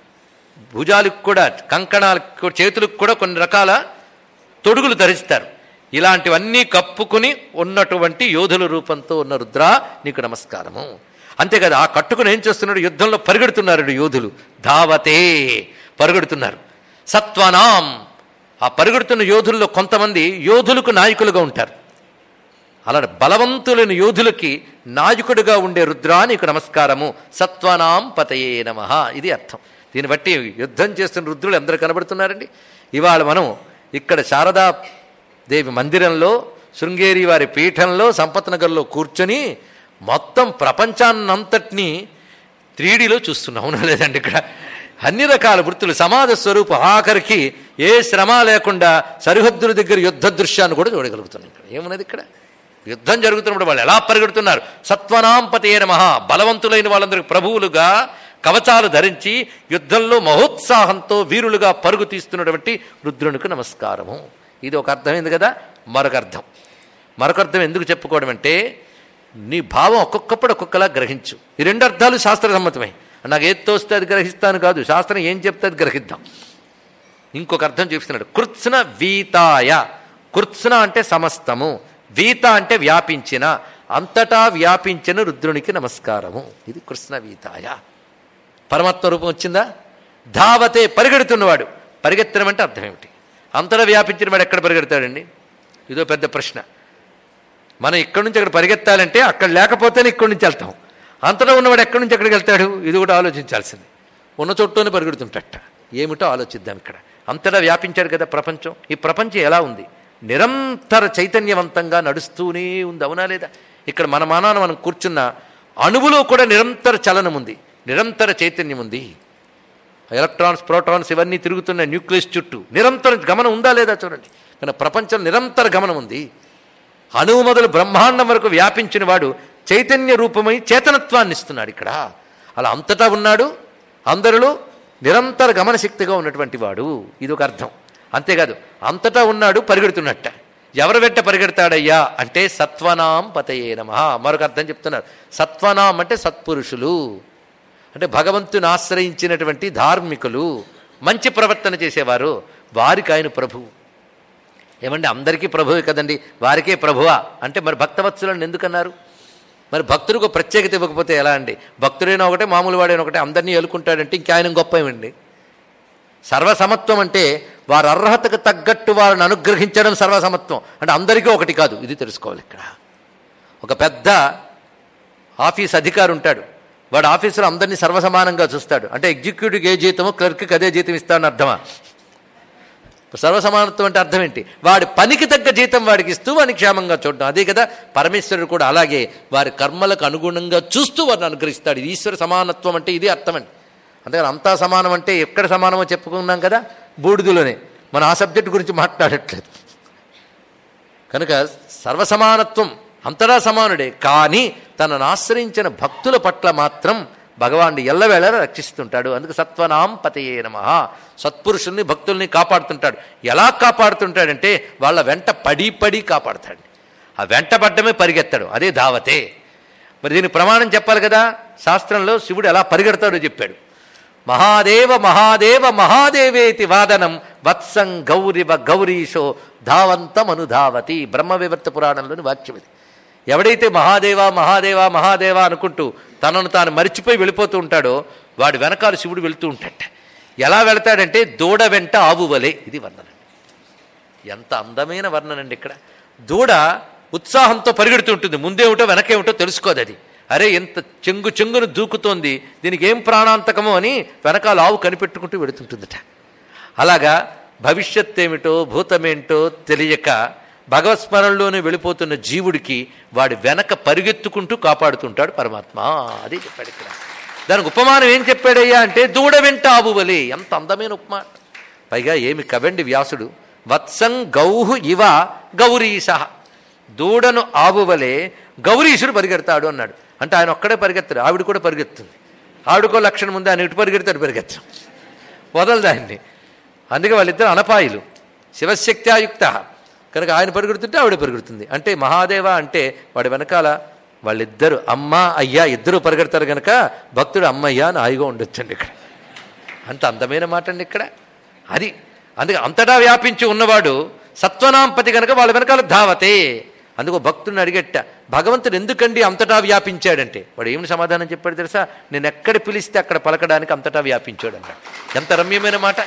Speaker 1: భుజాలకు కూడా కంకణాలకు కూడా, చేతులకు కూడా కొన్ని రకాల తొడుగులు ధరిస్తారు ఇలాంటివన్నీ కప్పుకుని ఉన్నటువంటి యోధుల రూపంతో ఉన్న రుద్ర నీకు నమస్కారము అంతేకాదు ఆ కట్టుకుని ఏం చేస్తున్నాడు యుద్ధంలో పరిగెడుతున్నారు యోధులు ధావతే పరుగెడుతున్నారు సత్వనాం ఆ పరుగెడుతున్న యోధుల్లో కొంతమంది యోధులకు నాయకులుగా ఉంటారు అలాంటి బలవంతులైన యోధులకి నాయకుడిగా ఉండే రుద్రా నీకు నమస్కారము సత్వనాం పతయే నమ ఇది అర్థం దీన్ని బట్టి యుద్ధం చేస్తున్న రుద్రులు ఎందరు కనబడుతున్నారండి ఇవాళ మనం ఇక్కడ శారదా దేవి మందిరంలో శృంగేరి వారి పీఠంలో సంపత్ నగర్లో కూర్చొని మొత్తం ప్రపంచాన్నంతటినీ త్రీడీలో చూస్తున్నాం అవునా లేదండి ఇక్కడ అన్ని రకాల వృత్తులు సమాజ స్వరూప ఆఖరికి ఏ శ్రమ లేకుండా సరిహద్దుల దగ్గర యుద్ధ దృశ్యాన్ని కూడా చూడగలుగుతున్నాం ఇక్కడ ఏమున్నది ఇక్కడ యుద్ధం జరుగుతున్నప్పుడు వాళ్ళు ఎలా పరిగెడుతున్నారు సత్వనాంపతేన మహా బలవంతులైన వాళ్ళందరికీ ప్రభువులుగా కవచాలు ధరించి యుద్ధంలో మహోత్సాహంతో వీరులుగా పరుగు తీస్తున్నటువంటి రుద్రునికి నమస్కారము ఇది ఒక అర్థమైంది కదా మరొక అర్థం మరొక అర్థం ఎందుకు చెప్పుకోవడం అంటే నీ భావం ఒక్కొక్కప్పుడు ఒక్కొక్కలా గ్రహించు ఈ రెండు అర్థాలు శాస్త్ర సమ్మతమే నాకు ఏది తోస్తే అది గ్రహిస్తాను కాదు శాస్త్రం ఏం చెప్తే అది గ్రహిద్దాం ఇంకొక అర్థం చూపిస్తున్నాడు కృత్స్న వీతాయ కృత్స్న అంటే సమస్తము వీత అంటే వ్యాపించిన అంతటా వ్యాపించిన రుద్రునికి నమస్కారము ఇది కృష్ణ వీతాయ పరమాత్మ రూపం వచ్చిందా ధావతే పరిగెడుతున్నవాడు పరిగెత్తడం అంటే అర్థం ఏమిటి అంతటా వ్యాపించిన వాడు ఎక్కడ పరిగెడతాడండి ఇదో పెద్ద ప్రశ్న మనం ఇక్కడి నుంచి అక్కడ పరిగెత్తాలంటే అక్కడ లేకపోతేనే ఇక్కడి నుంచి వెళ్తాం అంతటా ఉన్నవాడు ఎక్కడి నుంచి ఎక్కడికి వెళ్తాడు ఇది కూడా ఆలోచించాల్సింది ఉన్న చోట్లోనే పరిగెడుతుంటట ఏమిటో ఆలోచిద్దాం ఇక్కడ అంతటా వ్యాపించాడు కదా ప్రపంచం ఈ ప్రపంచం ఎలా ఉంది నిరంతర చైతన్యవంతంగా నడుస్తూనే ఉంది అవునా లేదా ఇక్కడ మన మానాన మనం కూర్చున్న అణువులో కూడా నిరంతర చలనం ఉంది నిరంతర చైతన్యం ఉంది ఎలక్ట్రాన్స్ ప్రోటాన్స్ ఇవన్నీ తిరుగుతున్న న్యూక్లియస్ చుట్టూ నిరంతర గమనం ఉందా లేదా చూడండి కానీ ప్రపంచం నిరంతర గమనం ఉంది అణువు మొదలు బ్రహ్మాండం వరకు వ్యాపించిన వాడు చైతన్య రూపమై చేతనత్వాన్ని ఇస్తున్నాడు ఇక్కడ అలా అంతటా ఉన్నాడు అందరిలో నిరంతర గమనశక్తిగా ఉన్నటువంటి వాడు ఇది ఒక అర్థం అంతేకాదు అంతటా ఉన్నాడు పరిగెడుతున్నట్ట ఎవరు వెంట పరిగెడతాడయ్యా అంటే సత్వనాం పతయే నమ మరొక అర్థం చెప్తున్నారు సత్వనాం అంటే సత్పురుషులు అంటే భగవంతుని ఆశ్రయించినటువంటి ధార్మికులు మంచి ప్రవర్తన చేసేవారు వారికి ఆయన ప్రభువు ఏమండి అందరికీ ప్రభువే కదండి వారికే ప్రభువా అంటే మరి భక్తవత్సలను ఎందుకన్నారు మరి భక్తుడికి ప్రత్యేకత ఇవ్వకపోతే ఎలా అండి భక్తుడైనా ఒకటే మామూలు వాడైనా ఒకటే అందరినీ ఎలుకుంటాడంటే ఇంక ఆయన గొప్ప ఏమండి సర్వసమత్వం అంటే వారి అర్హతకు తగ్గట్టు వారిని అనుగ్రహించడం సర్వసమత్వం అంటే అందరికీ ఒకటి కాదు ఇది తెలుసుకోవాలి ఇక్కడ ఒక పెద్ద ఆఫీస్ అధికారి ఉంటాడు వాడు ఆఫీసులో అందరినీ సర్వసమానంగా చూస్తాడు అంటే ఎగ్జిక్యూటివ్కి ఏ జీతమో క్లర్క్కి అదే జీతం ఇస్తాడని అర్థమా సర్వసమానత్వం అంటే అర్థం ఏంటి వాడి పనికి తగ్గ జీతం వాడికి ఇస్తూ వాడిని క్షేమంగా చూడడం అదే కదా పరమేశ్వరుడు కూడా అలాగే వారి కర్మలకు అనుగుణంగా చూస్తూ వారిని అనుగ్రహిస్తాడు ఇది ఈశ్వర సమానత్వం అంటే ఇది అర్థం అండి అంతేగాని అంతా సమానం అంటే ఎక్కడ సమానమో చెప్పుకున్నాం కదా బూడిదలోనే మనం ఆ సబ్జెక్ట్ గురించి మాట్లాడట్లేదు కనుక సర్వసమానత్వం అంతటా సమానుడే కానీ తనను ఆశ్రయించిన భక్తుల పట్ల మాత్రం భగవానుడు ఎల్లవేళ రక్షిస్తుంటాడు అందుకు సత్వనాం పతయే నమ సత్పురుషుల్ని భక్తుల్ని కాపాడుతుంటాడు ఎలా కాపాడుతుంటాడంటే వాళ్ళ వెంట పడి పడి కాపాడుతాడు ఆ వెంట పడ్డమే పరిగెత్తాడు అదే ధావతే మరి దీనికి ప్రమాణం చెప్పాలి కదా శాస్త్రంలో శివుడు ఎలా పరిగెడతాడో చెప్పాడు మహాదేవ మహాదేవ మహాదేవేతి వాదనం వత్సం గౌరివ గౌరీశో ధావంతం అనుధావతి బ్రహ్మ వివర్త పురాణంలోని వాక్యం ఇది ఎవడైతే మహాదేవ మహాదేవ మహాదేవ అనుకుంటూ తనను తాను మరిచిపోయి వెళ్ళిపోతూ ఉంటాడో వాడి వెనకాల శివుడు వెళుతూ ఉంటాడట ఎలా వెళతాడంటే దూడ వెంట ఆవువలే ఇది వర్ణన ఎంత అందమైన వర్ణనండి ఇక్కడ దూడ ఉత్సాహంతో పరిగెడుతుంటుంది ముందేమిటో వెనకేమిటో తెలుసుకోదు అది అరే ఎంత చెంగు చెంగును దూకుతోంది దీనికి ఏం ప్రాణాంతకమో అని వెనకాల ఆవు కనిపెట్టుకుంటూ వెడుతుంటుందట అలాగా భవిష్యత్ ఏమిటో భూతమేంటో తెలియక భగవత్స్మరణలోనే వెళ్ళిపోతున్న జీవుడికి వాడి వెనక పరిగెత్తుకుంటూ కాపాడుతుంటాడు పరమాత్మ అది చెప్పాడు ఇక్కడ దానికి ఉపమానం ఏం చెప్పాడయ్యా అంటే దూడ వెంట ఆవువలే ఎంత అందమైన ఉపమానం పైగా ఏమి కవండి వ్యాసుడు వత్సం గౌహు ఇవ గౌరీశ దూడను ఆవువలే గౌరీశుడు పరిగెడతాడు అన్నాడు అంటే ఆయన ఒక్కడే పరిగెత్తాడు ఆవిడ కూడా పరిగెత్తుంది ఆవిడకో లక్షణం ఉంది ఆయన ఇటు పరిగెడతాడు పరిగెత్తడం వదలదు ఆయన్ని అందుకే వాళ్ళిద్దరు అనపాయులు శివశక్త్యాయుక్త కనుక ఆయన పరిగెడుతుంటే ఆవిడ పరిగెడుతుంది అంటే మహాదేవ అంటే వాడి వెనకాల వాళ్ళిద్దరు అమ్మ అయ్యా ఇద్దరు పరిగెడతారు కనుక భక్తుడు అమ్మయ్య అని హాయిగా ఉండొచ్చండి ఇక్కడ అంత అందమైన మాట అండి ఇక్కడ అది అందుకే అంతటా వ్యాపించి ఉన్నవాడు సత్వనాంపతి కనుక వాళ్ళ వెనకాల ధావతే అందుకో భక్తుడిని అడిగట్ట భగవంతుడు ఎందుకండి అంతటా వ్యాపించాడంటే వాడు ఏమి సమాధానం చెప్పాడు తెలుసా నేను ఎక్కడ పిలిస్తే అక్కడ పలకడానికి అంతటా వ్యాపించాడు అన్నాడు ఎంత రమ్యమైన మాట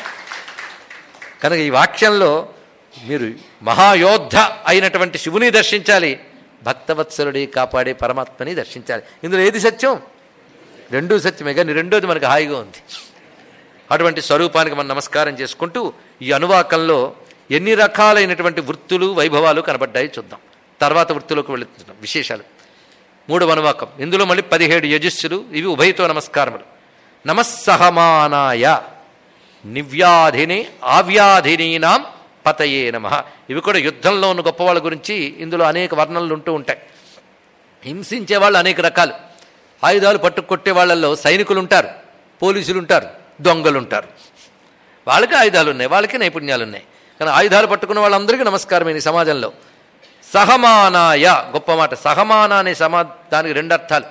Speaker 1: కనుక ఈ వాక్యంలో మీరు మహాయోద్ధ అయినటువంటి శివుని దర్శించాలి భక్తవత్సలుడి కాపాడే పరమాత్మని దర్శించాలి ఇందులో ఏది సత్యం రెండూ సత్యమే కానీ రెండోది మనకు హాయిగా ఉంది అటువంటి స్వరూపానికి మనం నమస్కారం చేసుకుంటూ ఈ అనువాకంలో ఎన్ని రకాలైనటువంటి వృత్తులు వైభవాలు కనబడ్డాయి చూద్దాం తర్వాత వృత్తులకు వెళుతున్నాం విశేషాలు మూడవ అనువాకం ఇందులో మళ్ళీ పదిహేడు యజస్సులు ఇవి ఉభయతో నమస్కారములు నమస్సహమానాయ నివ్యాధిని ఆవ్యాధినీనాం పతయే నమ ఇవి కూడా యుద్ధంలో ఉన్న గొప్ప వాళ్ళ గురించి ఇందులో అనేక వర్ణనలు ఉంటూ ఉంటాయి హింసించే వాళ్ళు అనేక రకాలు ఆయుధాలు పట్టు కొట్టే వాళ్ళల్లో సైనికులు ఉంటారు పోలీసులు ఉంటారు దొంగలు ఉంటారు వాళ్ళకి ఆయుధాలు ఉన్నాయి వాళ్ళకి నైపుణ్యాలు ఉన్నాయి కానీ ఆయుధాలు పట్టుకున్న వాళ్ళందరికీ నమస్కారం ఈ సమాజంలో సహమానాయ గొప్ప మాట సహమాన అనే సమా దానికి రెండు అర్థాలు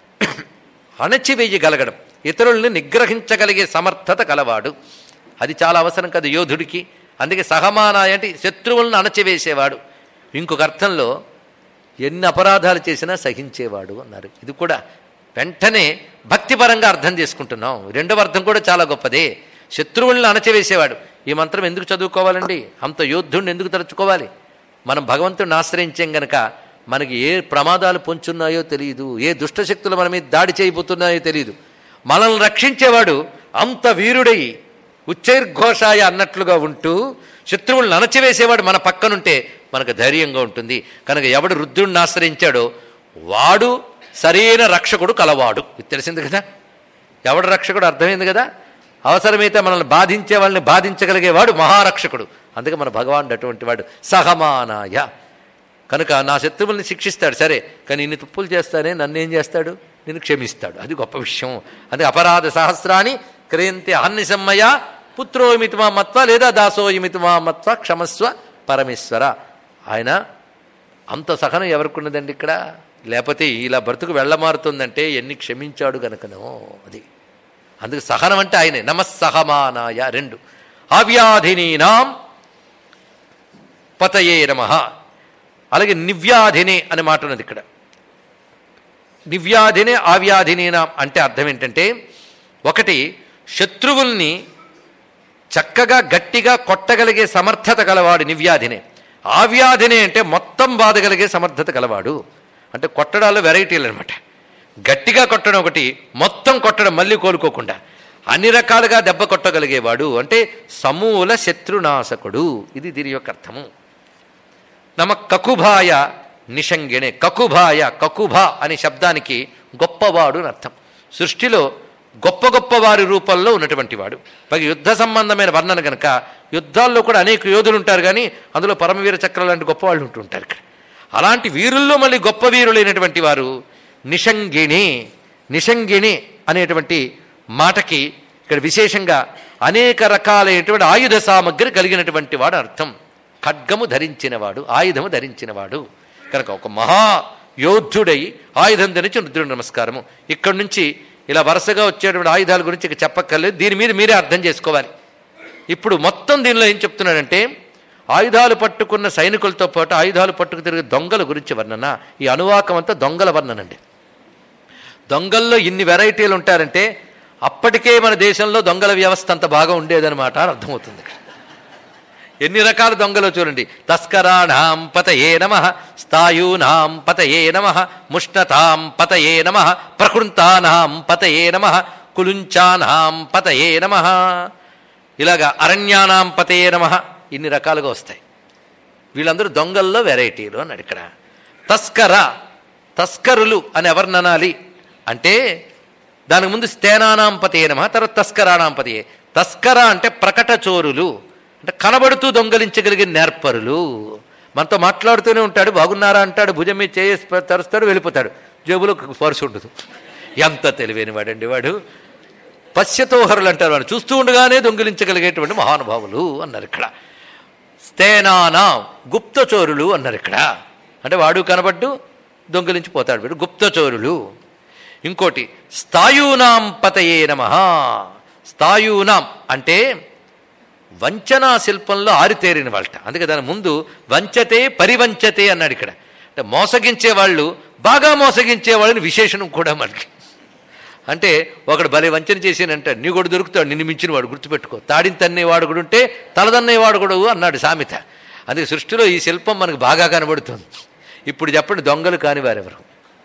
Speaker 1: అణచివేయగలగడం ఇతరుల్ని నిగ్రహించగలిగే సమర్థత కలవాడు అది చాలా అవసరం కదా యోధుడికి అందుకే సహమానాయ అంటే శత్రువులను అణచివేసేవాడు ఇంకొక అర్థంలో ఎన్ని అపరాధాలు చేసినా సహించేవాడు అన్నారు ఇది కూడా వెంటనే భక్తిపరంగా అర్థం చేసుకుంటున్నాం రెండవ అర్థం కూడా చాలా గొప్పదే శత్రువులను అణచివేసేవాడు ఈ మంత్రం ఎందుకు చదువుకోవాలండి అంత యోధుడిని ఎందుకు తలుచుకోవాలి మనం భగవంతుడిని ఆశ్రయించాం గనక మనకి ఏ ప్రమాదాలు పొంచున్నాయో తెలియదు ఏ దుష్టశక్తులు మన మీద దాడి చేయబోతున్నాయో తెలియదు మనల్ని రక్షించేవాడు అంత వీరుడై ఉచ్చైర్ఘోషాయ అన్నట్లుగా ఉంటూ శత్రువులను అణచివేసేవాడు మన పక్కనుంటే మనకు ధైర్యంగా ఉంటుంది కనుక ఎవడు రుద్రుడిని ఆశ్రయించాడో వాడు సరైన రక్షకుడు కలవాడు ఇది తెలిసింది కదా ఎవడు రక్షకుడు అర్థమైంది కదా అవసరమైతే మనల్ని బాధించే వాళ్ళని బాధించగలిగేవాడు మహారక్షకుడు అందుకే మన భగవానుడు అటువంటి వాడు సహమానాయ కనుక నా శత్రువుల్ని శిక్షిస్తాడు సరే కానీ ఇన్ని తుప్పులు చేస్తానే నన్ను ఏం చేస్తాడు నేను క్షమిస్తాడు అది గొప్ప విషయం అందుకే అపరాధ సహస్రాన్ని క్రయంతి అహన్నిసమ్మయ పుత్రోమితిమా మత్వ లేదా దాసోయమితిమా మత్వ క్షమస్వ పరమేశ్వర ఆయన అంత సహనం ఎవరికి ఉన్నదండి ఇక్కడ లేకపోతే ఇలా బ్రతుకు వెళ్ళమారుతుందంటే ఎన్ని క్షమించాడు గనుకనో అది అందుకు సహనం అంటే ఆయనే నమస్సహమానాయ రెండు అవ్యాధినీనాం పతయే నమ అలాగే నివ్యాధినే అనే మాట ఉన్నది ఇక్కడ నివ్యాధినే ఆవ్యాధినేనాం అంటే అర్థం ఏంటంటే ఒకటి శత్రువుల్ని చక్కగా గట్టిగా కొట్టగలిగే సమర్థత గలవాడు నివ్యాధినే ఆవ్యాధినే అంటే మొత్తం బాధగలిగే సమర్థత గలవాడు అంటే కొట్టడాల్లో వెరైటీలు అనమాట గట్టిగా కొట్టడం ఒకటి మొత్తం కొట్టడం మళ్ళీ కోలుకోకుండా అన్ని రకాలుగా దెబ్బ కొట్టగలిగేవాడు అంటే సమూల శత్రునాశకుడు ఇది దీని యొక్క అర్థము నమ కకుభాయ నిషంగిణే కకుభాయ కకుభ అనే శబ్దానికి గొప్పవాడు అని అర్థం సృష్టిలో గొప్ప గొప్ప వారి రూపంలో ఉన్నటువంటి వాడు పైగా యుద్ధ సంబంధమైన వర్ణన గనక యుద్ధాల్లో కూడా అనేక యోధులు ఉంటారు కానీ అందులో పరమవీర చక్ర లాంటి గొప్ప వాళ్ళు ఉంటుంటారు ఇక్కడ అలాంటి వీరుల్లో మళ్ళీ గొప్ప వీరులైనటువంటి వారు నిషంగిణి నిషంగిణి అనేటువంటి మాటకి ఇక్కడ విశేషంగా అనేక రకాలైనటువంటి ఆయుధ సామగ్రి కలిగినటువంటి వాడు అర్థం ఖడ్గము ధరించినవాడు ఆయుధము ధరించినవాడు కనుక ఒక మహా యోధుడై ఆయుధం ధరించి రుద్రుడు నమస్కారము ఇక్కడి నుంచి ఇలా వరుసగా వచ్చేటువంటి ఆయుధాల గురించి ఇక చెప్పక్కర్లేదు దీని మీద మీరే అర్థం చేసుకోవాలి ఇప్పుడు మొత్తం దీనిలో ఏం చెప్తున్నాడంటే ఆయుధాలు పట్టుకున్న సైనికులతో పాటు ఆయుధాలు పట్టుకు తిరిగే దొంగల గురించి వర్ణన ఈ అనువాకం అంతా దొంగల వర్ణనండి దొంగల్లో ఇన్ని వెరైటీలు ఉంటారంటే అప్పటికే మన దేశంలో దొంగల వ్యవస్థ అంత బాగా ఉండేదన్నమాట అని అర్థమవుతుంది ఇక్కడ. ఎన్ని రకాల దొంగలు చూడండి తస్కరాణాం పతయే నమ స్థాయూనాం పతయే నమ ముష్ణతాం పతయే నమ ప్రకృంతానాం పతయే నమ కులుంచానాం పతయే నమ ఇలాగా అరణ్యానాం పతయే నమ ఇన్ని రకాలుగా వస్తాయి వీళ్ళందరూ దొంగల్లో వెరైటీలు అన్నాడు ఇక్కడ తస్కర తస్కరులు అని ఎవరిని అనాలి అంటే దానికి ముందు స్థేనానాం పతయే నమ తర్వాత తస్కరాణాం పతయే తస్కర అంటే ప్రకట చోరులు అంటే కనబడుతూ దొంగలించగలిగిన నేర్పరులు మనతో మాట్లాడుతూనే ఉంటాడు బాగున్నారా అంటాడు భుజం మీద చేసి తరుస్తాడు వెళ్ళిపోతాడు జేబులో పరుసు ఉండదు ఎంత తెలివైన వాడండి వాడు పశ్యతోహరులు అంటారు వాడు చూస్తూ ఉండగానే దొంగిలించగలిగేటువంటి మహానుభావులు అన్నారు ఇక్కడ స్థేనానా గుప్తచోరులు అన్నారు ఇక్కడ అంటే వాడు కనబడ్డు దొంగిలించిపోతాడు వీడు గుప్తచోరులు ఇంకోటి స్థాయూనాం పతయే నమ స్థాయూనాం అంటే వంచనా శిల్పంలో ఆరితేరిన వాళ్ళట అందుకే దాని ముందు వంచతే పరివంచతే అన్నాడు ఇక్కడ అంటే మోసగించే వాళ్ళు బాగా మోసగించే వాళ్ళని విశేషణం కూడా మనకి అంటే ఒకడు భలే వంచన చేసినంట నీ కూడా దొరుకుతాడు నిన్ను మించిన వాడు గుర్తుపెట్టుకో తాడిని తన్నే వాడు కూడా ఉంటే తలదన్నే వాడు కూడా అన్నాడు సామెత అందుకే సృష్టిలో ఈ శిల్పం మనకు బాగా కనబడుతుంది ఇప్పుడు చెప్పండి దొంగలు కాని వారెవరు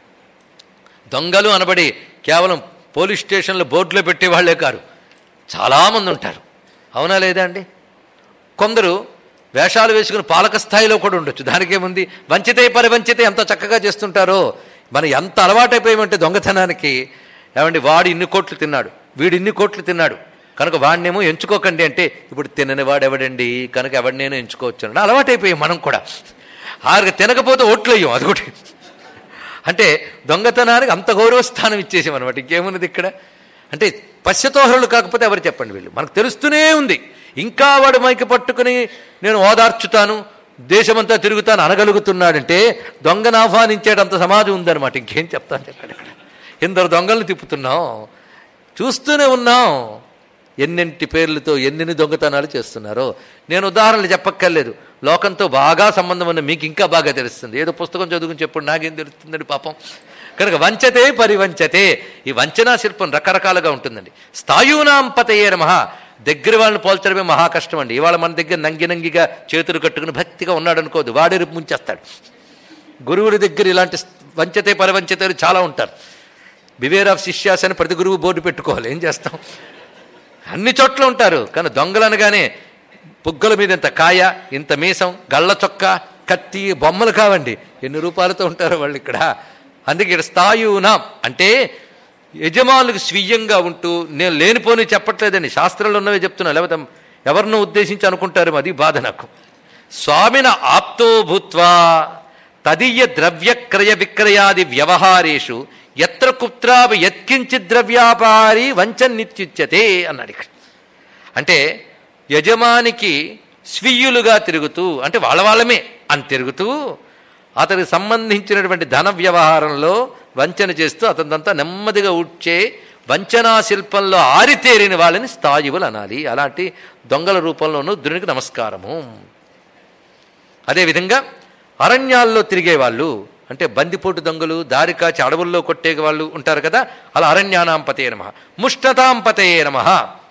Speaker 1: దొంగలు అనబడి కేవలం పోలీస్ స్టేషన్లో బోర్డులో పెట్టే వాళ్ళే కారు చాలామంది ఉంటారు అవునా లేదా అండి కొందరు వేషాలు వేసుకుని పాలక స్థాయిలో కూడా ఉండొచ్చు దానికేముంది వంచితే పరివంచితే ఎంత చక్కగా చేస్తుంటారో మనం ఎంత అలవాటైపోయామంటే దొంగతనానికి ఏమండి వాడు ఇన్ని కోట్లు తిన్నాడు వీడు ఇన్ని కోట్లు తిన్నాడు కనుక వాడినేమో ఎంచుకోకండి అంటే ఇప్పుడు తినని వాడు ఎవడండి కనుక ఎవడినైనా ఎంచుకోవచ్చు అంటే అలవాటైపోయాం మనం కూడా ఆరికి తినకపోతే ఓట్లు వేయం అదొకటి అంటే దొంగతనానికి అంత గౌరవస్థానం ఇచ్చేసాం అనమాట ఇంకేమున్నది ఇక్కడ అంటే పశ్చతోహరులు కాకపోతే ఎవరు చెప్పండి వీళ్ళు మనకు తెలుస్తూనే ఉంది ఇంకా వాడు మైకి పట్టుకుని నేను ఓదార్చుతాను దేశమంతా తిరుగుతాను అనగలుగుతున్నాడంటే దొంగను ఆహ్వానించేటంత సమాజం ఉందన్నమాట ఇంకేం చెప్తాను చెప్పండి ఇక్కడ ఎందరు దొంగలను తిప్పుతున్నాం చూస్తూనే ఉన్నాం ఎన్నెంటి పేర్లతో ఎన్నెన్ని దొంగతనాలు చేస్తున్నారో నేను ఉదాహరణలు చెప్పక్కర్లేదు లోకంతో బాగా సంబంధం ఉన్న మీకు ఇంకా బాగా తెలుస్తుంది ఏదో పుస్తకం చదువుకుని చెప్పు నాకేం తెలుస్తుందండి పాపం కనుక వంచతే పరివంచతే ఈ వంచనా శిల్పం రకరకాలుగా ఉంటుందండి స్థాయూనాం పతయే నమః దగ్గర వాళ్ళని పోల్చడమే మహా కష్టం అండి ఇవాళ మన దగ్గర నంగి నంగిగా చేతులు కట్టుకుని భక్తిగా ఉన్నాడు అనుకోదు వాడే రేపు ముంచేస్తాడు గురువుల దగ్గర ఇలాంటి వంచతే పరివంచతే చాలా ఉంటారు బివేర్ ఆఫ్ శిష్యాస్ అని ప్రతి గురువు బోర్డు పెట్టుకోవాలి ఏం చేస్తాం అన్ని చోట్ల ఉంటారు కానీ దొంగలు అనగానే పుగ్గల మీద ఇంత కాయ ఇంత మీసం గళ్ళ చొక్క కత్తి బొమ్మలు కావండి ఎన్ని రూపాయలతో ఉంటారు వాళ్ళు ఇక్కడ అందుకే ఇక్కడ స్థాయునాం అంటే యజమానులకు స్వీయంగా ఉంటూ నేను లేనిపోని చెప్పట్లేదండి శాస్త్రంలో ఉన్నవే చెప్తున్నా లేకపోతే ఎవరినో ఉద్దేశించి అనుకుంటారు అది బాధ నాకు స్వామిన ఆప్తో భూత్వా తదీయ ద్రవ్యక్రయ విక్రయాది వ్యవహారేషు ఎత్ర కుత్రాపి యత్కించిత్ ద్రవ్యాపారి వంచన్నిత్యుచ్యతే అన్నాడు ఇక్కడ అంటే యజమానికి స్వీయులుగా తిరుగుతూ అంటే వాళ్ళ వాళ్ళమే అని తిరుగుతూ అతనికి సంబంధించినటువంటి ధన వ్యవహారంలో వంచన చేస్తూ అతనిదంతా నెమ్మదిగా ఉడ్చే వంచనా శిల్పంలో ఆరితేరిన వాళ్ళని స్థాయువులు అనాలి అలాంటి దొంగల రూపంలోనూ దునికి నమస్కారము అదేవిధంగా అరణ్యాల్లో తిరిగే వాళ్ళు అంటే బందిపోటు దొంగలు దారి కాచి అడవుల్లో కొట్టే వాళ్ళు ఉంటారు కదా అలా అరణ్యానాంపతే నమ ముష్టతాంపతయే నమ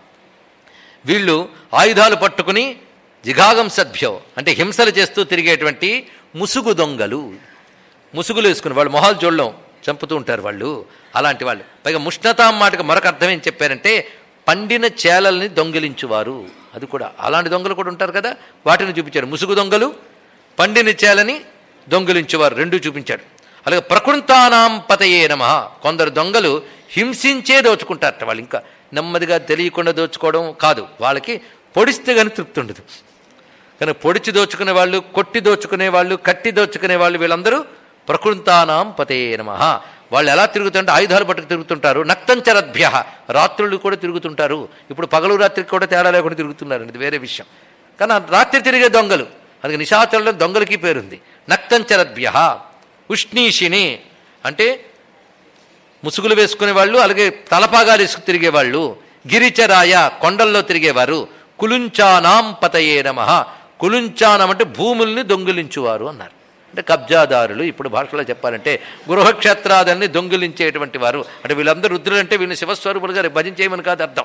Speaker 1: వీళ్ళు ఆయుధాలు పట్టుకుని జిఘాగం సద్భ్యో అంటే హింసలు చేస్తూ తిరిగేటువంటి ముసుగు దొంగలు ముసుగులు వేసుకుని వాళ్ళు మొహాలు చూడడం చంపుతూ ఉంటారు వాళ్ళు అలాంటి వాళ్ళు పైగా ముష్ణతాం మాటకు మరొక అర్థం ఏం చెప్పారంటే పండిన చేలల్ని దొంగిలించువారు అది కూడా అలాంటి దొంగలు కూడా ఉంటారు కదా వాటిని చూపించారు ముసుగు దొంగలు పండిన చేలని దొంగిలించేవారు రెండూ చూపించాడు అలాగే ప్రకృతానాం పతయే నమ కొందరు దొంగలు హింసించే దోచుకుంటారట వాళ్ళు ఇంకా నెమ్మదిగా తెలియకుండా దోచుకోవడం కాదు వాళ్ళకి పొడిస్తే కానీ తృప్తి ఉండదు కానీ పొడిచి దోచుకునే వాళ్ళు కొట్టి దోచుకునే వాళ్ళు కట్టి దోచుకునే వాళ్ళు వీళ్ళందరూ ప్రకృతానాం పతే నమ వాళ్ళు ఎలా తిరుగుతుంటే ఆయుధాలు పట్టుకు తిరుగుతుంటారు నక్తంచరద్భ్య రాత్రులు కూడా తిరుగుతుంటారు ఇప్పుడు పగలు రాత్రికి కూడా తేడా లేకుండా తిరుగుతున్నారు ఇది వేరే విషయం కానీ ఆ రాత్రి తిరిగే దొంగలు అందుకే నిశాచరులో దొంగలకి పేరుంది నక్తంచరద్భ్య ఉష్ణీషిని అంటే ముసుగులు వేసుకునే వాళ్ళు అలాగే తలపాగాలు వేసుకు తిరిగేవాళ్ళు గిరిచరాయ కొండల్లో తిరిగేవారు కులుంచానాం పతయే నమ కులుంచానం అంటే భూముల్ని దొంగిలించువారు అన్నారు అంటే కబ్జాదారులు ఇప్పుడు భాషలో చెప్పాలంటే గృహక్షేత్రాదన్ని దొంగిలించేటువంటి వారు అంటే వీళ్ళందరూ రుద్రులు అంటే వీళ్ళని శివస్వరూపులుగా భజన చేయమని కాదు అర్థం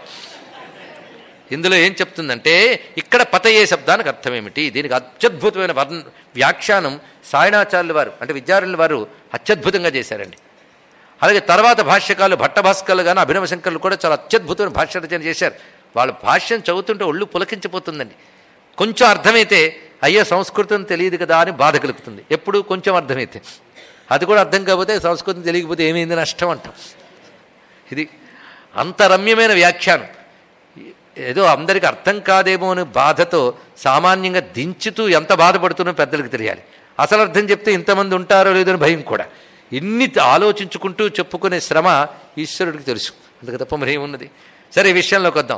Speaker 1: ఇందులో ఏం చెప్తుందంటే ఇక్కడ పతయే శబ్దానికి అర్థం ఏమిటి దీనికి అత్యద్భుతమైన వర్ణ వ్యాఖ్యానం సాయణాచార్యుల వారు అంటే విద్యారణుల వారు అత్యద్భుతంగా చేశారండి అలాగే తర్వాత భాష్యకాలు భట్టభాస్కర్లు కానీ అభినవ శంకర్లు కూడా చాలా అత్యద్భుతమైన భాష్య రచన చేశారు వాళ్ళ భాష్యం చదువుతుంటే ఒళ్ళు పులకించిపోతుందండి కొంచెం అర్థమైతే అయ్యో సంస్కృతం తెలియదు కదా అని బాధ కలుగుతుంది ఎప్పుడు కొంచెం అర్థమైతే అది కూడా అర్థం కాకపోతే సంస్కృతం తెలియకపోతే ఏమైంది నష్టం అంటాం ఇది అంత రమ్యమైన వ్యాఖ్యానం ఏదో అందరికి అర్థం కాదేమో అని బాధతో సామాన్యంగా దించుతూ ఎంత బాధపడుతున్నో పెద్దలకు తెలియాలి అసలు అర్థం చెప్తే ఇంతమంది ఉంటారో లేదో అని భయం కూడా ఇన్ని ఆలోచించుకుంటూ చెప్పుకునే శ్రమ ఈశ్వరుడికి తెలుసు అందుకు తప్ప మరేమున్నది సరే ఈ విషయంలోకి వద్దాం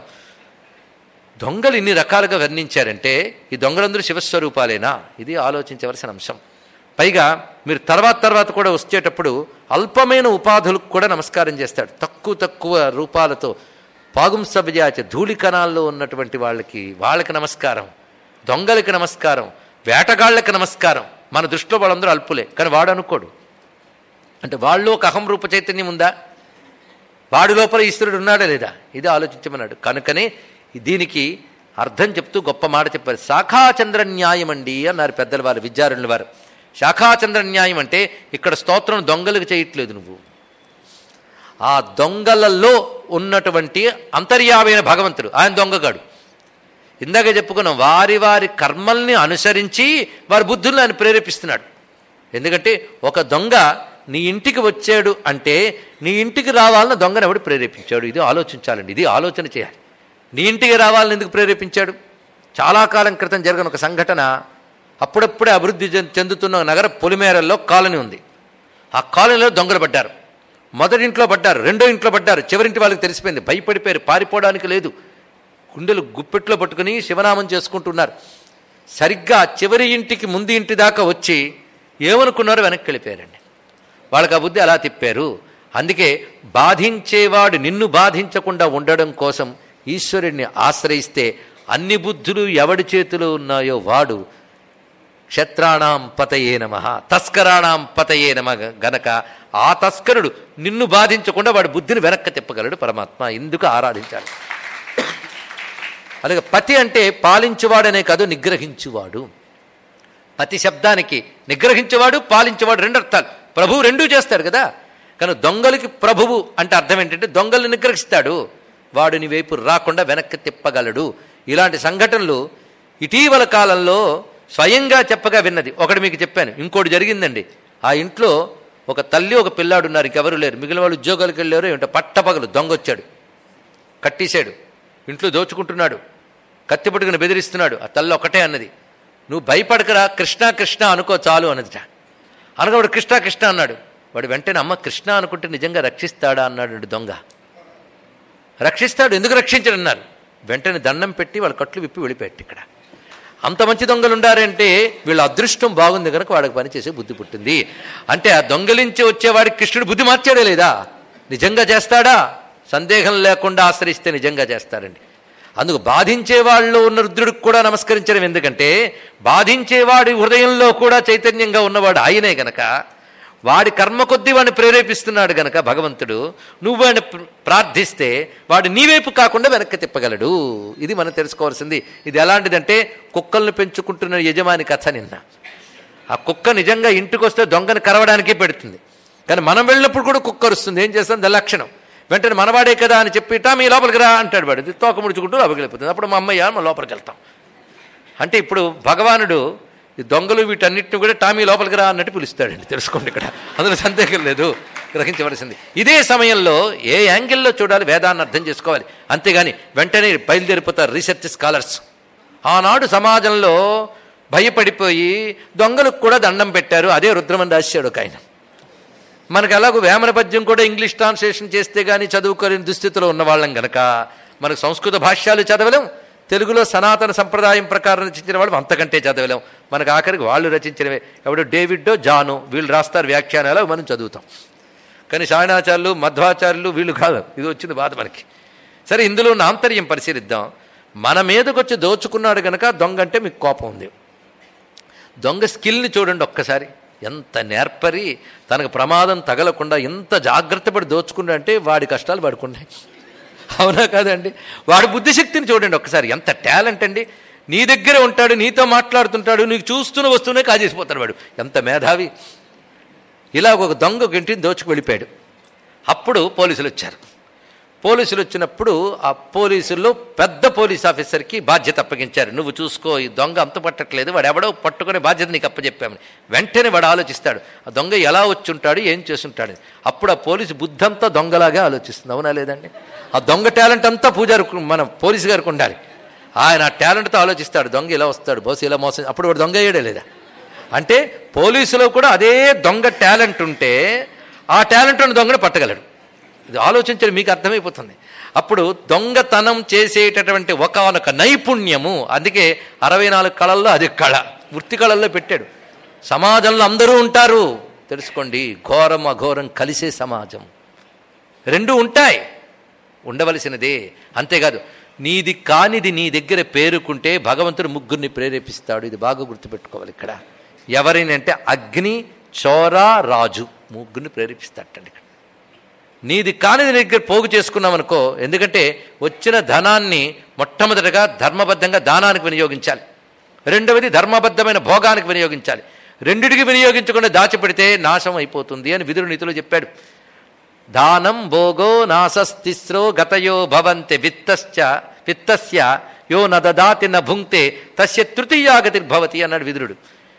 Speaker 1: దొంగలు ఇన్ని రకాలుగా వర్ణించారంటే ఈ దొంగలందరూ శివస్వరూపాలేనా ఇది ఆలోచించవలసిన అంశం పైగా మీరు తర్వాత తర్వాత కూడా వచ్చేటప్పుడు అల్పమైన ఉపాధులకు కూడా నమస్కారం చేస్తాడు తక్కువ తక్కువ రూపాలతో పాగుంసభజాచ ధూళి కణాల్లో ఉన్నటువంటి వాళ్ళకి వాళ్ళకి నమస్కారం దొంగలకి నమస్కారం వేటగాళ్ళకి నమస్కారం మన దృష్టిలో వాళ్ళందరూ అల్పులే కానీ వాడు అనుకోడు అంటే వాళ్ళు ఒక అహం రూప చైతన్యం ఉందా వాడి లోపల ఈశ్వరుడు ఉన్నాడా లేదా ఇది ఆలోచించమన్నాడు కనుకనే దీనికి అర్థం చెప్తూ గొప్ప మాట చెప్పారు శాఖాచంద్ర న్యాయం అండి అన్నారు పెద్దల వారు విద్యారణుల వారు శాఖాచంద్ర న్యాయం అంటే ఇక్కడ స్తోత్రం దొంగలకు చేయట్లేదు నువ్వు ఆ దొంగలలో ఉన్నటువంటి అంతర్యామైన భగవంతుడు ఆయన దొంగగాడు ఇందాక చెప్పుకున్నాం వారి వారి కర్మల్ని అనుసరించి వారి బుద్ధుల్ని ఆయన ప్రేరేపిస్తున్నాడు ఎందుకంటే ఒక దొంగ నీ ఇంటికి వచ్చాడు అంటే నీ ఇంటికి రావాలని దొంగను ఎవడు ప్రేరేపించాడు ఇది ఆలోచించాలండి ఇది ఆలోచన చేయాలి నీ ఇంటికి రావాలని ఎందుకు ప్రేరేపించాడు చాలా కాలం క్రితం జరిగిన ఒక సంఘటన అప్పుడప్పుడే అభివృద్ధి చెంద- చెందుతున్న నగర పొలిమేరల్లో కాలనీ ఉంది ఆ కాలనీలో దొంగలు పడ్డారు మొదటి ఇంట్లో పడ్డారు రెండో ఇంట్లో పడ్డారు చివరింటి వాళ్ళకి తెలిసిపోయింది భయపడిపోయారు పారిపోవడానికి లేదు గుండెలు గుప్పెట్లో పట్టుకుని శివనామం చేసుకుంటున్నారు సరిగ్గా చివరి ఇంటికి ముందు ఇంటి దాకా వచ్చి ఏమనుకున్నారో వెనక్కి వెళ్ళిపోయారండి వాళ్ళకి ఆ బుద్ధి అలా తిప్పారు అందుకే బాధించేవాడు నిన్ను బాధించకుండా ఉండడం కోసం ఈశ్వరుడిని ఆశ్రయిస్తే అన్ని బుద్ధులు ఎవడి చేతిలో ఉన్నాయో వాడు క్షత్రాణం పతయే నమ తస్కరాణం పతయే నమ గనక ఆ తస్కరుడు నిన్ను బాధించకుండా వాడి బుద్ధిని వెనక్కి తిప్పగలడు పరమాత్మ ఎందుకు ఆరాధించాలి అలాగే పతి అంటే పాలించువాడనే కాదు నిగ్రహించువాడు పతి శబ్దానికి నిగ్రహించేవాడు పాలించేవాడు రెండు అర్థాలు ప్రభువు రెండూ చేస్తాడు కదా కానీ దొంగలకి ప్రభువు అంటే అర్థం ఏంటంటే దొంగల్ని నిగ్రహిస్తాడు వాడు నీ వైపు రాకుండా వెనక్కి తిప్పగలడు ఇలాంటి సంఘటనలు ఇటీవల కాలంలో స్వయంగా చెప్పగా విన్నది ఒకటి మీకు చెప్పాను ఇంకోటి జరిగిందండి ఆ ఇంట్లో ఒక తల్లి ఒక పిల్లాడు ఉన్నారు ఇంకెవరు లేరు మిగిలిన వాళ్ళు ఉద్యోగాలకు వెళ్ళారు ఏమిటో పట్టపగలు దొంగ వచ్చాడు కట్టేశాడు ఇంట్లో దోచుకుంటున్నాడు కత్తి పట్టుకుని బెదిరిస్తున్నాడు ఆ తల్లి ఒకటే అన్నది నువ్వు భయపడకరా కృష్ణ కృష్ణ అనుకో చాలు అన్నదిట అనగా వాడు కృష్ణ కృష్ణ అన్నాడు వాడు వెంటనే అమ్మ కృష్ణ అనుకుంటే నిజంగా రక్షిస్తాడా అన్నాడు దొంగ రక్షిస్తాడు ఎందుకు రక్షించడు అన్నారు వెంటనే దండం పెట్టి వాళ్ళ కట్లు విప్పి వెళ్ళిపెట్టి ఇక్కడ అంత మంచి దొంగలు ఉండారంటే వీళ్ళ అదృష్టం బాగుంది కనుక వాడికి పనిచేసే బుద్ధి పుట్టింది అంటే ఆ దొంగలించి వచ్చేవాడికి కృష్ణుడు బుద్ధి మార్చాడే లేదా నిజంగా చేస్తాడా సందేహం లేకుండా ఆశ్రయిస్తే నిజంగా చేస్తాడండి అందుకు బాధించే వాళ్ళు ఉన్న రుద్రుడికి కూడా నమస్కరించడం ఎందుకంటే బాధించేవాడి హృదయంలో కూడా చైతన్యంగా ఉన్నవాడు ఆయనే గనక వాడి కర్మ కొద్దీ వాడిని ప్రేరేపిస్తున్నాడు గనక భగవంతుడు నువ్వు వాడిని ప్ర- ప్రార్థిస్తే వాడు నీ వైపు కాకుండా వెనక్కి తిప్పగలడు ఇది మనం తెలుసుకోవాల్సింది ఇది ఎలాంటిదంటే కుక్కల్ని పెంచుకుంటున్న యజమాని కథ నిన్న ఆ కుక్క నిజంగా ఇంటికి వస్తే దొంగని కరవడానికే పెడుతుంది కానీ మనం వెళ్ళినప్పుడు కూడా కుక్క వస్తుంది ఏం చేస్తాం దాని లక్షణం వెంటనే మనవాడే కదా అని చెప్పిటా మీ లోపలికి రా అంటాడు వాడు ఇది తోక ముడుచుకుంటూ లోపలికి వెళ్ళిపోతుంది అప్పుడు మా అమ్మయ్య మా లోపలికి వెళ్తాం అంటే ఇప్పుడు భగవానుడు ఈ దొంగలు వీటన్నిటిని కూడా టామీ లోపలికి రా అన్నట్టు పిలుస్తాడండి తెలుసుకోండి ఇక్కడ అందులో సందేహం లేదు గ్రహించవలసింది ఇదే సమయంలో ఏ యాంగిల్లో చూడాలి వేదాన్ని అర్థం చేసుకోవాలి అంతేగాని వెంటనే బయలుదేరిపోతారు రీసెర్చ్ స్కాలర్స్ ఆనాడు సమాజంలో భయపడిపోయి దొంగలకు కూడా దండం పెట్టారు అదే రుద్రమని రాశాడు ఒక ఆయన మనకు ఎలాగో వేమన పద్యం కూడా ఇంగ్లీష్ ట్రాన్స్లేషన్ చేస్తే గానీ చదువుకోలేని దుస్థితిలో ఉన్న వాళ్ళం గనక మనకు సంస్కృత భాష్యాలు చదవలేం తెలుగులో సనాతన సంప్రదాయం ప్రకారం రచించిన వాళ్ళు అంతకంటే చదవలేం మనకు ఆఖరికి వాళ్ళు రచించినవే ఎవడు డేవిడ్డో జాను వీళ్ళు రాస్తారు వ్యాఖ్యానాలు అవి మనం చదువుతాం కానీ శాయనాచార్యులు మధ్వాచార్యులు వీళ్ళు కాదు ఇది వచ్చింది బాధ మనకి సరే ఇందులో ఉన్న ఆంతర్యం పరిశీలిద్దాం మన మీదకి వచ్చి దోచుకున్నాడు గనక దొంగ అంటే మీకు కోపం ఉంది దొంగ స్కిల్ని చూడండి ఒక్కసారి ఎంత నేర్పరి తనకు ప్రమాదం తగలకుండా ఎంత జాగ్రత్త పడి దోచుకున్నా అంటే వాడి కష్టాలు పడుకున్నాయి అవునా కాదండి వాడి బుద్ధిశక్తిని చూడండి ఒక్కసారి ఎంత టాలెంట్ అండి నీ దగ్గరే ఉంటాడు నీతో మాట్లాడుతుంటాడు నీకు చూస్తున్న వస్తువునే కాజేసిపోతాడు వాడు ఎంత మేధావి ఇలా ఒక దొంగ ఒక ఇంటిని దోచుకు వెళ్ళిపోయాడు అప్పుడు పోలీసులు వచ్చారు పోలీసులు వచ్చినప్పుడు ఆ పోలీసుల్లో పెద్ద పోలీస్ ఆఫీసర్కి బాధ్యత అప్పగించారు నువ్వు చూసుకో ఈ దొంగ అంత పట్టట్లేదు వాడు ఎవడో పట్టుకునే బాధ్యత నీకు అప్పచెప్పామని వెంటనే వాడు ఆలోచిస్తాడు ఆ దొంగ ఎలా వచ్చుంటాడు ఏం చేసుంటాడు అప్పుడు ఆ పోలీసు బుద్ధంతా దొంగలాగే ఆలోచిస్తుంది అవునా లేదండి ఆ దొంగ టాలెంట్ అంతా పూజారి మన పోలీసు గారికి ఉండాలి ఆయన ఆ టాలెంట్తో ఆలోచిస్తాడు దొంగ ఇలా వస్తాడు బహుశా ఇలా మోసం అప్పుడు వాడు దొంగ అయ్యాడే లేదా అంటే పోలీసులో కూడా అదే దొంగ టాలెంట్ ఉంటే ఆ టాలెంట్ ఉన్న దొంగను పట్టగలడు ఇది ఆలోచించడం మీకు అర్థమైపోతుంది అప్పుడు దొంగతనం చేసేటటువంటి ఒకనొక నైపుణ్యము అందుకే అరవై నాలుగు కళల్లో అది కళ వృత్తి కళల్లో పెట్టాడు సమాజంలో అందరూ ఉంటారు తెలుసుకోండి ఘోరం అఘోరం కలిసే సమాజం రెండు ఉంటాయి ఉండవలసినదే అంతేకాదు నీది కానిది నీ దగ్గర పేరుకుంటే భగవంతుడు ముగ్గురిని ప్రేరేపిస్తాడు ఇది బాగా గుర్తుపెట్టుకోవాలి ఇక్కడ ఎవరైనా అంటే అగ్ని చోర రాజు ముగ్గురిని ప్రేరేపిస్తాడటండి ఇక్కడ నీది కానిది నీ దగ్గర పోగు చేసుకున్నాం అనుకో ఎందుకంటే వచ్చిన ధనాన్ని మొట్టమొదటగా ధర్మబద్ధంగా దానానికి వినియోగించాలి రెండవది ధర్మబద్ధమైన భోగానికి వినియోగించాలి రెండిటికి వినియోగించకుండా దాచిపెడితే నాశం అయిపోతుంది అని విదురు నీతిలో చెప్పాడు దానం భోగో నాసస్తిస్రో గతయో భవంతి విత్తశ్చ విత్తస్య యో నదదాతి న భుంక్తే తస్య తృతీయాగతిర్భవతి అన్నాడు విదురుడు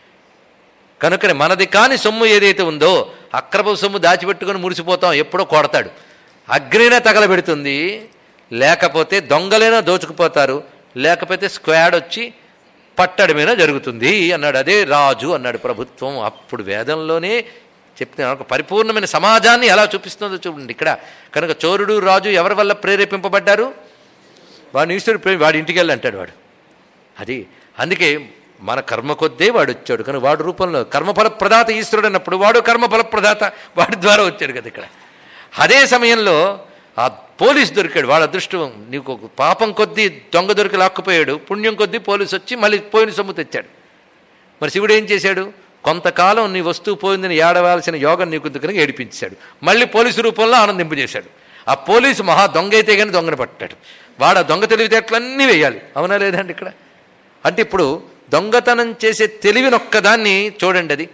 Speaker 1: కనుకనే మనది కాని సొమ్ము ఏదైతే ఉందో అక్రమ సొమ్ము దాచిపెట్టుకుని మురిసిపోతాం ఎప్పుడో కొడతాడు అగ్నినే తగలబెడుతుంది లేకపోతే దొంగలైనా దోచుకుపోతారు లేకపోతే స్క్వాడ్ వచ్చి పట్టడమైనా జరుగుతుంది అన్నాడు అదే రాజు అన్నాడు ప్రభుత్వం అప్పుడు వేదంలోనే చెప్తున్నాను ఒక పరిపూర్ణమైన సమాజాన్ని ఎలా చూపిస్తుందో చూడండి ఇక్కడ కనుక చోరుడు రాజు ఎవరి వల్ల ప్రేరేపింపబడ్డారు వాడిని ఈశ్వరుడు ప్రేమి వాడి ఇంటికి వెళ్ళి అంటాడు వాడు అది అందుకే మన కర్మ కొద్దే వాడు వచ్చాడు కానీ వాడు రూపంలో కర్మఫల ప్రదాత ఈశ్వరుడు అన్నప్పుడు వాడు కర్మఫల ప్రదాత వాడి ద్వారా వచ్చాడు కదా ఇక్కడ అదే సమయంలో ఆ పోలీస్ దొరికాడు వాడు అదృష్టం నీకు ఒక పాపం కొద్దీ దొంగ దొరికి లాక్కుపోయాడు పుణ్యం కొద్దీ పోలీసు వచ్చి మళ్ళీ పోయిన సొమ్ము తెచ్చాడు మరి శివుడు ఏం చేశాడు కొంతకాలం నీ వస్తువు పోయిందని ఏడవలసిన యోగం నీకు కనుక ఏడిపించాడు మళ్ళీ పోలీసు రూపంలో ఆనందింపజేశాడు ఆ పోలీసు మహా దొంగ అయితే కానీ దొంగను పట్టాడు వాడు ఆ దొంగ తెలివితేటలన్నీ వేయాలి అవునా లేదండి ఇక్కడ అంటే ఇప్పుడు దొంగతనం చేసే తెలివినొక్కదాన్ని చూడండి అది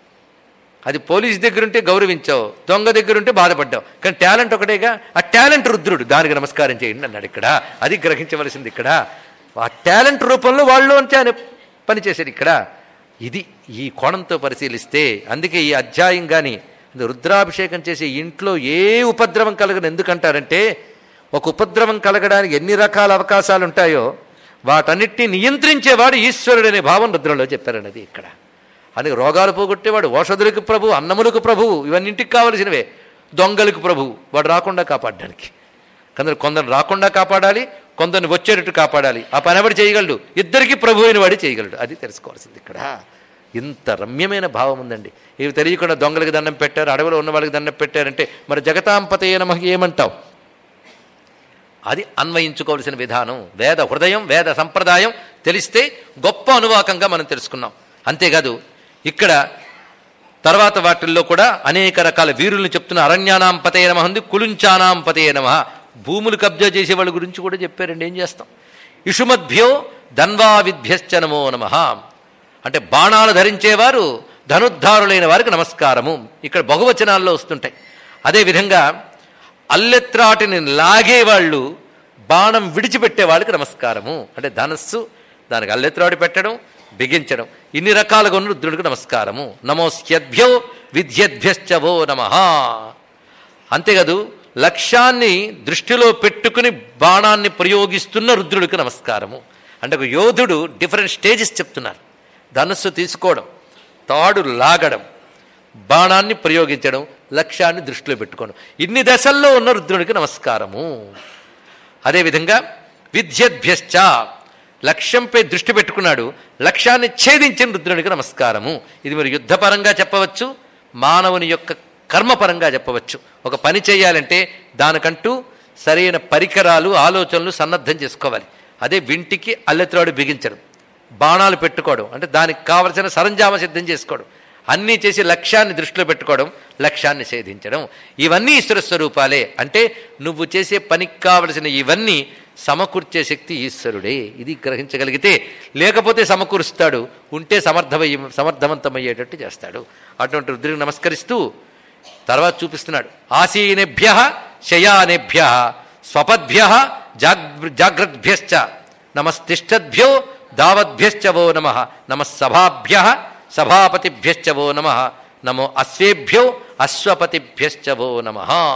Speaker 1: అది పోలీస్ దగ్గర ఉంటే గౌరవించావు దొంగ దగ్గర ఉంటే బాధపడ్డావు కానీ టాలెంట్ ఒకటేగా ఆ టాలెంట్ రుద్రుడు దానికి నమస్కారం చేయండి అన్నాడు ఇక్కడ అది గ్రహించవలసింది ఇక్కడ ఆ టాలెంట్ రూపంలో వాళ్ళు అంటే ఆయన పనిచేశాడు ఇక్కడ ఇది ఈ కోణంతో పరిశీలిస్తే అందుకే ఈ అధ్యాయం కానీ ఇది రుద్రాభిషేకం చేసే ఇంట్లో ఏ ఉపద్రవం కలగదు ఎందుకంటారంటే ఒక ఉపద్రవం కలగడానికి ఎన్ని రకాల అవకాశాలు ఉంటాయో వాటన్నిటిని నియంత్రించేవాడు ఈశ్వరుడు అనే భావం రుద్రంలో చెప్పారన్నది ఇక్కడ అని రోగాలు పోగొట్టేవాడు ఔషధులకు ప్రభు అన్నములకు ప్రభు ఇవన్నింటికి కావలసినవే దొంగలకు ప్రభు వాడు రాకుండా కాపాడడానికి కొందరు కొందరు రాకుండా కాపాడాలి కొందరిని వచ్చేటట్టు కాపాడాలి ఆ పని ఎవడు చేయగలడు ఇద్దరికి ప్రభు అయిన వాడు చేయగలడు అది తెలుసుకోవాల్సింది ఇక్కడ ఇంత రమ్యమైన భావం ఉందండి ఇవి తెలియకుండా దొంగలకి దండం పెట్టారు అడవిలో ఉన్న వాళ్ళకి దండం పెట్టారంటే మరి జగతాంపతయ నమకి ఏమంటావు అది అన్వయించుకోవాల్సిన విధానం వేద హృదయం వేద సంప్రదాయం తెలిస్తే గొప్ప అనువాకంగా మనం తెలుసుకున్నాం అంతేకాదు ఇక్కడ తర్వాత వాటిల్లో కూడా అనేక రకాల వీరుల్ని చెప్తున్న అరణ్యానాంపతే నమ ఉంది కులుంచానాంపతే నమ భూములు కబ్జా చేసే వాళ్ళ గురించి కూడా చెప్పారండి ఏం చేస్తాం ఇషుమద్భ్యో ధన్వావిభ్యశ్చ నమో నమ అంటే బాణాలు ధరించేవారు ధనుద్ధారులైన వారికి నమస్కారము ఇక్కడ బహువచనాల్లో వస్తుంటాయి అదేవిధంగా అల్లెత్రాటిని లాగేవాళ్ళు బాణం విడిచిపెట్టే వాళ్ళకి నమస్కారము అంటే ధనస్సు దానికి అల్లెత్రాడి పెట్టడం బిగించడం ఇన్ని రకాలుగా ఉన్న రుద్రుడికి నమస్కారము నమోస్యద్భ్యో విద్యద్భ్యశ్చవో నమ అంతేకాదు లక్ష్యాన్ని దృష్టిలో పెట్టుకుని బాణాన్ని ప్రయోగిస్తున్న రుద్రుడికి నమస్కారము అంటే ఒక యోధుడు డిఫరెంట్ స్టేజెస్ చెప్తున్నారు ధనస్సు తీసుకోవడం తాడు లాగడం బాణాన్ని ప్రయోగించడం లక్ష్యాన్ని దృష్టిలో పెట్టుకోవడం ఇన్ని దశల్లో ఉన్న రుద్రుడికి నమస్కారము అదేవిధంగా విద్యద్భ్యశ్చ లక్ష్యంపై దృష్టి పెట్టుకున్నాడు లక్ష్యాన్ని ఛేదించిన రుద్రునికి నమస్కారము ఇది మరి యుద్ధపరంగా చెప్పవచ్చు మానవుని యొక్క కర్మపరంగా చెప్పవచ్చు ఒక పని చేయాలంటే దానికంటూ సరైన పరికరాలు ఆలోచనలు సన్నద్ధం చేసుకోవాలి అదే వింటికి అల్లెత్రాడు బిగించడం బాణాలు పెట్టుకోవడం అంటే దానికి కావలసిన సరంజామ సిద్ధం చేసుకోవడం అన్నీ చేసి లక్ష్యాన్ని దృష్టిలో పెట్టుకోవడం లక్ష్యాన్ని ఛేదించడం ఇవన్నీ ఈశ్వర స్వరూపాలే అంటే నువ్వు చేసే పనికి కావలసిన ఇవన్నీ సమకూర్చే శక్తి ఈశ్వరుడే ఇది గ్రహించగలిగితే లేకపోతే సమకూరుస్తాడు ఉంటే సమర్థమయ్య సమర్థవంతమయ్యేటట్టు చేస్తాడు అటువంటి రుద్రుడికి నమస్కరిస్తూ తర్వాత చూపిస్తున్నాడు ఆసీనేభ్య శయానేభ్య స్వపద్భ్య జాగ్ర జాగ్రద్భ్యశ్చ నమస్తిష్టద్భ్యో దావద్భ్యశ్చ వో నమ నమ సభాభ్య సభాపతిభ్యశ్చ వో నమ నమో అశ్వేభ్యో అశ్వపతిభ్యశ్చ వో నమ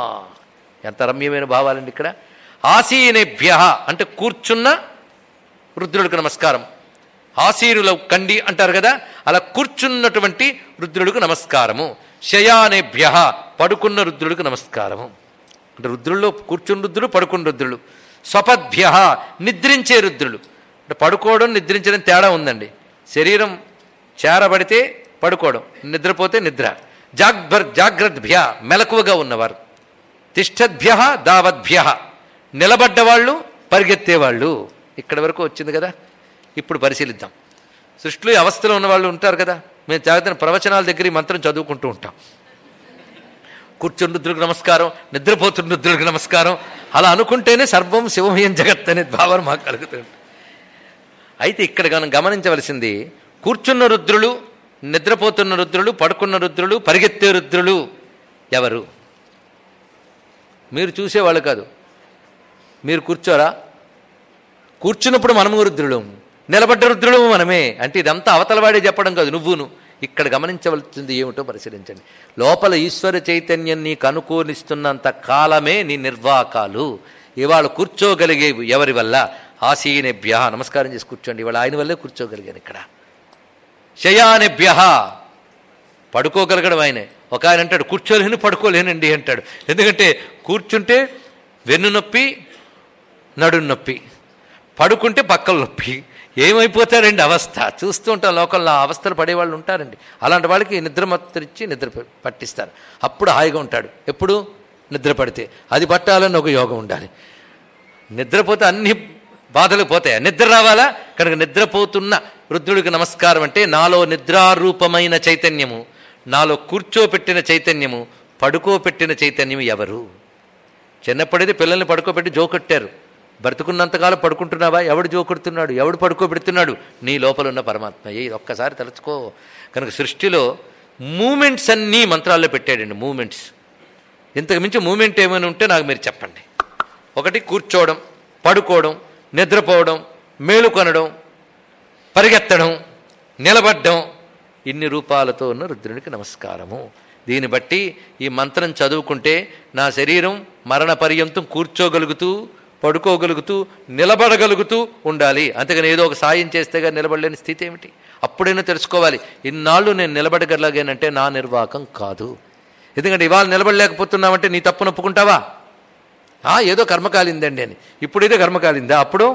Speaker 1: ఎంత రమ్యమైన భావాలండి ఇక్కడ ఆసీనేభ్య అంటే కూర్చున్న రుద్రుడికి నమస్కారం ఆసీనుల కండి అంటారు కదా అలా కూర్చున్నటువంటి రుద్రుడికి నమస్కారము శయానేభ్య పడుకున్న రుద్రుడికి నమస్కారము అంటే రుద్రుల్లో కూర్చున్న రుద్రుడు పడుకున్న రుద్రుడు స్వపద్భ్య నిద్రించే రుద్రుడు అంటే పడుకోవడం నిద్రించడం తేడా ఉందండి శరీరం చేరబడితే పడుకోవడం నిద్రపోతే నిద్ర జాగ్భర్ జాగ్రద్భ్య మెలకువగా ఉన్నవారు తిష్టద్భ్య దావద్భ్య నిలబడ్డవాళ్ళు పరిగెత్తేవాళ్ళు ఇక్కడి వరకు వచ్చింది కదా ఇప్పుడు పరిశీలిద్దాం సృష్టిలో ఈ అవస్థలో ఉన్న వాళ్ళు ఉంటారు కదా మేము జాగ్రత్త ప్రవచనాల దగ్గర ఈ మంత్రం చదువుకుంటూ ఉంటాం కూర్చుని రుద్రుడికి నమస్కారం నిద్రపోతున్న రుద్రుడికి నమస్కారం అలా అనుకుంటేనే సర్వం శివమయం జగత్ అనే భావన మాకు కలుగుతుంది అయితే ఇక్కడ మనం గమనించవలసింది కూర్చున్న రుద్రులు నిద్రపోతున్న రుద్రులు పడుకున్న రుద్రులు పరిగెత్తే రుద్రులు ఎవరు మీరు చూసేవాళ్ళు కాదు మీరు కూర్చోరా కూర్చున్నప్పుడు మనము రుద్రులు నిలబడ్డ రుద్రుడు మనమే అంటే ఇదంతా అవతలవాడే చెప్పడం కాదు నువ్వును ఇక్కడ గమనించవలసింది ఏమిటో పరిశీలించండి లోపల ఈశ్వర చైతన్యం నీకు అనుకూలిస్తున్నంత కాలమే నీ నిర్వాకాలు ఇవాళ కూర్చోగలిగేవి ఎవరి వల్ల ఆసీనేభ్య నమస్కారం చేసి కూర్చోండి ఇవాళ ఆయన వల్లే కూర్చోగలిగాను ఇక్కడ శయానేభ్య పడుకోగలగడం ఆయనే ఒక ఆయన అంటాడు కూర్చోలేను పడుకోలేనండి అంటాడు ఎందుకంటే కూర్చుంటే వెన్ను నొప్పి నడు నొప్పి పడుకుంటే పక్కల నొప్పి ఏమైపోతారండి అవస్థ చూస్తూ ఉంటాం లోకల్లో ఆ అవస్థలు పడేవాళ్ళు ఉంటారండి అలాంటి వాళ్ళకి నిద్ర మత్తురిచ్చి నిద్ర ప- పట్టిస్తారు అప్పుడు హాయిగా ఉంటాడు ఎప్పుడు నిద్ర పడితే అది పట్టాలని ఒక యోగం ఉండాలి నిద్రపోతే అన్ని బాధలు పోతాయి నిద్ర రావాలా కనుక నిద్రపోతున్న రుద్రుడికి నమస్కారం అంటే నాలో నిద్రారూపమైన చైతన్యము నాలో కూర్చోపెట్టిన చైతన్యము పడుకోపెట్టిన చైతన్యం ఎవరు చిన్నప్పుడైతే పిల్లల్ని పడుకోబెట్టి జోకొట్టారు బ్రతుకున్నంతకాలం పడుకుంటున్నావా ఎవడు జోకొడుతున్నాడు ఎవడు పడుకోబెడుతున్నాడు నీ లోపల ఉన్న పరమాత్మ ఏ ఇది ఒక్కసారి తలుచుకో కనుక సృష్టిలో మూమెంట్స్ అన్నీ మంత్రాల్లో పెట్టాడండి మూమెంట్స్ ఇంతకు మించి మూమెంట్ ఏమైనా ఉంటే నాకు మీరు చెప్పండి ఒకటి కూర్చోవడం పడుకోవడం నిద్రపోవడం మేలుకొనడం పరిగెత్తడం నిలబడ్డం ఇన్ని రూపాలతో ఉన్న రుద్రునికి నమస్కారము దీన్ని బట్టి ఈ మంత్రం చదువుకుంటే నా శరీరం మరణ పర్యంతం కూర్చోగలుగుతూ పడుకోగలుగుతూ నిలబడగలుగుతూ ఉండాలి అంతేగాని ఏదో ఒక సాయం చేస్తేగా నిలబడలేని స్థితి ఏమిటి అప్పుడైనా తెలుసుకోవాలి ఇన్నాళ్ళు నేను నిలబడగలిగానంటే నా నిర్వాకం కాదు ఎందుకంటే ఇవాళ నిలబడలేకపోతున్నామంటే నీ తప్పును ఒప్పుకుంటావా ఆ, ఏదో కర్మ కాలిందండి అని ఇప్పుడైతే కర్మ కాలిందా అప్పుడు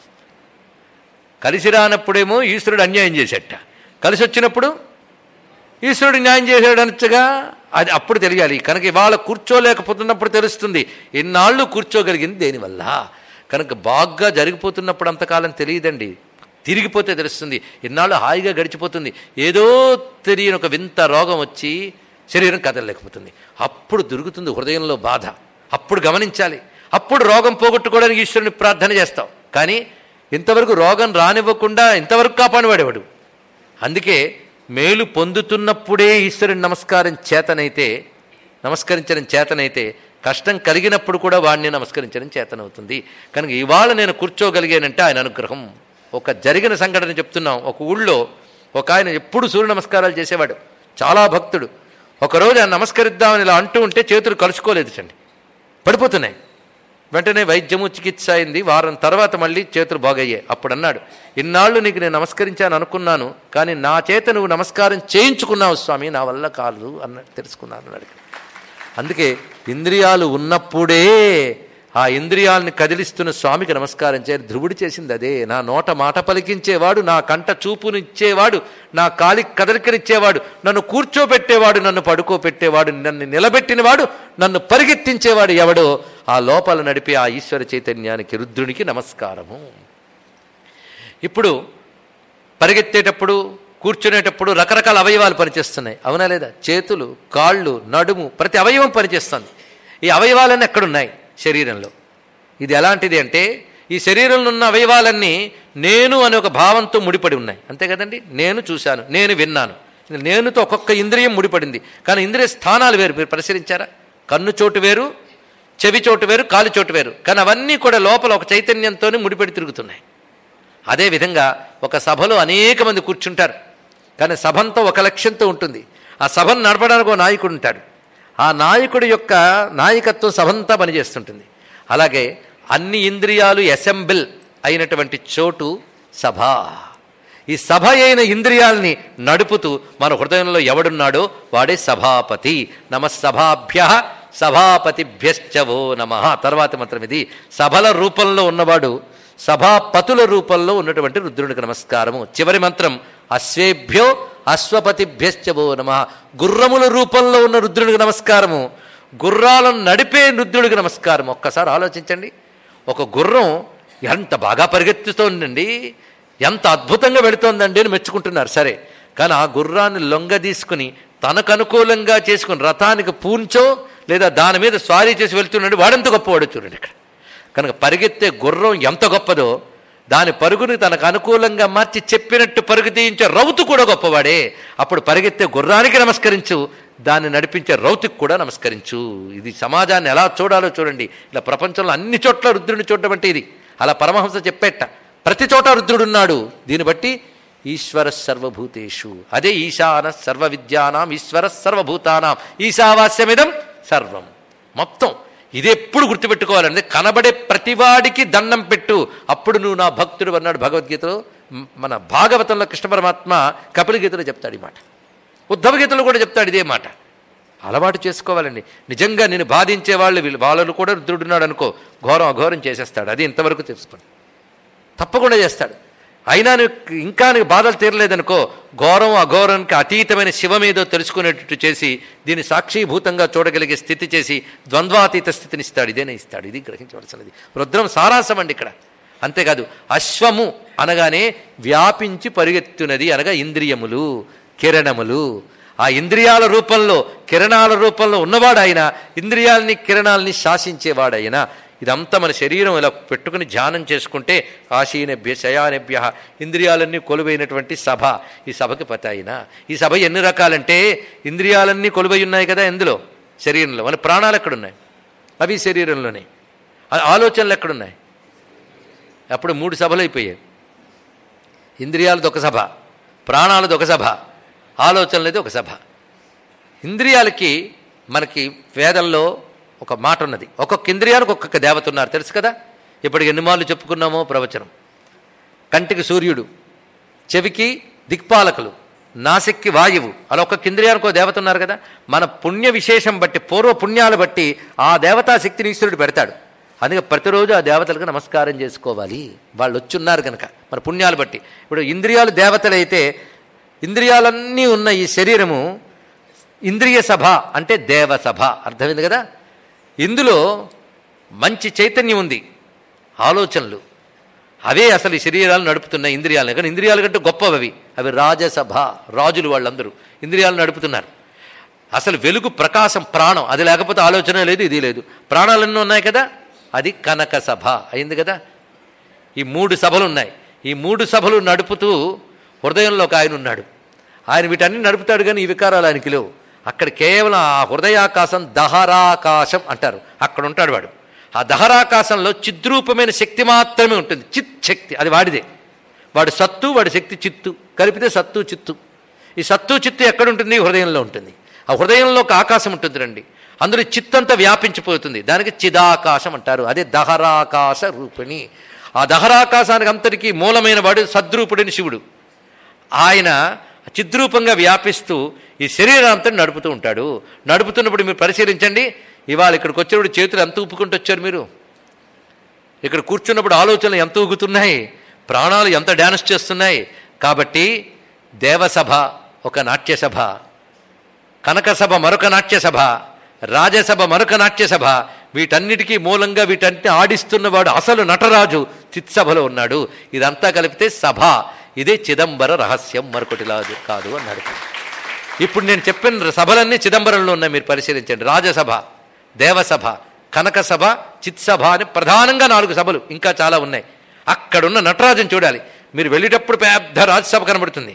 Speaker 1: కలిసి రానప్పుడేమో ఈశ్వరుడు అన్యాయం చేసేట కలిసి వచ్చినప్పుడు ఈశ్వరుడు న్యాయం చేశాడు అనొచ్చుగా అది అప్పుడు తెలియాలి కనుక ఇవాళ కూర్చోలేకపోతున్నప్పుడు తెలుస్తుంది ఎన్నాళ్ళు కూర్చోగలిగింది దేనివల్ల కనుక బాగా జరిగిపోతున్నప్పుడు అంతకాలం తెలియదండి తిరిగిపోతే తెలుస్తుంది ఎన్నాళ్ళు హాయిగా గడిచిపోతుంది ఏదో తెలియని ఒక వింత రోగం వచ్చి శరీరం కదలలేకపోతుంది అప్పుడు దొరుకుతుంది హృదయంలో బాధ అప్పుడు గమనించాలి అప్పుడు రోగం పోగొట్టుకోవడానికి ఈశ్వరుని ప్రార్థన చేస్తాం కానీ ఇంతవరకు రోగం రానివ్వకుండా ఇంతవరకు కాపాడివాడేవాడు అందుకే మేలు పొందుతున్నప్పుడే ఈశ్వరుని నమస్కారం చేతనైతే నమస్కరించడం చేతనైతే కష్టం కలిగినప్పుడు కూడా వాడిని నమస్కరించడం చేతనవుతుంది కనుక ఇవాళ నేను కూర్చోగలిగానంటే ఆయన అనుగ్రహం ఒక జరిగిన సంఘటన చెప్తున్నాం ఒక ఊళ్ళో ఒక ఆయన ఎప్పుడు సూర్య నమస్కారాలు చేసేవాడు చాలా భక్తుడు ఒకరోజు ఆయన నమస్కరిద్దామని ఇలా అంటూ ఉంటే చేతులు కలుసుకోలేదు చండి పడిపోతున్నాయి వెంటనే వైద్యము చికిత్స అయింది వారం తర్వాత మళ్ళీ చేతులు బాగయ్యాయి అప్పుడు అన్నాడు ఇన్నాళ్ళు నీకు నేను నమస్కరించాను అనుకున్నాను కానీ నా చేత నువ్వు నమస్కారం చేయించుకున్నావు స్వామి నా వల్ల కాదు అన్నట్టు తెలుసుకున్నాను అన్నాడు అందుకే ఇంద్రియాలు ఉన్నప్పుడే ఆ ఇంద్రియాలని కదిలిస్తున్న స్వామికి నమస్కారం చేయాలి ధ్రువుడు చేసింది అదే నా నోట మాట పలికించేవాడు నా కంట చూపునిచ్చేవాడు నా కాలి కదలికనిచ్చేవాడు నన్ను కూర్చోబెట్టేవాడు నన్ను పడుకోబెట్టేవాడు నన్ను నిలబెట్టినవాడు నన్ను పరిగెత్తించేవాడు ఎవడో ఆ లోపల నడిపే ఆ ఈశ్వర చైతన్యానికి రుద్రునికి నమస్కారము ఇప్పుడు పరిగెత్తేటప్పుడు కూర్చునేటప్పుడు రకరకాల అవయవాలు పనిచేస్తున్నాయి అవునా లేదా చేతులు కాళ్ళు నడుము ప్రతి అవయవం పనిచేస్తుంది ఈ అవయవాలన్నీ ఎక్కడున్నాయి శరీరంలో ఇది ఎలాంటిది అంటే ఈ శరీరంలో ఉన్న అవయవాలన్నీ నేను అనే ఒక భావంతో ముడిపడి ఉన్నాయి అంతే కదండి నేను చూశాను నేను విన్నాను నేనుతో ఒక్కొక్క ఇంద్రియం ముడిపడింది కానీ ఇంద్రియ స్థానాలు వేరు మీరు పరిశీలించారా కన్ను చోటు వేరు చెవి చోటు వేరు కాలు చోటు వేరు కానీ అవన్నీ కూడా లోపల ఒక చైతన్యంతోనే ముడిపడి తిరుగుతున్నాయి అదేవిధంగా ఒక సభలో అనేక మంది కూర్చుంటారు కానీ సభంతో ఒక లక్ష్యంతో ఉంటుంది ఆ సభను నడపడానికి ఒక నాయకుడు ఉంటాడు ఆ నాయకుడి యొక్క నాయకత్వం సభంతా పనిచేస్తుంటుంది అలాగే అన్ని ఇంద్రియాలు అసెంబుల్ అయినటువంటి చోటు సభ ఈ సభ అయిన ఇంద్రియాల్ని నడుపుతూ మన హృదయంలో ఎవడున్నాడో వాడే సభాపతి నమ సభాభ్య సభాపతిభ్యశ్చవో నమ తర్వాత మంత్రం ఇది సభల రూపంలో ఉన్నవాడు సభాపతుల రూపంలో ఉన్నటువంటి రుద్రునికి నమస్కారము చివరి మంత్రం అశ్వేభ్యో అశ్వపతిభ్యశ్చవో నమ గుర్రముల రూపంలో ఉన్న రుద్రునికి నమస్కారము గుర్రాలను నడిపే రుద్రుడికి నమస్కారం ఒక్కసారి ఆలోచించండి ఒక గుర్రం ఎంత బాగా పరిగెత్తుతోందండి ఎంత అద్భుతంగా వెళుతోందండి అని మెచ్చుకుంటున్నారు సరే కానీ ఆ గుర్రాన్ని లొంగ తీసుకుని తనకు అనుకూలంగా చేసుకుని రథానికి పూంచో లేదా దాని మీద స్వారీ చేసి వెళ్తున్నాడు వాడెంత గొప్పవాడు చూడండి ఇక్కడ కనుక పరిగెత్తే గుర్రం ఎంత గొప్పదో దాని పరుగుని తనకు అనుకూలంగా మార్చి చెప్పినట్టు పరుగు తీయించే రౌతు కూడా గొప్పవాడే అప్పుడు పరిగెత్తే గుర్రానికి నమస్కరించు దాన్ని నడిపించే రౌతుకి కూడా నమస్కరించు ఇది సమాజాన్ని ఎలా చూడాలో చూడండి ఇలా ప్రపంచంలో అన్ని చోట్ల రుద్రుని చూడడం అంటే ఇది అలా పరమహంస చెప్పేట ప్రతి చోట రుద్రుడున్నాడు దీన్ని బట్టి ఈశ్వర సర్వభూతేషు అదే ఈశాన సర్వ విద్యానాం ఈశ్వర సర్వభూతానాం ఈశావాస్యమిదం సర్వం మొత్తం ఇది ఎప్పుడు గుర్తుపెట్టుకోవాలంటే కనబడే ప్రతివాడికి దండం పెట్టు అప్పుడు నువ్వు నా భక్తుడు అన్నాడు భగవద్గీతలో మ్, మన భాగవతంలో కృష్ణ పరమాత్మ కపిల గీతలో చెప్తాడు ఈ మాట ఉద్ధవ గీతలో కూడా చెప్తాడు ఇదే మాట అలవాటు చేసుకోవాలండి నిజంగా నేను బాధించే వాళ్ళు వీళ్ళు వాళ్ళను కూడా రుద్రుడున్నాడు అనుకో ఘోరం అఘోరం చేసేస్తాడు అది ఇంతవరకు తెలుసుకోండి తప్పకుండా చేస్తాడు అయినా నీకు ఇంకా నీకు బాధలు తీరలేదనుకో ఘోరం అఘోరానికి అతీతమైన శివమేదో తెలుసుకునేటట్టు చేసి దీన్ని సాక్షీభూతంగా చూడగలిగే స్థితి చేసి ద్వంద్వాతీత స్థితిని ఇస్తాడు ఇదేనే ఇస్తాడు ఇది గ్రహించవలసినది రుద్రం సారాంశం అండి ఇక్కడ అంతేకాదు అశ్వము అనగానే వ్యాపించి పరిగెత్తునది అనగా ఇంద్రియములు కిరణములు ఆ ఇంద్రియాల రూపంలో కిరణాల రూపంలో ఉన్నవాడు ఆయన ఇంద్రియాలని కిరణాలని శాసించేవాడైనా ఇదంతా మన శరీరం ఇలా పెట్టుకుని ధ్యానం చేసుకుంటే ఆశీనభ్య శయానభ్య ఇంద్రియాలన్నీ కొలువైనటువంటి సభ ఈ సభకి పతాయిన ఈ సభ ఎన్ని రకాలంటే ఇంద్రియాలన్నీ కొలువై ఉన్నాయి కదా ఎందులో శరీరంలో మన ప్రాణాలు ఎక్కడున్నాయి అవి శరీరంలోనే ఆ ఆలోచనలు ఎక్కడున్నాయి అప్పుడు మూడు సభలు అయిపోయాయి ఇంద్రియాలది ఒక సభ ప్రాణాలది ఒక సభ ఆలోచనలది ఒక సభ ఇంద్రియాలకి మనకి వేదంలో ఒక మాట ఉన్నది ఒక్కొక్క ఇంద్రియానికి ఒక్కొక్క దేవత ఉన్నారు తెలుసు కదా ఇప్పటికి ఎన్ని మార్లు చెప్పుకున్నామో ప్రవచనం కంటికి సూర్యుడు చెవికి దిక్పాలకులు నాసిక్కి వాయువు అలా ఒక్కొక్క ఇంద్రియానికి ఒక దేవత ఉన్నారు కదా మన పుణ్య విశేషం బట్టి పూర్వ పుణ్యాలు బట్టి ఆ దేవతా శక్తిని ఈశ్వరుడు పెడతాడు అందుకే ప్రతిరోజు ఆ దేవతలకు నమస్కారం చేసుకోవాలి వాళ్ళు వచ్చున్నారు కనుక మన పుణ్యాలు బట్టి ఇప్పుడు ఇంద్రియాలు దేవతలైతే ఇంద్రియాలన్నీ ఉన్న ఈ శరీరము ఇంద్రియ సభ అంటే దేవసభ అర్థమైంది కదా ఇందులో మంచి చైతన్యం ఉంది ఆలోచనలు అవే అసలు ఈ శరీరాలు నడుపుతున్న ఇంద్రియాలు కానీ ఇంద్రియాల కంటే గొప్పవి అవి అవి రాజసభ రాజులు వాళ్ళందరూ ఇంద్రియాలు నడుపుతున్నారు అసలు వెలుగు ప్రకాశం ప్రాణం అది లేకపోతే ఆలోచన లేదు ఇది లేదు ప్రాణాలన్నీ ఉన్నాయి కదా అది కనక సభ అయింది కదా ఈ మూడు సభలు ఉన్నాయి ఈ మూడు సభలు నడుపుతూ హృదయంలో ఒక ఆయన ఉన్నాడు ఆయన వీటన్ని నడుపుతాడు కానీ ఈ వికారాలు ఆయనకి లేవు అక్కడ కేవలం ఆ హృదయాకాశం దహరాకాశం అంటారు అక్కడ ఉంటాడు వాడు ఆ దహరాకాశంలో చిద్రూపమైన శక్తి మాత్రమే ఉంటుంది చిత్ శక్తి అది వాడిదే వాడు సత్తు వాడి శక్తి చిత్తు కలిపితే సత్తు చిత్తు ఈ సత్తు చిత్తు ఎక్కడ ఉంటుంది హృదయంలో ఉంటుంది ఆ హృదయంలో ఒక ఆకాశం ఉంటుంది రండి అందులో చిత్తంతా వ్యాపించిపోతుంది దానికి చిదాకాశం అంటారు అదే దహరాకాశ రూపిణి ఆ దహరాకాశానికి అంతటికీ మూలమైన వాడు సద్రూపుడని శివుడు ఆయన చిద్రూపంగా వ్యాపిస్తూ ఈ శరీరం అంతా నడుపుతూ ఉంటాడు నడుపుతున్నప్పుడు మీరు పరిశీలించండి ఇవాళ ఇక్కడికి వచ్చినప్పుడు చేతులు ఎంత ఊపుకుంటూ వచ్చారు మీరు ఇక్కడ కూర్చున్నప్పుడు ఆలోచనలు ఎంత ఊగుతున్నాయి ప్రాణాలు ఎంత డ్యాన్స్ చేస్తున్నాయి కాబట్టి దేవసభ ఒక నాట్యసభ కనకసభ మరొక నాట్యసభ రాజసభ మరొక నాట్యసభ వీటన్నిటికీ మూలంగా వీటన్ని ఆడిస్తున్నవాడు అసలు నటరాజు చిత్సభలో ఉన్నాడు ఇదంతా కలిపితే సభ ఇదే చిదంబర రహస్యం మరొకటి లాదు కాదు అన్నాడు ఇప్పుడు నేను చెప్పిన సభలన్నీ చిదంబరంలో ఉన్నాయి మీరు పరిశీలించండి రాజసభ దేవసభ కనకసభ చిత్సభ అని ప్రధానంగా నాలుగు సభలు ఇంకా చాలా ఉన్నాయి అక్కడున్న నటరాజుని చూడాలి మీరు వెళ్ళేటప్పుడు పెద్ద రాజసభ కనబడుతుంది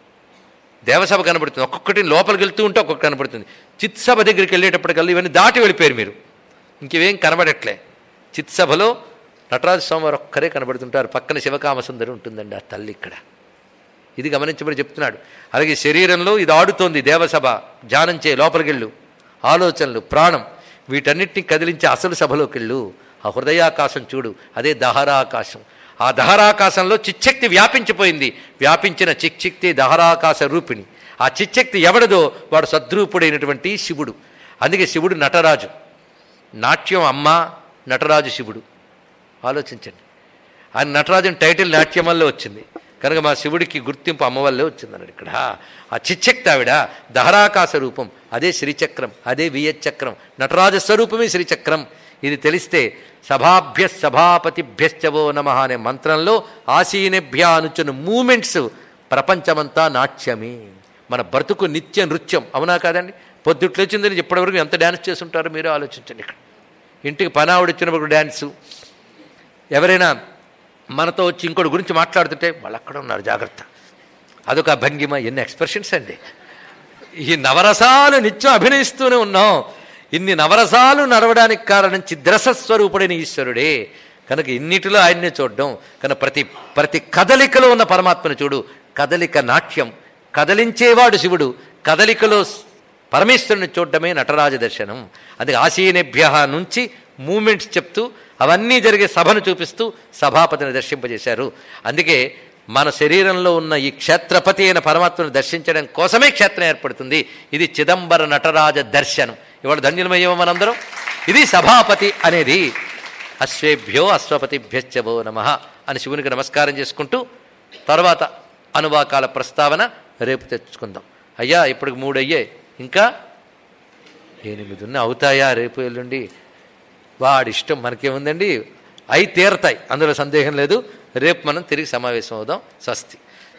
Speaker 1: దేవసభ కనబడుతుంది ఒక్కొక్కటి లోపలికి వెళ్తూ ఉంటే ఒక్కొక్కటి కనబడుతుంది చిత్సభ దగ్గరికి వెళ్ళేటప్పటికల్లా ఇవన్నీ దాటి వెళ్ళిపోయారు మీరు ఇంకేం కనబడట్లే చిత్సభలో నటరాజ స్వామివారు ఒక్కరే కనబడుతుంటారు పక్కన శివకామసుందరి ఉంటుందండి ఆ తల్లి ఇక్కడ ఇది గమనించమని చెప్తున్నాడు అలాగే శరీరంలో ఇది ఆడుతోంది దేవసభ ధ్యానం చేయి లోపలికెళ్ళు ఆలోచనలు ప్రాణం వీటన్నిటిని కదిలించే అసలు సభలోకి వెళ్ళు ఆ హృదయాకాశం చూడు అదే దహరాకాశం ఆ దహరాకాశంలో చిచ్చక్తి వ్యాపించిపోయింది వ్యాపించిన చిచ్చక్తి దహరాకాశ రూపిణి ఆ చిచ్చక్తి ఎవడదో వాడు సద్రూపుడైనటువంటి శివుడు అందుకే శివుడు నటరాజు నాట్యం అమ్మ నటరాజు శివుడు ఆలోచించండి ఆయన నటరాజుని టైటిల్ నాట్యం వల్లే వచ్చింది కనుక మా శివుడికి గుర్తింపు అమ్మ వల్లే వచ్చింది అన్నాడు ఇక్కడ ఆ చిచ్చక్తి ఆవిడ దహరాకాశ రూపం అదే శ్రీచక్రం అదే వియచ్చక్రం నటరాజ స్వరూపమే శ్రీచక్రం ఇది తెలిస్తే సభాభ్య సభాపతిభ్యశ్చవో నమ అనే మంత్రంలో ఆసీనభ్య అనుచున్న మూమెంట్స్ ప్రపంచమంతా నాట్యమే మన బ్రతుకు నిత్య నృత్యం అవునా కాదండి పొద్దుట్లు వచ్చిందని ఇప్పటివరకు ఎంత డ్యాన్స్ చేస్తుంటారో మీరు ఆలోచించండి ఇక్కడ ఇంటికి పనావిడ వచ్చినప్పుడు డ్యాన్సు ఎవరైనా మనతో వచ్చి ఇంకోటి గురించి మాట్లాడుతుంటే వాళ్ళు అక్కడ ఉన్నారు జాగ్రత్త అదొక భంగిమ ఎన్ని ఎక్స్ప్రెషన్స్ అండి ఈ నవరసాలు నిత్యం అభినయిస్తూనే ఉన్నాం ఇన్ని నవరసాలు నడవడానికి కారణం చిద్రసస్వరూపుడైన ఈశ్వరుడే కనుక ఇన్నిటిలో ఆయన్నే చూడడం కనుక ప్రతి ప్రతి కదలికలో ఉన్న పరమాత్మను చూడు కదలిక నాట్యం కదలించేవాడు శివుడు కదలికలో పరమేశ్వరుని చూడడమే నటరాజ దర్శనం అందుకే ఆసీనేభ్య నుంచి మూమెంట్స్ చెప్తూ అవన్నీ జరిగే సభను చూపిస్తూ సభాపతిని దర్శింపజేశారు అందుకే మన శరీరంలో ఉన్న ఈ క్షేత్రపతి అయిన పరమాత్మను దర్శించడం కోసమే క్షేత్రం ఏర్పడుతుంది ఇది చిదంబర నటరాజ దర్శనం ఇవాళ ధన్యులమయ్యేమో మనందరం ఇది సభాపతి అనేది అశ్వేభ్యో అశ్వపతిభ్యశ్చవో నమ అని శివునికి నమస్కారం చేసుకుంటూ తర్వాత అనువాకాల ప్రస్తావన రేపు తెచ్చుకుందాం అయ్యా ఇప్పటికి మూడు అయ్యాయి ఇంకా ఎనిమిది ఉన్న అవుతాయా రేపు ఎల్లుండి వాడి ఇష్టం మనకేముందండి అయి తీరతాయి అందులో సందేహం లేదు రేపు మనం తిరిగి సమావేశం అవుదాం స్వస్తి